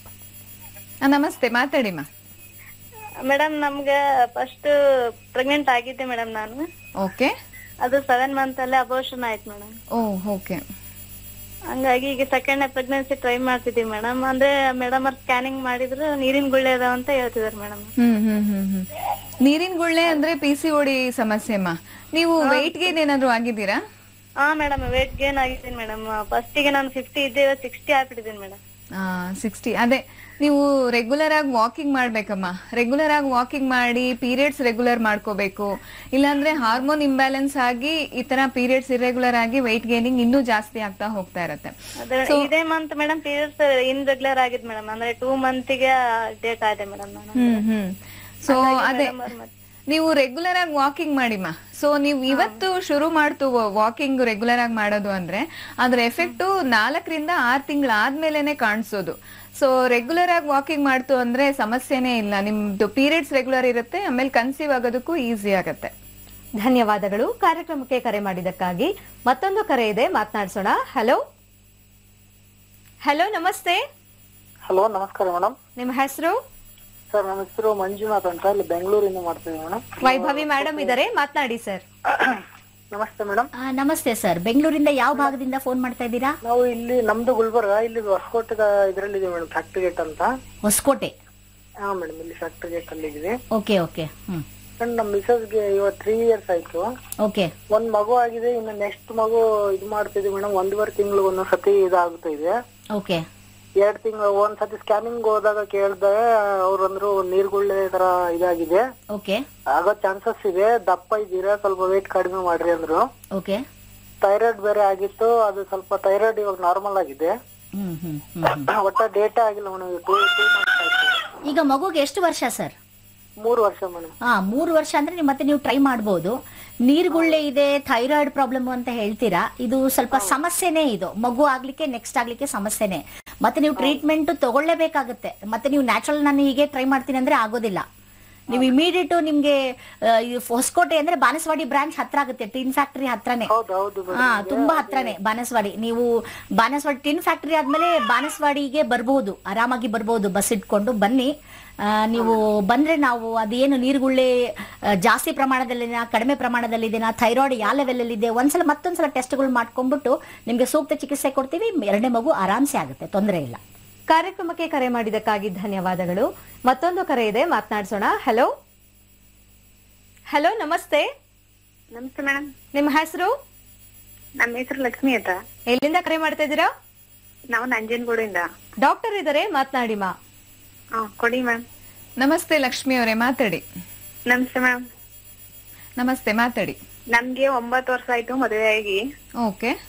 [SPEAKER 3] ಆ, ನಮಸ್ತೆ ಮಾತಾಡಿ ಮಾ
[SPEAKER 7] ಮೇಡಮ್ ನಮ್ಗೆ ಫಸ್ಟ್ ಪ್ರೆಗ್ನೆಂಟ್ ಆಗಿದ್ದೆ ಮೇಡಮ್ ನಾನು
[SPEAKER 3] ಓಕೆ
[SPEAKER 7] ಅದು ಸೆವೆನ್ ಮಂತ್ ಅಲ್ಲೇ ಅಬೋಷನ್ ಆಯ್ತು ಮೇಡಮ್
[SPEAKER 3] ಓ ಓಕೆ
[SPEAKER 7] ಹಂಗಾಗಿ ಈಗ ಸೆಕೆಂಡ್ ಪ್ರೆಗ್ನೆನ್ಸಿ ಟ್ರೈ ಮಾಡ್ತಿದ್ದೀವಿ ಮೇಡಮ್ ಅಂದ್ರೆ ಮೇಡಮ್ ಅವ್ರು ಸ್ಕ್ಯಾನಿಂಗ್ ಮಾಡಿದ್ರು ನೀರಿನ ಗುಳ್ಳೆ ಅದಾವ ಅಂತ ಹೇಳ್ತಿದಾರೆ ಮೇಡಮ್
[SPEAKER 3] ಹ್ಮ್ ಹ್ಮ್ ಹ್ಮ್ ಹ್ಮ್ ನೀರಿನ ಗುಳ್ಳೆ ಅಂದ್ರೆ ಪಿ ಸಿ ಓಡಿ ಸಮಸ್ಯೆ ಅಮ್ಮ ನೀವು weight ಗೇನ್ ಏನಾದ್ರು ಆಗಿದ್ದೀರಾ
[SPEAKER 7] ಹಾ ಮೇಡಮ್ ವೇಟ್ ಗೇನ್ ಆಗಿದ್ದೀನಿ ಮೇಡಮ್ ಫಸ್ಟಿಗೆ ನಾನು ಫಿಫ್ಟಿ ಇದ್ದೆ ಸಿಕ್ಸ್ಟಿ ಆಗ್ಬಿಟ್ಟಿದ್ದೀನಿ ಮೇಡಮ್
[SPEAKER 3] ಸಿಕ್ಸ್ಟಿ ಅದೇ ನೀವು ರೆಗ್ಯುಲರ್ ಆಗಿ ವಾಕಿಂಗ್ ಮಾಡ್ಬೇಕಮ್ಮ ರೆಗ್ಯುಲರ್ ಆಗಿ ವಾಕಿಂಗ್ ಮಾಡಿ ಪೀರಿಯಡ್ಸ್ ರೆಗ್ಯುಲರ್ ಮಾಡ್ಕೋಬೇಕು ಇಲ್ಲಾಂದ್ರೆ ಹಾರ್ಮೋನ್ ಇಂಬ್ಯಾಲೆನ್ಸ್ ಆಗಿ ಈ ತರ ಪೀರಿಯಡ್ಸ್ ಇರೆಗ್ಯುಲರ್ ಆಗಿ weight ಗೇನಿಂಗ್ ಇನ್ನೂ ಜಾಸ್ತಿ ಆಗ್ತಾ ಹೋಗ್ತಾ ಇರತ್ತೆ
[SPEAKER 7] ಅದೇ ಇದೇ month madam periods irregular ಆಗಿದ್ ಮೇಡಮ್ ಅಂದ್ರೆ ಟೂ ಮಂತಿಗೆ ಡೇಟ್ ಆಗಿದೆ ಮೇಡಮ್ ನಾನು
[SPEAKER 3] ಹ್ಮ್ ಹ್ಮ್ ಸೊ
[SPEAKER 7] ಹಾಗಾಗಿ
[SPEAKER 3] ಅದೇ
[SPEAKER 7] madam ಅವ್ರು ಮತ್ತೆ-
[SPEAKER 3] ನೀವು ರೆಗ್ಯುಲರ್ ಆಗಿ ವಾಕಿಂಗ್ ಮಾಡಿಮ್ಮ ಸೊ ನೀವು ಇವತ್ತು ಶುರು ಮಾಡ್ತು ವಾಕಿಂಗ್ ರೆಗ್ಯುಲರ್ ಆಗಿ ಮಾಡೋದು ಅಂದ್ರೆ ಅದ್ರ ಎಫೆಕ್ಟ್ ನಾಲ್ಕರಿಂದ ಆರ್ ತಿಂಗಳ ಆದ್ಮೇಲೆನೆ ಕಾಣಿಸೋದು ಸೊ ರೆಗ್ಯುಲರ್ ಆಗಿ ವಾಕಿಂಗ್ ಮಾಡ್ತು ಅಂದ್ರೆ ಸಮಸ್ಯೆನೇ ಇಲ್ಲ ನಿಮ್ದು ಪೀರಿಯಡ್ಸ್ ರೆಗ್ಯುಲರ್ ಇರುತ್ತೆ ಆಮೇಲೆ ಕನ್ಸೀವ್ ಆಗೋದಕ್ಕೂ ಈಸಿ ಆಗತ್ತೆ
[SPEAKER 1] ಧನ್ಯವಾದಗಳು ಕಾರ್ಯಕ್ರಮಕ್ಕೆ ಕರೆ ಮಾಡಿದ್ದಕ್ಕಾಗಿ ಮತ್ತೊಂದು ಕರೆ ಇದೆ ಮಾತನಾಡಿಸೋಣ ಹಲೋ ಹಲೋ ನಮಸ್ತೆ
[SPEAKER 13] ಹಲೋ ನಮಸ್ಕಾರ ಮೇಡಮ್
[SPEAKER 1] ನಿಮ್ಮ ಹೆಸರು
[SPEAKER 13] ಸರ್ ನನ್ನ ಹೆಸರು ಮಂಜುನಾಥ್ ಅಂತ ಇಲ್ಲಿ ಬೆಂಗಳೂರಿಂದ ಮಾಡ್ತೀವಿ ಮೇಡಮ್
[SPEAKER 1] ವೈಭವಿ ಮೇಡಮ್ ಇದಾರೆ ಮಾತನಾಡಿ ಸರ್
[SPEAKER 13] ನಮಸ್ತೆ ಮೇಡಮ್
[SPEAKER 2] ಆ, ನಮಸ್ತೆ ಸರ್ ಬೆಂಗಳೂರಿಂದ ಯಾವ ಭಾಗದಿಂದ ಫೋನ್ ಮಾಡ್ತಾ ಇದ್ದೀರಾ
[SPEAKER 13] ನಾವು ಇಲ್ಲಿ ನಮ್ದು ಗುಲ್ಬರ್ಗ ಇಲ್ಲಿ ಹೊಸಕೋಟೆ ಇದ್ರಲ್ಲಿ ಮೇಡಮ್ ಫ್ಯಾಕ್ಟ್ರಿ ಗೇಟ್ ಅಂತ
[SPEAKER 2] ಹೊಸಕೋಟೆ
[SPEAKER 13] ಹಾ ಮೇಡಮ್ ಇಲ್ಲಿ ಫ್ಯಾಕ್ಟ್ರಿ ಗೇಟ್ ಅಲ್ಲಿ ಇದೀವಿ
[SPEAKER 2] ಓಕೆ ಓಕೆ ಹ್ಮ್
[SPEAKER 13] ಫ್ರೆಂಡ್ ನಮ್ಮ ಮಿಸಸ್ಗೆ ಇವತ್ತು ತ್ರೀ ಇಯರ್ಸ್ ಆಯ್ತು
[SPEAKER 2] ಓಕೆ
[SPEAKER 13] ಒಂದ್ ಮಗು ಆಗಿದೆ ಇನ್ನು ನೆಕ್ಸ್ಟ್ ಮಗು ಇದು ಮಾಡ್ತಿದ್ವಿ ಮೇಡಮ್ ಒಂದೂವರೆ ತಿಂಗಳು ಒಂದೊಂದ್ ಸತಿ ಇದಾಗ್ತಾ ಇದೆ
[SPEAKER 2] ಓಕೆ
[SPEAKER 13] ಎರಡ್ ತಿಂಗಳು ಒಂದ್ ಸತಿ ಸ್ಕ್ಯಾನಿಂಗ್ ಹೋದಾಗ ಕೇಳ್ದೆ ಅವ್ರು ಅಂದ್ರು ನೀರ್ಗುಳ್ಳೆ ತರ ಇದಾಗಿದೆ
[SPEAKER 2] ಓಕೆ
[SPEAKER 13] ಆಗೋ ಚಾನ್ಸಸ್ ಇದೆ ದಪ್ಪ ಇದ್ದೀರಾ ಸ್ವಲ್ಪ ವೇಟ್ ಕಡಿಮೆ ಮಾಡ್ರಿ ಅಂದ್ರು
[SPEAKER 2] ಓಕೆ
[SPEAKER 13] ಥೈರಾಯ್ಡ್ ಬೇರೆ ಆಗಿತ್ತು ಅದು ಸ್ವಲ್ಪ ಥೈರಾಯ್ಡ್ ಇವಾಗ ನಾರ್ಮಲ್ ಆಗಿದೆ
[SPEAKER 2] ಹ್ಮ್ ಹ್ಮ್ ಹ್ಮ್
[SPEAKER 13] ಒಟ್ಟ ಡೇಟಾ ಆಗಿಲ್ಲ ಮೇಡಮ್ ಟೂ ಟೂ ಮಂತ್ಸ್ ಆಯ್ತು
[SPEAKER 2] ಈಗ ಮಗುಗೆ ಎಷ್ಟು ವರ್ಷ ಸರ್
[SPEAKER 13] ಮೂರು ವರ್ಷ ಮೇಡಮ್
[SPEAKER 2] ಹಾ ಮೂರು ವರ್ಷ ಅಂದ್ರೆ ನೀವು ಮತ್ತೆ ನೀವು ಟ್ರೈ ಮಾಡ್ಬೋದು ನೀರ್ಗುಳ್ಳೆ ಇದೆ ಥೈರಾಯ್ಡ್ ಪ್ರಾಬ್ಲಮ್ ಅಂತ ಹೇಳ್ತೀರಾ ಇದು ಸ್ವಲ್ಪ ಸಮಸ್ಯೆನೇ ಇದು ಮಗು ಆಗ್ಲಿಕ್ಕೆ ನೆಕ್ಸ್ಟ್ ಆಗ್ಲಿಕ್ಕೆ ಸಮಸ್ಯೆನೆ ಮತ್ತೆ ನೀವು ಟ್ರೀಟ್ಮೆಂಟ್ ತಗೊಳ್ಳೇಬೇಕಾಗುತ್ತೆ ಮತ್ತೆ ನೀವು ನ್ಯಾಚುರಲ್ ನಾನು ಹೀಗೆ ಟ್ರೈ ಮಾಡ್ತೀನಿ ಅಂದ್ರೆ ಆಗೋದಿಲ್ಲ ನೀವು ಇಮಿಡಿಯೇಟ್ ನಿಮ್ಗೆ ಆ, ಈ ಹೊಸಕೋಟೆ ಅಂದ್ರೆ ಬಾನಸವಾಡಿ ಬ್ರಾಂಚ್ ಹತ್ರ ಆಗುತ್ತೆ ಟಿನ್ ಫ್ಯಾಕ್ಟರಿ ಹತ್ರನೇ ಹಾ ತುಂಬಾ ಹತ್ರನೇ ಬಾನಸವಾಡಿ ನೀವು ಬಾನಸವಾಡಿ ಟಿನ್ ಫ್ಯಾಕ್ಟರಿ ಆದ್ಮೇಲೆ ಬಾನಸವಾಡಿಗೆ ಬರ್ಬಹುದು ಆರಾಮಾಗಿ ಬರ್ಬಹುದು ಬಸ್ ಇಟ್ಕೊಂಡು ಬನ್ನಿ ಆ, ನೀವು ಬಂದ್ರೆ ನಾವು ಅದೇನು ನೀರುಗುಳ್ಳೆ ಆ, ಜಾಸ್ತಿ ಪ್ರಮಾಣದಲ್ಲಿನ ಕಡಿಮೆ ಪ್ರಮಾಣದಲ್ಲಿದೆನಾ ಥೈರಾಯ್ಡ್ ಯಾವ ಲೆವೆಲ್ ಇದೆ ಒಂದ್ಸಲ ಮತ್ತೊಂದ್ಸಲ ಟೆಸ್ಟ್ಗಳು ಮಾಡ್ಕೊಂಡ್ಬಿಟ್ಟು ನಿಮ್ಗೆ ಸೂಕ್ತ ಚಿಕಿತ್ಸೆ ಕೊಡ್ತೀವಿ ಎರಡನೇ ಮಗು ಆರಾಮ್ಸೆ ಆಗುತ್ತೆ ತೊಂದರೆ ಇಲ್ಲ
[SPEAKER 1] ಕಾರ್ಯಕ್ರಮಕ್ಕೆ ಕರೆ ಮಾಡಿದ್ದಕ್ಕಾಗಿ ಧನ್ಯವಾದಗಳು ಮತ್ತೊಂದು ಕರೆ ಇದೆ ಮಾತನಾಡಿಸೋಣ ಹಲೋ ಹಲೋ ನಮಸ್ತೆ
[SPEAKER 14] ನಮಸ್ತೆ ಮೇಡಮ್
[SPEAKER 1] ನಿಮ್ಮ ಹೆಸರು
[SPEAKER 14] ನಮ್ಮ ಹೆಸರು ಲಕ್ಷ್ಮಿ ಅಂತ
[SPEAKER 1] ಎಲ್ಲಿಂದ ಕರೆ ಮಾಡ್ತಾ ಇದ್ದೀರಾ
[SPEAKER 14] ನಾವು ನಂಜನಗೂಡಿಂದ
[SPEAKER 1] ಡಾಕ್ಟರ್ ಇದಾರೆ ಮಾತನಾಡಿ ಮಾ
[SPEAKER 14] ಹಾ ಕೊಡಿ ಮ್ಯಾಮ್
[SPEAKER 3] ನಮಸ್ತೆ ಲಕ್ಷ್ಮಿ ಅವರೇ ಮಾತಾಡಿ
[SPEAKER 14] ನಮಸ್ತೆ ಮ್ಯಾಮ್
[SPEAKER 3] ನಮಸ್ತೆ ಮಾತಾಡಿ
[SPEAKER 14] ನಮ್ಗೆ ಒಂಬತ್ತು ವರ್ಷ ಆಯ್ತು ಮದುವೆ ಆಗಿ
[SPEAKER 3] ಓಕೆ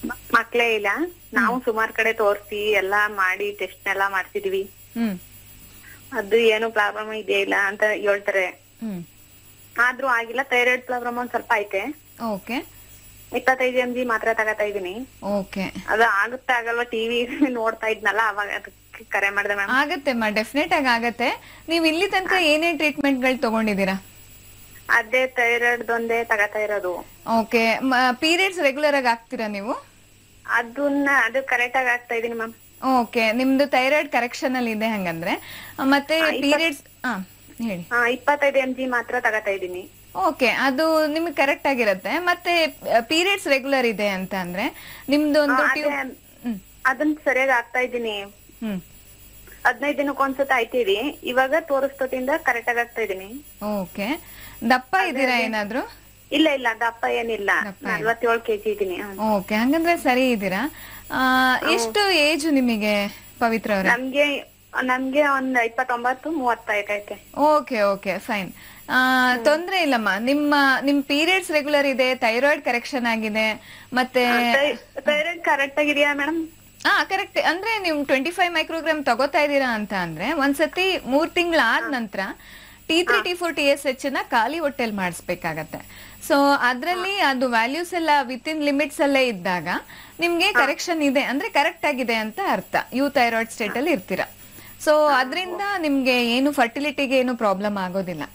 [SPEAKER 14] ಮ- ಮಕ್ಳೇ ಇಲ್ಲ ನಾವು ಸುಮಾರ್ ಕಡೆ ತೋರ್ಸಿ ಎಲ್ಲಾ ಮಾಡಿ ಟೆಸ್ಟ್ ಎಲ್ಲಾ ಮಾಡ್ಸಿದೀವಿ
[SPEAKER 3] ಹ್ಮ್
[SPEAKER 14] ಅದು ಏನು ಪ್ರಾಬ್ಲಮ್ ಇದೆಯಾ ಇಲ್ಲ ಅಂತ ಹೇಳ್ತಾರೆ
[SPEAKER 3] ಹ್ಮ್
[SPEAKER 14] ಆದ್ರೂ ಆಗಿಲ್ಲ ಥೈರಾಯ್ಡ್ ಪ್ರಾಬ್ಲಮ್ ಒಂದ್ ಸ್ವಲ್ಪ ಐತೆ
[SPEAKER 3] ಓಕೆ
[SPEAKER 14] ಇಪ್ಪತ್ತೈದು ಎಂ ಜಿ ಮಾತ್ರ ತಗೋತಾ ಇದೀನಿ
[SPEAKER 3] ಓಕೆ
[SPEAKER 14] ಅದು ಆಗುತ್ತಾ ಆಗಲ್ವಾ ಟಿವಿ ನೋಡ್ತಾ ಇದ್ನಲ್ಲ ಅವಾಗ ಅದಕ್ಕೆ ಕರೆ ಮಾಡಿದೆ ಮ್ಯಾಮ್
[SPEAKER 3] ಆಗತ್ತೆ ಮಾ ಡೆಫಿನೆಟ್ ಆಗಿ ಆಗತ್ತೆ ನೀವು ಇಲ್ಲಿ ತನಕ ಏನೇನ್ ಟ್ರೀಟ್ಮೆಂಟ್ಗಳು ತಗೊಂಡಿದ್ದೀರಾ
[SPEAKER 14] ಅದೇ ಥೈರಾಯ್ಡ್ ಒಂದೇ ತಗೋತಾ ಇರೋದು
[SPEAKER 3] ಓಕೆ ಪೀರಿಯಡ್ಸ್ ರೆಗ್ಯುಲರ್ ಆಗಿ ಆಗ್ತೀರಾ ನೀವು
[SPEAKER 14] ಅದನ್ನ ಅದು ಕರೆಕ್ಟ್ ಆಗಿ ಆಗ್ತಾ ಇದೀನಿ ಮ್ಯಾಮ್
[SPEAKER 3] ಓಕೆ ನಿಮ್ದು ಥೈರಾಯ್ಡ್ ಕರೆಕ್ಷನ್ ಅಲ್ಲಿ ಇದೆ ಹಂಗಂದ್ರೆ ಆ, ಮತ್ತೆ ಪೀರಿಯಡ್ಸ್ ಹಾ ಹೇಳಿ
[SPEAKER 14] ಇಪ್ಪತ್ತೈದು ಎಂ ಜಿ ಮಾತ್ರ ತಗೋತಾ ಇದೀನಿ
[SPEAKER 3] ಓಕೆ ಅದು ನಿಮ್ಗೆ ಕರೆಕ್ಟ್ ಆಗಿರತ್ತೆ ಮತ್ತೆ ಪೀರಿಯಡ್ಸ್ ರೆಗ್ಯುಲರ್ ಇದೆ ಅಂತ ಅಂದ್ರೆ ನಿಮ್ದು ಒಂದು
[SPEAKER 14] ಆ, ಅದೇ ಅದನ್ನ ಸರಿಯಾಗಿ ಆಗ್ತಾ ಇದೀನಿ
[SPEAKER 3] ಹ್ಮ್
[SPEAKER 14] ಹದಿನೈದು ದಿನಕ್ಕೊಂದ್ಸತಿ ಆಯ್ತೀವಿ ಇವಾಗ ತೋರಿಸ್ತೋತಿಂದ ಕರೆಕ್ಟ್ ಆಗಿ ಆಗ್ತಾ ಇದೀನಿ
[SPEAKER 3] ಓಕೆ ದಪ್ಪ ಇದ್ದೀರಾ ಏನಾದ್ರು
[SPEAKER 14] ಇಲ್ಲ ಇಲ್ಲ ದಪ್ಪ ಏನಿಲ್ಲ ನಲ್ವತ್ತೇಳು ಕೆಜಿ ಇದೀನಿ ಹ್ಮ್.
[SPEAKER 3] ಓಕೆ ಹಂಗಂದ್ರೆ ಸರಿ ಇದ್ದೀರಾ ಆ, ಎಷ್ಟು ಏಜ್ ನಿಮಗೆ ಪವಿತ್ರ ಅವರೇ
[SPEAKER 14] ನಮ್ಗೆ ನಮ್ಗೆ ಒಂದ್ ಇಪ್ಪತ್ತೊಂಬತ್ತು ಮೂವತ್ತೈದೈತೆ
[SPEAKER 3] ಓಕೆ ಓಕೆ ಫೈನ್ ತೊಂದ್ರೆ ಇಲ್ಲಮ್ಮ ನಿಮ್ಮ ನಿಮ್ ಪೀರಿಯಡ್ಸ್ ರೆಗ್ಯುಲರ್ ಇದೆ ಥೈರಾಯ್ಡ್ ಕರೆಕ್ಷನ್ ಆಗಿದೆ ಮತ್ತೆ
[SPEAKER 14] ಥೈರಾಯ್ಡ್ ಕರೆಕ್ಟ್ ಆಗಿದೆಯಾ ಮೇಡಮ್
[SPEAKER 3] ಹಾ ಕರೆಕ್ಟ್ ಅಂದ್ರೆ ನೀವು ಟ್ವೆಂಟಿ ಫೈವ್ ಮೈಕ್ರೋಗ್ರಾಮ್ ತಗೋತಾ ಇದೀರಾ ಅಂತ ಅಂದ್ರೆ ಒಂದ್ಸತಿ ಮೂರ್ ತಿಂಗಳಾದ ನಂತರ T three T four T S H ನ ಖಾಲಿ ಹೊಟ್ಟೆಲ್ ಮಾಡಿಸ್ಬೇಕಾಗತ್ತೆ ಸೊ ಅದ್ರಲ್ಲಿ ಅದು ವ್ಯಾಲ್ಯೂಸ್ ಎಲ್ಲ ವಿತ್ ಇನ್ ಲಿಮಿಟ್ಸ್ ಅಲ್ಲೇ ಇದ್ದಾಗ ನಿಮ್ಗೆ ಕರೆಕ್ಷನ್ ಇದೆ ಅಂದ್ರೆ ಕರೆಕ್ಟ್ ಆಗಿದೆ ಅಂತ ಅರ್ಥ ಯು ಥೈರಾಯ್ಡ್ ಸ್ಟೇಟ್ ಅಲ್ಲಿ ಇರ್ತೀರಾ ಸೊ ಅದರಿಂದ ನಿಮ್ಗೆ ಏನು ಫರ್ಟಿಲಿಟಿಗೆ ಏನು ಪ್ರಾಬ್ಲಮ್ ಆಗೋದಿಲ್ಲ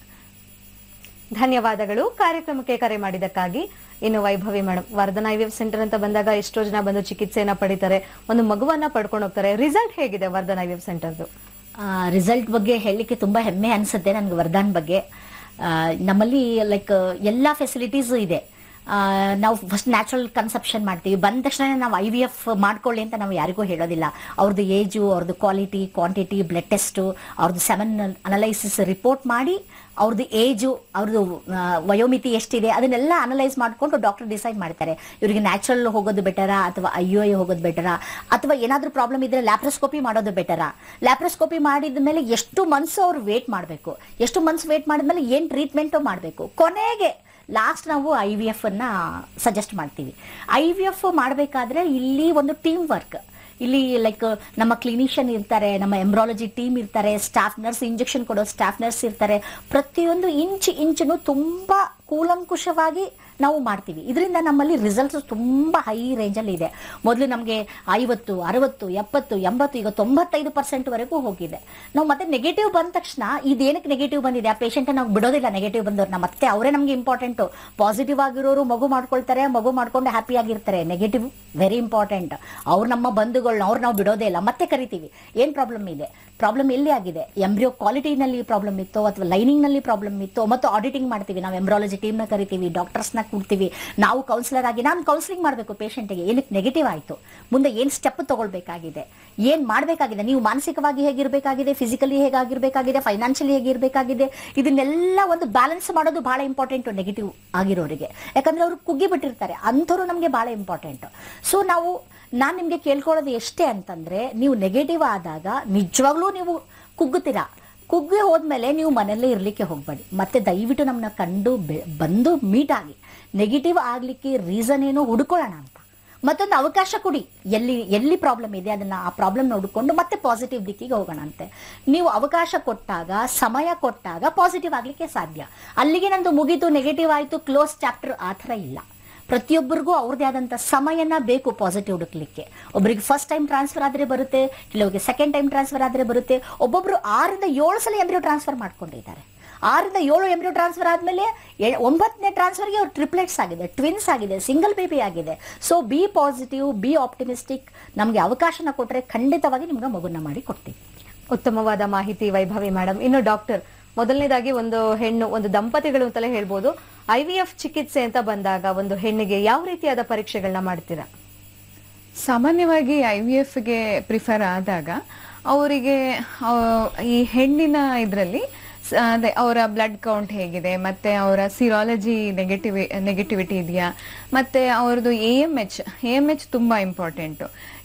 [SPEAKER 1] ಧನ್ಯವಾದಗಳು ಕಾರ್ಯಕ್ರಮಕ್ಕೆ ಕರೆ ಮಾಡಿದ್ದಕ್ಕಾಗಿ ಇನ್ನು Vaibhavi madam Vardhana I centre ಅಂತ ಬಂದಾಗ ಎಷ್ಟೋ ಜನ ಬಂದು ಚಿಕಿತ್ಸೆಯನ್ನ ಪಡಿತಾರೆ ಒಂದು ಮಗುವನ್ನ ಪಡ್ಕೊಂಡು ಹೋಗ್ತಾರೆ ರಿಸಲ್ಟ್ ಹೇಗಿದೆ ವರ್ಧನ ಐ ಸೆಂಟರ್ದು
[SPEAKER 2] ರಿಸಲ್ಟ್ ಬಗ್ಗೆ ಹೇಳಲಿಕ್ಕೆ ತುಂಬ ಹೆಮ್ಮೆ ಅನಿಸುತ್ತೆ ನನಗೆ ವರದಾನ್ ಬಗ್ಗೆ ಆ, ನಮ್ಮಲ್ಲಿ ಲೈಕ್ ಎಲ್ಲ ಫೆಸಿಲಿಟೀಸು ಇದೆ ಆ, ನಾವು ಫಸ್ಟ್ ನ್ಯಾಚುರಲ್ ಕನ್ಸಪ್ಷನ್ ಮಾಡ್ತೀವಿ ಬಂದ ತಕ್ಷಣ ನಾವು ಐ ವಿ ಎಫ್ ಮಾಡ್ಕೊಳ್ಳಿ ಅಂತ ನಾವು ಯಾರಿಗೂ ಹೇಳೋದಿಲ್ಲ ಅವ್ರದ್ದು ಏಜು ಅವ್ರದ್ದು ಕ್ವಾಲಿಟಿ ಕ್ವಾಂಟಿಟಿ ಬ್ಲಡ್ ಟೆಸ್ಟು ಅವ್ರದ್ದು ಸೆವೆನ್ ಅನಲೈಸಿಸ್ ರಿಪೋರ್ಟ್ ಮಾಡಿ ಅವ್ರದ್ದು ಏಜು ಅವ್ರದ್ದು ಆ, ವಯೋಮಿತಿ ಎಷ್ಟಿದೆ ಅದನ್ನೆಲ್ಲ ಅನಲೈಸ್ ಮಾಡಿಕೊಂಡು ಡಾಕ್ಟರ್ ಡಿಸೈಡ್ ಮಾಡ್ತಾರೆ ಇವರಿಗೆ ನ್ಯಾಚುರಲ್ ಹೋಗೋದು ಬೆಟರಾ ಅಥವಾ ಐ ಯು ಐ ಹೋಗೋದು ಬೆಟರಾ ಅಥವಾ ಏನಾದರೂ ಪ್ರಾಬ್ಲಮ್ ಇದ್ರೆ ಲ್ಯಾಪ್ರೋಸ್ಕೋಪಿ ಮಾಡೋದು ಬೆಟರಾ ಲ್ಯಾಪ್ರೋಸ್ಕೋಪಿ ಮಾಡಿದ ಮೇಲೆ ಎಷ್ಟು ಮಂತ್ಸ್ ಅವ್ರು ವೇಟ್ ಮಾಡಬೇಕು ಎಷ್ಟು ಮಂತ್ಸ್ ವೇಟ್ ಮಾಡಿದ್ಮೇಲೆ ಏನು ಟ್ರೀಟ್ಮೆಂಟು ಮಾಡಬೇಕು ಕೊನೆಗೆ ಲಾಸ್ಟ್ ನಾವು ಐ ವಿ ಎಫ್ ಅನ್ನ ಸಜೆಸ್ಟ್ ಮಾಡ್ತೀವಿ ಐ ವಿ ಎಫ್ ಮಾಡಬೇಕಾದ್ರೆ ಇಲ್ಲಿ ಒಂದು ಟೀಮ್ ವರ್ಕ್ ಇಲ್ಲಿ ಲೈಕ್ ನಮ್ಮ ಕ್ಲಿನಿಷಿಯನ್ ಇರ್ತಾರೆ ನಮ್ಮ ಎಂಬ್ರಾಲಜಿ ಟೀಮ್ ಇರ್ತಾರೆ ಸ್ಟಾಫ್ ನರ್ಸ್ ಇಂಜೆಕ್ಷನ್ ಕೊಡೋ ಸ್ಟಾಫ್ ನರ್ಸ್ ಇರ್ತಾರೆ ಪ್ರತಿಯೊಂದು ಇಂಚ್ ಇಂಚನು ತುಂಬ ಕೂಲಂಕುಷವಾಗಿ ನಾವು ಮಾಡ್ತೀವಿ ಇದರಿಂದ ನಮ್ಮಲ್ಲಿ ರಿಸಲ್ಟ್ಸ್ ತುಂಬ ಹೈ ರೇಂಜಲ್ಲಿ ಇದೆ ಮೊದಲು ನಮಗೆ ಐವತ್ತು ಅರವತ್ತು ಎಪ್ಪತ್ತು ಎಂಬತ್ತು ಈಗ ತೊಂಬತ್ತೈದು ಪರ್ಸೆಂಟ್ವರೆಗೂ ಹೋಗಿದೆ ನಾವು ಮತ್ತೆ ನೆಗೆಟಿವ್ ಬಂದ ತಕ್ಷಣ ಇದೇನಕ್ಕೆ ನೆಗೆಟಿವ್ ಬಂದಿದೆ ಆ ಪೇಷಂಟ್ ನಾವು ಬಿಡೋದಿಲ್ಲ ನೆಗೆಟಿವ್ ಬಂದವ್ರನ್ನ ಮತ್ತೆ ಅವರೇ ನಮಗೆ ಇಂಪಾರ್ಟೆಂಟು ಪಾಸಿಟಿವ್ ಆಗಿರೋರು ಮಗು ಮಾಡ್ಕೊಳ್ತಾರೆ ಮಗು ಮಾಡ್ಕೊಂಡು ಹ್ಯಾಪಿ ಆಗಿರ್ತಾರೆ ನೆಗೆಟಿವ್ ವೆರಿ ಇಂಪಾರ್ಟೆಂಟ್ ಅವ್ರು ನಮ್ಮ ಬಂಧುಗಳನ್ನ ಅವ್ರು ನಾವು ಬಿಡೋದೇ ಇಲ್ಲ ಮತ್ತೆ ಕರಿತೀವಿ ಏನು ಪ್ರಾಬ್ಲಮ್ ಇದೆ ಪ್ರಾಬ್ಲಮ್ ಎಲ್ಲಿ ಆಗಿದೆ ಎಂಬ್ರಿಯೋ ಕ್ವಾಲಿಟಿನಲ್ಲಿ ಪ್ರಾಬ್ಲಮ್ ಇತ್ತು ಅಥವಾ ಲೈನಿಂಗ್ನಲ್ಲಿ ಪ್ರಾಬ್ಲಮ್ ಇತ್ತು ಮತ್ತು ಆಡಿಟಿಂಗ್ ಮಾಡ್ತೀವಿ ನಾವು ಎಂಬ್ರಾಲಜಿ ಟೀಮ್ನ ಕರಿತೀವಿ ಡಾಕ್ಟರ್ಸ್ನ ಕೂಡ್ತೀವಿ ನಾವು ಕೌನ್ಸಿಲರ್ ಆಗಿ ನಾನು ಕೌನ್ಸಿಲಿಂಗ್ ಮಾಡಬೇಕು ಪೇಷಂಟ್ಗೆ ಏನಕ್ಕೆ ನೆಗೆಟಿವ್ ಆಯಿತು ಮುಂದೆ ಏನು ಸ್ಟೆಪ್ ತಗೊಳ್ಬೇಕಾಗಿದೆ ಏನು ಮಾಡಬೇಕಾಗಿದೆ ನೀವು ಮಾನಸಿಕವಾಗಿ ಹೇಗಿರಬೇಕಾಗಿದೆ ಫಿಸಿಕಲಿ ಹೇಗಾಗಿರ್ಬೇಕಾಗಿದೆ ಫೈನಾನ್ಷಿಯಲಿ ಹೇಗಿರಬೇಕಾಗಿದೆ ಇದನ್ನೆಲ್ಲ ಒಂದು ಬ್ಯಾಲೆನ್ಸ್ ಮಾಡೋದು ಬಹಳ ಇಂಪಾರ್ಟೆಂಟು ನೆಗೆಟಿವ್ ಆಗಿರೋರಿಗೆ ಯಾಕಂದ್ರೆ ಅವರು ಕುಗ್ಗಿ ಬಿಟ್ಟಿರ್ತಾರೆ ಅಂಥವ್ರು ನಮಗೆ ಬಹಳ ಇಂಪಾರ್ಟೆಂಟ್ ಸೊ ನಾವು ನಾನು ನಿಮಗೆ ಕೇಳ್ಕೊಳ್ಳೋದು ಎಷ್ಟೇ ಅಂತಂದ್ರೆ ನೀವು ನೆಗೆಟಿವ್ ಆದಾಗ ನಿಜವಾಗ್ಲೂ ನೀವು ಕುಗ್ಗುತ್ತೀರಾ ಕುಗ್ಗಿ ಹೋದ್ಮೇಲೆ ನೀವು ಮನೆಯಲ್ಲೇ ಇರಲಿಕ್ಕೆ ಹೋಗಬೇಡಿ ಮತ್ತೆ ದಯವಿಟ್ಟು ನಮ್ಮನ್ನ ಕಂಡು ಬೆ- ಬಂದು ಮೀಟ್ ಆಗಿ ನೆಗೆಟಿವ್ ಆಗಲಿಕ್ಕೆ ರೀಸನ್ ಏನು ಹುಡ್ಕೊಳ್ಳೋಣ ಅಂತ ಮತ್ತೊಂದು ಅವಕಾಶ ಕೊಡಿ ಎಲ್ಲಿ ಎಲ್ಲಿ ಪ್ರಾಬ್ಲಮ್ ಇದೆ ಅದನ್ನ ಆ ಪ್ರಾಬ್ಲಮ್ ನೋಡಿಕೊಂಡು ಮತ್ತೆ ಪಾಸಿಟಿವ್ ದಿಕ್ಕಿಗೆ ಹೋಗೋಣ ಅಂತೆ ನೀವು ಅವಕಾಶ ಕೊಟ್ಟಾಗ ಸಮಯ ಕೊಟ್ಟಾಗ ಪಾಸಿಟಿವ್ ಆಗಲಿಕ್ಕೆ ಸಾಧ್ಯ ಅಲ್ಲಿಗೆ ನಂದು ಮುಗೀತು ನೆಗೆಟಿವ್ ಆಯಿತು ಕ್ಲೋಸ್ ಚಾಪ್ಟರ್ ಆ ಥರ ಇಲ್ಲ ಪ್ರತಿಯೊಬ್ಬರಿಗೂ ಅವ್ರದ್ದೇ ಆದಂಥ ಸಮಯನ ಬೇಕು ಪಾಸಿಟಿವ್ ಹುಡುಕ್ಲಿಕ್ಕೆ ಒಬ್ಬರಿಗೆ ಫಸ್ಟ್ ಟೈಮ್ ಟ್ರಾನ್ಸ್ಫರ್ ಆದರೆ ಬರುತ್ತೆ ಕೆಲವರಿಗೆ ಸೆಕೆಂಡ್ ಟೈಮ್ ಟ್ರಾನ್ಸ್ಫರ್ ಆದರೆ ಬರುತ್ತೆ ಒಬ್ಬೊಬ್ರು ಆರರಿಂದ ಏಳು ಸಲ ಎಂಬ್ರಿಯೋ ಟ್ರಾನ್ಸ್ಫರ್ ಮಾಡ್ಕೊಂಡಿದ್ದಾರೆ ಆರರಿಂದ ಏಳು ಎಂಬ್ರಿಯೋ ಟ್ರಾನ್ಸ್ಫರ್ ಆದಮೇಲೆ ಒಂಬತ್ತನೇ ಟ್ರಾನ್ಸ್ಫರ್ಗೆ ಅವ್ರು ಟ್ರಿಪ್ಲೆಟ್ಸ್ ಆಗಿದೆ ಟ್ವಿನ್ಸ್ ಆಗಿದೆ ಸಿಂಗಲ್ ಬೇಬಿ ಆಗಿದೆ so B positive B optimistic ನಮಗೆ ಅವಕಾಶನ ಕೊಟ್ಟರೆ ಖಂಡಿತವಾಗಿ ನಿಮ್ಗೆ ಮಗುನ ಮಾಡಿ ಕೊಡ್ತೀವಿ
[SPEAKER 1] ಉತ್ತಮವಾದ ಮಾಹಿತಿ ವೈಭವಿ ಮೇಡಮ್ ಇನ್ನು ಡಾಕ್ಟರ್ ಮೊದಲನೇದಾಗಿ ಒಂದು ಹೆಣ್ಣು ಒಂದು ದಂಪತಿಗಳು ಅಂತಲೇ ಹೇಳ್ಬೋದು ಐ ವಿ ಎಫ್ ಚಿಕಿತ್ಸೆ ಅಂತ ಬಂದಾಗ ಒಂದು ಹೆಣ್ಣಿಗೆ ಯಾವ ರೀತಿಯಾದ ಪರೀಕ್ಷೆಗಳನ್ನ ಮಾಡ್ತೀರಾ
[SPEAKER 3] ಸಾಮಾನ್ಯವಾಗಿ ಐ ವಿ ಎಫ್ಗೆ ಪ್ರಿಫರ್ ಆದಾಗ ಅವರಿಗೆ ಈ ಹೆಣ್ಣಿನ ಇದರಲ್ಲಿ ಅದೇ ಅವರ ಬ್ಲಡ್ ಕೌಂಟ್ ಹೇಗಿದೆ ಮತ್ತೆ ಅವರ ಸಿರಾಲಜಿ ನೆಗೆಟಿವಿ ನೆಗೆಟಿವಿಟಿ ಇದೆಯಾ ಮತ್ತೆ ಅವ್ರದ್ದು A M H A M H ತುಂಬ ಇಂಪಾರ್ಟೆಂಟು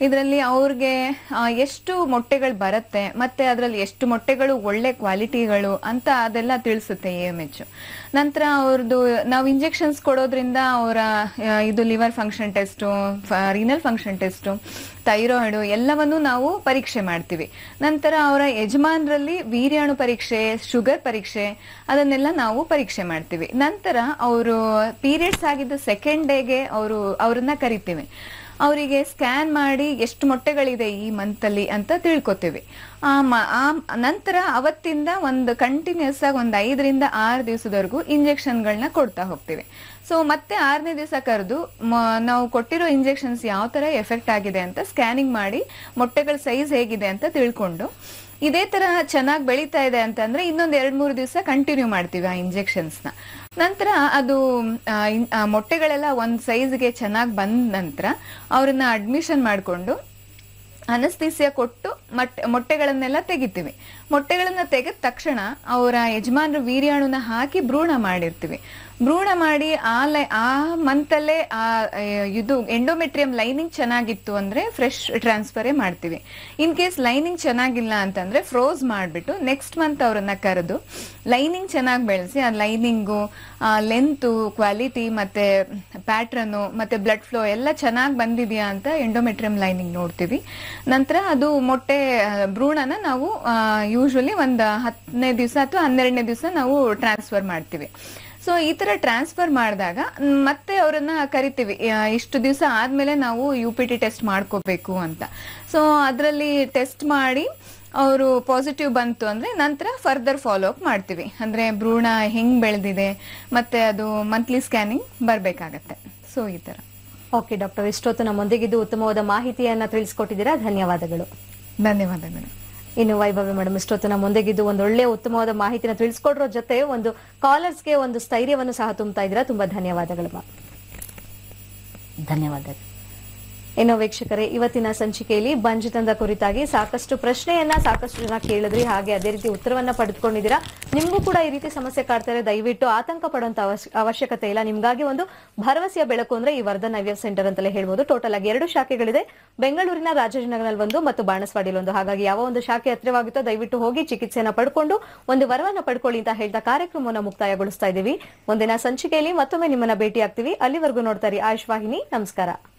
[SPEAKER 3] ಇದರಲ್ಲಿ ಅವ್ರಿಗೆ ಆ, ಎಷ್ಟು ಮೊಟ್ಟೆಗಳು ಬರುತ್ತೆ ಮತ್ತೆ ಅದರಲ್ಲಿ ಎಷ್ಟು ಮೊಟ್ಟೆಗಳು ಒಳ್ಳೆ ಕ್ವಾಲಿಟಿಗಳು ಅಂತ ಅದೆಲ್ಲ ತಿಳಿಸುತ್ತೆ ಎ ಎಮ್ ಎಚ್ ನಂತರ ಅವ್ರದ್ದು ನಾವು ಇಂಜೆಕ್ಷನ್ಸ್ ಕೊಡೋದ್ರಿಂದ ಅವರ ಇದು liver function test renal function test thyroid ಎಲ್ಲವನ್ನು ನಾವು ಪರೀಕ್ಷೆ ಮಾಡ್ತೀವಿ ನಂತರ ಅವರ ಯಜಮಾನರಲ್ಲಿ ವೀರ್ಯಾಣು ಪರೀಕ್ಷೆ ಶುಗರ್ ಪರೀಕ್ಷೆ ಅದನ್ನೆಲ್ಲ ನಾವು ಪರೀಕ್ಷೆ ಮಾಡ್ತೀವಿ ನಂತರ ಅವರು ಪೀರಿಯಡ್ಸ್ ಆಗಿದ್ದ ಸೆಕೆಂಡ್ ಡೇಗೆ ಅವರು ಅವ್ರನ್ನ ಕರಿತೀವಿ ಅವರಿಗೆ ಸ್ಕ್ಯಾನ್ ಮಾಡಿ ಎಷ್ಟು ಮೊಟ್ಟೆಗಳಿದೆ ಈ ಮಂತಲ್ಲಿ ಅಂತ ತಿಳ್ಕೊತೀವಿ ಆ ಮ- ಆ ನಂತರ ಅವತ್ತಿಂದ ಒಂದು ಕಂಟಿನ್ಯೂಸ್ ಆಗಿ ಒಂದು ಐದರಿಂದ ಆರು ದಿವಸದವರೆಗೂ ಇಂಜೆಕ್ಷನ್ಗಳನ್ನ ಕೊಡ್ತಾ ಹೋಗ್ತೀವಿ ಸೊ ಮತ್ತೆ ಆರನೇ ದಿವಸ ಕರೆದು ನಾವು ಕೊಟ್ಟಿರೋ ಇಂಜೆಕ್ಷನ್ಸ್ ಯಾವ ತರ ಎಫೆಕ್ಟ್ ಆಗಿದೆ ಅಂತ ಸ್ಕ್ಯಾನಿಂಗ್ ಮಾಡಿ ಮೊಟ್ಟೆಗಳ ಸೈಜ್ ಹೇಗಿದೆ ಅಂತ ತಿಳ್ಕೊಂಡು ಇದೇ ತರ ಚೆನ್ನಾಗಿ ಬೆಳೀತಾ ಇದೆ ಅಂತಂದ್ರೆ ಇನ್ನೊಂದ್ ಎರಡ್ ಮೂರು ದಿವಸ ಕಂಟಿನ್ಯೂ ಮಾಡ್ತೀವಿ ಆ ಇಂಜೆಕ್ಷನ್ಸ್ ನ ನಂತರ ಅದು ಆ, ಇನ್- ಆ ಮೊಟ್ಟೆಗಳೆಲ್ಲ ಒಂದ್ ಸೈಜ್ಗೆ ಚೆನ್ನಾಗಿ ಬಂದ ನಂತರ ಅವ್ರನ್ನ ಅಡ್ಮಿಷನ್ ಮಾಡಿಕೊಂಡು ಅನಸ್ತೀಸಿಯಾ ಕೊಟ್ಟು ಮೊಟ್ಟೆ ಮೊಟ್ಟೆಗಳನ್ನೆಲ್ಲ ತೆಗಿತೀವಿ ಮೊಟ್ಟೆಗಳನ್ನ ತೆಗೆದ ತಕ್ಷಣ ಅವರ ಯಜಮಾನರು ವೀರ್ಯಾಣುನ ಹಾಕಿ ಭ್ರೂಣ ಮಾಡಿರ್ತೀವಿ ಭ್ರೂಣ ಮಾಡಿ ಆ ಲೈ ಆ ಮಂತಲ್ಲೇ ಆ ಆ, ಇದು ಎಂಡೋಮೆಟ್ರಿಯಂ ಲೈನಿಂಗ್ ಚೆನ್ನಾಗಿತ್ತು ಅಂದ್ರೆ ಫ್ರೆಶ್ ಟ್ರಾನ್ಸ್ಫರೇ ಮಾಡ್ತೀವಿ ಇನ್ ಕೇಸ್ ಲೈನಿಂಗ್ ಚೆನ್ನಾಗಿಲ್ಲ ಅಂತಂದ್ರೆ ಫ್ರೋಸ್ ಮಾಡಿಬಿಟ್ಟು ನೆಕ್ಸ್ಟ್ ಮಂತ್ ಅವ್ರನ್ನ ಕರೆದು ಲೈನಿಂಗ್ ಚೆನ್ನಾಗಿ ಬೆಳೆಸಿ ಆ ಲೈನಿಂಗು ಲೆಂತು ಕ್ವಾಲಿಟಿ ಮತ್ತೆ ಪ್ಯಾಟ್ರನು ಮತ್ತೆ ಬ್ಲಡ್ ಫ್ಲೋ ಎಲ್ಲ ಚೆನ್ನಾಗಿ ಬಂದಿದೆಯಾ ಅಂತ ಎಂಡೋಮೆಟ್ರಿಯಂ ಲೈನಿಂಗ್ ನೋಡ್ತೀವಿ ನಂತರ ಅದು ಮೊಟ್ಟೆ ಆ, ಭ್ರೂಣನ ನಾವು ಯೂಶ್ವಲಿ ಒಂದು ಹತ್ತನೇ ದಿವಸ ಅಥವಾ ಹನ್ನೆರಡನೇ ದಿವಸ ನಾವು ಟ್ರಾನ್ಸ್ಫರ್ ಮಾಡ್ತೀವಿ ಸೊ ಈ ತರ ಟ್ರಾನ್ಸ್ಫರ್ ಮಾಡಿದಾಗ ಮ್, ಮತ್ತೆ ಅವರನ್ನ ಕರಿತೀವಿ ಆ, ಇಷ್ಟು ದಿವಸ ಆದ್ಮೇಲೆ ನಾವು ಯು ಪಿ ಟಿ ಟೆಸ್ಟ್ ಮಾಡ್ಕೋಬೇಕು ಅಂತ ಸೊ ಅದರಲ್ಲಿ ಟೆಸ್ಟ್ ಮಾಡಿ ಅವರು ಪಾಸಿಟಿವ್ ಬಂತು ಅಂದ್ರೆ ನಂತರ ಫರ್ದರ್ ಫಾಲೋ ಅಪ್ ಮಾಡ್ತೀವಿ ಅಂದ್ರೆ ಭ್ರೂಣ ಹೆಂಗ್ ಬೆಳೆದಿದೆ ಮತ್ತೆ ಅದು ಮಂತ್ಲಿ ಸ್ಕ್ಯಾನಿಂಗ್ ಬರ್ಬೇಕಾಗತ್ತೆ ಸೊ ಈ ತರ
[SPEAKER 1] ಓಕೆ ಡಾಕ್ಟರ್ ಇಷ್ಟೊತ್ತು ನಮ್ಮೊಂದಿಗಿದ್ದು ಉತ್ತಮವಾದ ಮಾಹಿತಿಯನ್ನ ತಿಳಿಸ್ಕೊಟ್ಟಿದ್ದೀರಾ ಧನ್ಯವಾದಗಳು
[SPEAKER 3] ಧನ್ಯವಾದಗಳು
[SPEAKER 1] ಇನ್ನು ವೈಭವಿ ಮೇಡಮ್ ಇಷ್ಟೊತ್ತು ನಮ್ಮೊಂದಿಗಿದ್ದು ಒಂದು ಒಳ್ಳೆ ಉತ್ತಮವಾದ ಮಾಹಿತಿನ ತಿಳಿಸ್ಕೊಡ್ರೋ ಜೊತೆ ಒಂದು ಕಾಲರ್ಸ್ಗೆ ಒಂದು ಸ್ಥೈರ್ಯವನ್ನು ಸಹ ತುಂಬ್ತಾ ಇದ್ದೀರಾ ತುಂಬಾ ಧನ್ಯವಾದಗಳು ಮ್ಯಾಮ್
[SPEAKER 2] ಧನ್ಯವಾದಗಳು
[SPEAKER 1] ಇನ್ನು ವೀಕ್ಷಕರೇ ಇವತ್ತಿನ ಸಂಚಿಕೆಯಲ್ಲಿ ಬಂಜಿತನದ ಕುರಿತಾಗಿ ಸಾಕಷ್ಟು ಪ್ರಶ್ನೆಯನ್ನ ಸಾಕಷ್ಟು ಜನ ಕೇಳಿದ್ರಿ ಹಾಗೆ ಅದೇ ರೀತಿ ಉತ್ತರವನ್ನ ಪಡೆದುಕೊಂಡಿದ್ದೀರಾ ನಿಮಗೂ ಕೂಡ ಈ ರೀತಿ ಸಮಸ್ಯೆ ಕಾಡ್ತಾರೆ ದಯವಿಟ್ಟು ಆತಂಕ ಪಡುವಂತ ಅವಶ್ಯ- ಅವಶ್ಯಕತೆ ಇಲ್ಲ ನಿಮ್ಗಾಗಿ ಒಂದು ಭರವಸೆಯ ಬೆಳಕು ಅಂದ್ರೆ ಈ ವರ್ಧನ್ ಐವಿಎಫ್ ಸೆಂಟರ್ ಅಂತಲೇ ಹೇಳ್ಬೋದು ಟೋಟಲ್ ಆಗಿ ಎರಡು ಶಾಖೆಗಳಿದೆ ಬೆಂಗಳೂರಿನ ರಾಜಾಜಿನಗರಲ್ಲಿ ಒಂದು ಮತ್ತು ಬಾಣಸ್ವಾಡಿಯಲ್ಲಿ ಒಂದು ಹಾಗಾಗಿ ಯಾವ ಒಂದು ಶಾಖೆ ಹತ್ತಿರವಾಗುತ್ತೋ ದಯವಿಟ್ಟು ಹೋಗಿ ಚಿಕಿತ್ಸೆಯನ್ನ ಪಡ್ಕೊಂಡು ಒಂದು ವರವನ್ನ ಪಡ್ಕೊಳ್ಳಿ ಅಂತ ಹೇಳ್ತಾ ಕಾರ್ಯಕ್ರಮವನ್ನು ಮುಕ್ತಾಯಗೊಳಿಸ್ತಾ ಇದ್ದೀವಿ ಮುಂದಿನ ಸಂಚಿಕೆಯಲ್ಲಿ ಮತ್ತೊಮ್ಮೆ ನಿಮ್ಮನ್ನ ಭೇಟಿ ಆಗ್ತೀವಿ ಅಲ್ಲಿವರೆಗೂ ನೋಡ್ತಾ ಇರಿ ಆಯುಷ್ ವಾಹಿನಿ ನಮಸ್ಕಾರ